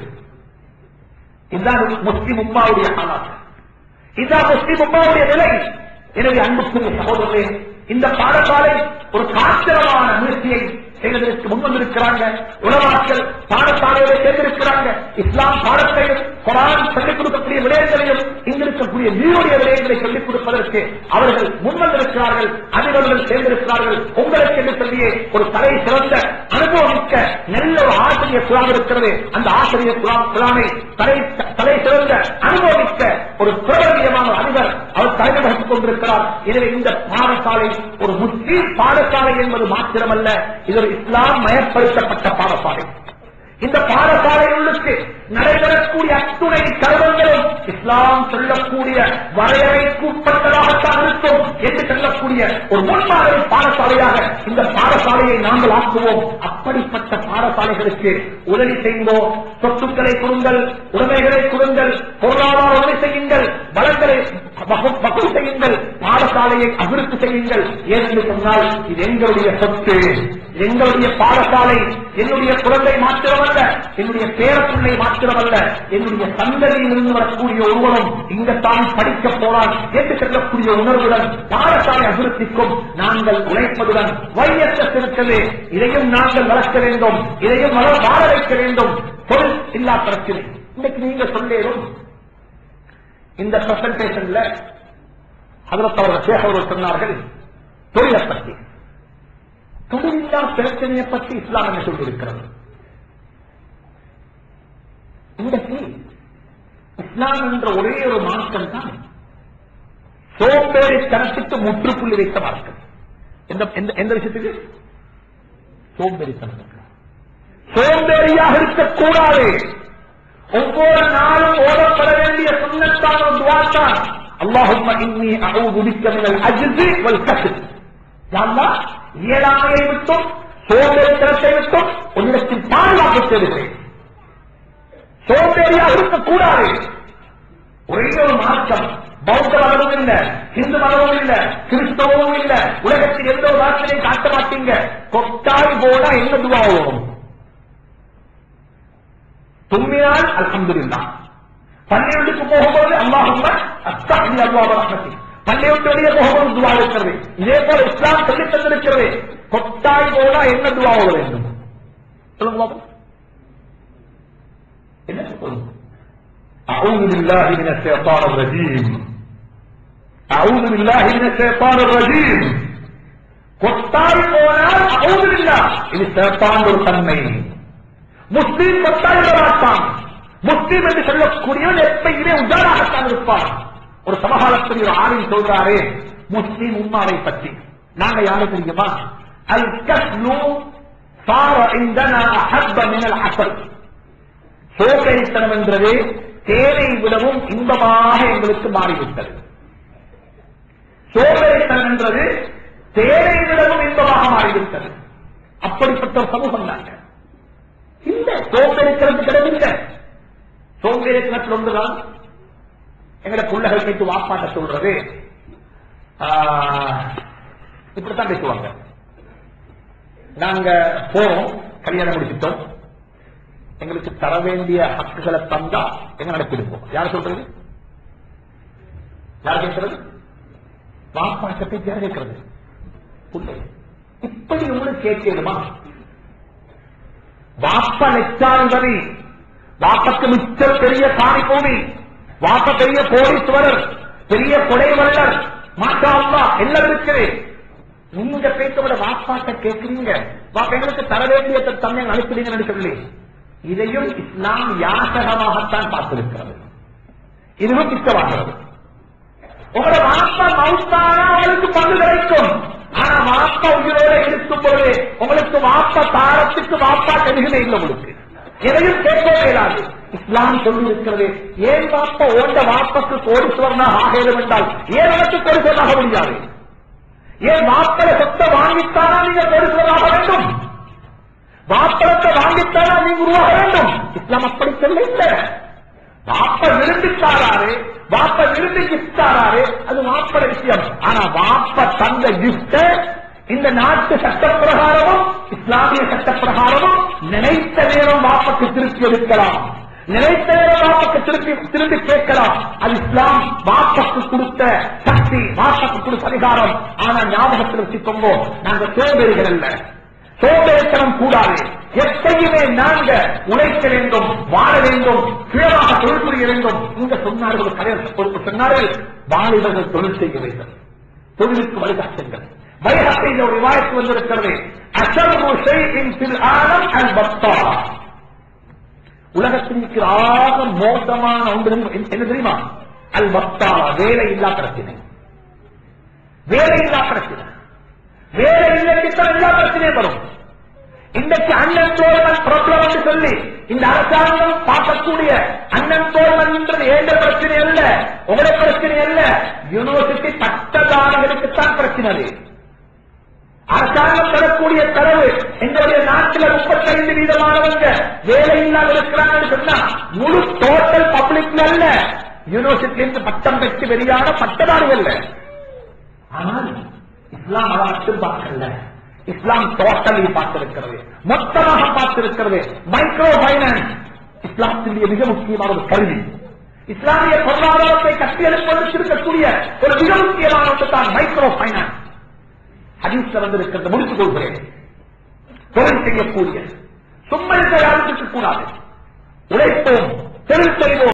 இதுதான் முஸ்லிம் உம்மாவுடைய ஹாலாத் இதுதான் முஸ்லிம் உம்மாவுடைய நிலை எனவே அன்புக்குரிய சகோதரர்களே இந்த பாடசாலை ஒரு காத்திரமான முயற்சியை செய்வதற்கு முன் வந்திருக்கிறாங்க உலமாக்கள் பாடசாலையோட சேர்ந்திருக்கிறாங்க இஸ்லாம் பாடத்தையும் குரான் சொல்லிக் கொடுக்கக்கூடிய விடயங்களையும் இங்கு இருக்கக்கூடிய நீருடைய விடயங்களை சொல்லிக் கொடுப்பதற்கு அவர்கள் முன் வந்திருக்கிறார்கள் அதிபர்கள் சேர்ந்திருக்கிறார்கள் உங்களுக்கு என்று சொல்லியே ஒரு தலை சிறந்த அனுபவமிக்க நல்ல ஒரு ஆசிரியர் குழாம் இருக்கிறது அந்த ஆசிரியர் குழாம் குழாமை தலை தலை சிறந்த அனுபவமிக்க ஒரு பிரபலியமான அதிபர் அவர் தலைமை வகித்துக் கொண்டிருக்கிறார் எனவே இந்த பாடசாலை ஒரு முஸ்லீம் பாடசாலை என்பது மாத்திரமல்ல இது ஒரு இஸ்லாம் மயப்படுத்தப்பட்ட பாடசாலை இந்த பாடசாலைகளுக்கு நடைபெறக்கூடிய அத்துணை கருவங்களும் இஸ்லாம் சொல்லக்கூடிய வரையறைக்குட்பட்டதாகத்தான் இருக்கும் என்று சொல்லக்கூடிய ஒரு முன்மாதிரி பாடசாலையாக இந்த பாடசாலையை நாங்கள் ஆக்குவோம் அப்படிப்பட்ட பாடசாலைகளுக்கு உதவி செய்யுங்கோ சொத்துக்களை கொடுங்கள் உடைமைகளை கொடுங்கள் பொருளாதார உதவி செய்யுங்கள் வளங்களை வகு- வகுப்பு செய்யுங்கள் பாடசாலையை அபிவிருத்தி செய்யுங்கள் ஏனென்று சொன்னால் இது எங்களுடைய சொத்து இது எங்களுடைய பாடசாலை என்னுடைய குழந்தை மாத்திரமல்ல என்னுடைய பேரப்பிள்ளை மாத்திரமல்ல என்னுடைய சந்ததியில் இருந்து வரக்கூடிய ஒருவனும் இங்கத்தான் படிக்க போறான் என்று சொல்லக்கூடிய உணர்வுடன் பாடசாலை அபிவிருத்திக்கும் நாங்கள் உழைப்பதுடன் வையத்தை இருக்கிறது இதையும் நாங்கள் வளர்க்க வேண்டும் இதையும் வள- வாழ வைக்க வேண்டும் தொழில் இல்லா பிரச்சனை இன்னைக்கு நீங்க சொல்லேரும் இந்த பிரசன்டேஷன்ல அதற்கு அவர்கள் சேக அவர்கள் சொன்னார்கள் தொழிலை பற்றி தொழிலில்லா பிரச்சனையை பற்றி இஸ்லாம் என்ன சொல்லியிருக்கிறது இன்றைக்கு இஸ்லாம் என்ற ஒரே ஒரு மார்க்கம் தான் சோம்பேறித்தனத்துக்கு முற்றுப்புள்ளி வைத்த மார்க்கம் எந்த எந்த- எந்த விஷயத்துக்கு சோம்பேறித்தனத்துக்கு சோம்பேறியாக இருக்கக்கூடாது ஒவ்வொரு நாளும் ஓடப்பட வேண்டிய சுண்ணத்தான ஒரு துவாத்தான் அல்லாஹும்ம இன்னி அஊது பிக்க மினல் அஜ்ஸி வல் கஸ்ல் யா அல்லாஹ் இயலாமையை விட்டும் சோம்பேறித்தனத்தை விட்டும் உன்னிடத்தில் பாதுகாப்பு தேடுகிறேன் சோம்பேறியாக இருக்கக்கூடாது ஒரே ஒரு மாற்றம் பௌத்த மதமும் இல்ல இந்து மதமும் இல்ல கிறிஸ்தவமும் இல்ல உலகத்தில் எந்த ஒரு நாட்டிலையும் காட்ட மாட்டீங்க கொட்டாய் போனா என்ன துவா வரும் தும்மினால் அல்ஹம்துலில்லாஹ் பள்ளியுண்டுக்கு போகும்போது அல்லாஹும்ம அஸ்தக்ஃபிரு அல்லாஹ் ரஹ்மத்தி பள்ளியுண்டு வெளியே போகும்போது துவா இருக்கிறது இதே போல இஸ்லாம் சொல்லி தந்திருக்கிறது கொட்டாய் போனா என்ன துவா ஓத வேண்டும் சொல்லுங்க பாப்போம். என்ன சொல்லுங்க أعوذ بالله من الشيطان الرجيم أعوذ بالله من الشيطان الرجيم கொத்தாய் போனால் அவுதில்லா இது சேத்தான் ஒரு தன்மை முஸ்லீம் கொத்தாய் மாட்டான் முஸ்லீம் என்று சொல்லக்கூடியவன் எப்பயுமே உஜாராகத்தான் இருப்பான் ஒரு சமகாலத்தில் ஒரு ஆணின் சொல்றாரு முஸ்லீம் உம்மாவை பற்றி நாங்க யாரு தெரியுமா அல் கஸ்லு சார இந்தனா அஹப்ப மினல் அசல் சோகரித்தனம் என்றது தேனை விடவும் இன்பமாக எங்களுக்கு மாறிவிட்டது சோகரித்தனம் என்றது தேனை விடவும் இன்பமாக மாறிவிட்டது அப்படிப்பட்ட ஒரு சமூகம் நாங்க இல்ல சோம்பேறித்தனத்து கிடையாது சோம்பேறித்தனத்தில் ஒன்றுதான் எங்கட பிள்ளைகள் கேட்டு வாப்பாட்ட சொல்றது ஆஹ், இப்படித்தான் பேசுவாங்க நாங்க போறோம் கல்யாணம் முடிச்சிட்டோம் எங்களுக்கு தர வேண்டிய ஹக்குகளை தந்தா எங்க நடத்திருப்போம் யார் சொல்றது யார் கேட்கிறது வாப்பாட்ட பேச்சு யார் கேட்கிறது பிள்ளை இப்படி உங்களுக்கு கேட்கணுமா வாப்ப லட்சாதிபதி வாப்பக்கு மிச்ச பெரிய காணி பூமி வாப்ப பெரிய கோடீஸ்வரர் பெரிய கொடைவல்லர் மாஷா அல்லா எல்லாம் இருக்குது நீங்க பேசவிட வாப்பாட்ட கேட்கிறீங்க வாப்ப எங்களுக்கு தர வேண்டிய தன்மை அனுப்புறீங்கன்னு சொல்லி இதையும் இஸ்லாம் யாசகமாகத்தான் பார்த்திருக்கிறது இதுவும் திட்டமாகிறது உங்களோட வாப்பா மவுத்தானா அவளுக்கு பங்கு கிடைக்கும் ஆனா வாப்பா உயிரோட இருக்கும் பொழுது உங்களுக்கு வாப்பா தாரத்துக்கு வாப்பா கருகினை இல்லை உங்களுக்கு எதையும் கேட்கவே இயலாது இஸ்லாம் சொல்லி இருக்கிறது ஏன் வாப்பா ஓண்ட வாப்பக்கு கோடீஸ்வரனாக ஆக வேண்டும் என்றால் ஏன் எனக்கு கோடீஸ்வரனாக முடியாது ஏன் வாப்பட சொத்தை வாங்கித்தானா நீங்க கோடீஸ்வரனாக வேண்டும் வாப்படத்தை வாங்கித்தானா நீங்க உருவாக வேண்டும் இஸ்லாம் அப்படி சொல்ல இல்லை வாப்ப விரும்பித்தாராரு வாப்ப விரும்பி கிஃப்டாராரு அது வாப்பட விஷயம் ஆனா வாப்ப தந்த கிஃப்ட இந்த நாட்டு சட்ட பிரகாரமும் இஸ்லாமிய சட்ட பிரகாரமும் நினைத்த நேரம் வாப்பக்கு திருப்பி எடுக்கலாம் நினைத்த நேரம் வாப்பக்கு திருப்பி திரும்பி கேட்கலாம் அது இஸ்லாம் வாப்பக்கு கொடுத்த சக்தி வாப்பக்கு கொடுத்த அதிகாரம் ஆனா ஞாபகத்தில் வச்சுக்கோங்க நாங்க சோம்பேறிகள் அல்ல சோம்பேறித்தனம் கூடாது எப்பயுமே நாங்க உழைக்க வேண்டும் வாழ வேண்டும் சுயமாக தொழில் புரிய வேண்டும் இங்க சொன்னார்கள் ஒரு கலைஞர் பொறுப்பு சொன்னார்கள் வாலிபர்கள் தொழில் செய்ய வேண்டும் தொழிலுக்கு வழிகாட்டுங்கள் வைகத்தில் ஒரு விவாதத்து வந்திருக்கிறது அசல்பு ஷைஇன் ஃபில் ஆலம் அல் பத்தா உலகத்திற்கு ஆக மோசமான ஒன்று என்ன தெரியுமா அல் பத்தா வேலை இல்லா பிரச்சனை வேலை இல்லா பிரச்சனை வேலை இல்லைக்கு தான் எல்லா பிரச்சனையும் வரும் இன்றைக்கு அன்எம்ப்ளாய்மெண்ட் ப்ராப்ளம் என்று சொல்லி இந்த அரசாங்கம் பார்க்கக்கூடிய அன்எம்ப்ளாய்மெண்ட் ஏந்த பிரச்சனை அல்ல உங்களுடைய பிரச்சனை அல்ல யூனிவர்சிட்டி பட்டதாரிகளுக்குத்தான் பிரச்சனை அது அரசாங்கம் தரக்கூடிய தரவு எங்களுடைய நாட்டில் முப்பத்தைந்து வீதமானவங்க வேலை இல்லாத இருக்கிறாங்கன்னு சொன்னா முழு டோட்டல் பப்ளிக்ல அல்ல யூனிவர்சிட்டியிலிருந்து பட்டம் பெற்று வெளியான பட்டதாரிகள் ஆனால் இஸ்லாம் அதை மட்டும் பார்க்கல இஸ்லாம் டோட்டலி பார்த்திருக்கிறது மொத்தமாக பார்த்திருக்கிறது மைக்ரோ பைனான்ஸ் இஸ்லாத்தினுடைய மிக முக்கியமான ஒரு கல்வி இஸ்லாமிய பொருளாதாரத்தை கட்டியெழுப்பதற்கிருக்கக்கூடிய ஒரு மிக முக்கியமான ஒன்று தான் மைக்ரோ பைனான்ஸ் ஹதீஸ்ல வந்திருக்கிறது முடித்துக் கொள்கிறேன் தொழில் செய்யக்கூடிய சும்மா இருக்க யாரும் இருக்கக்கூடாது உழைப்போம் தொழில் செய்வோம்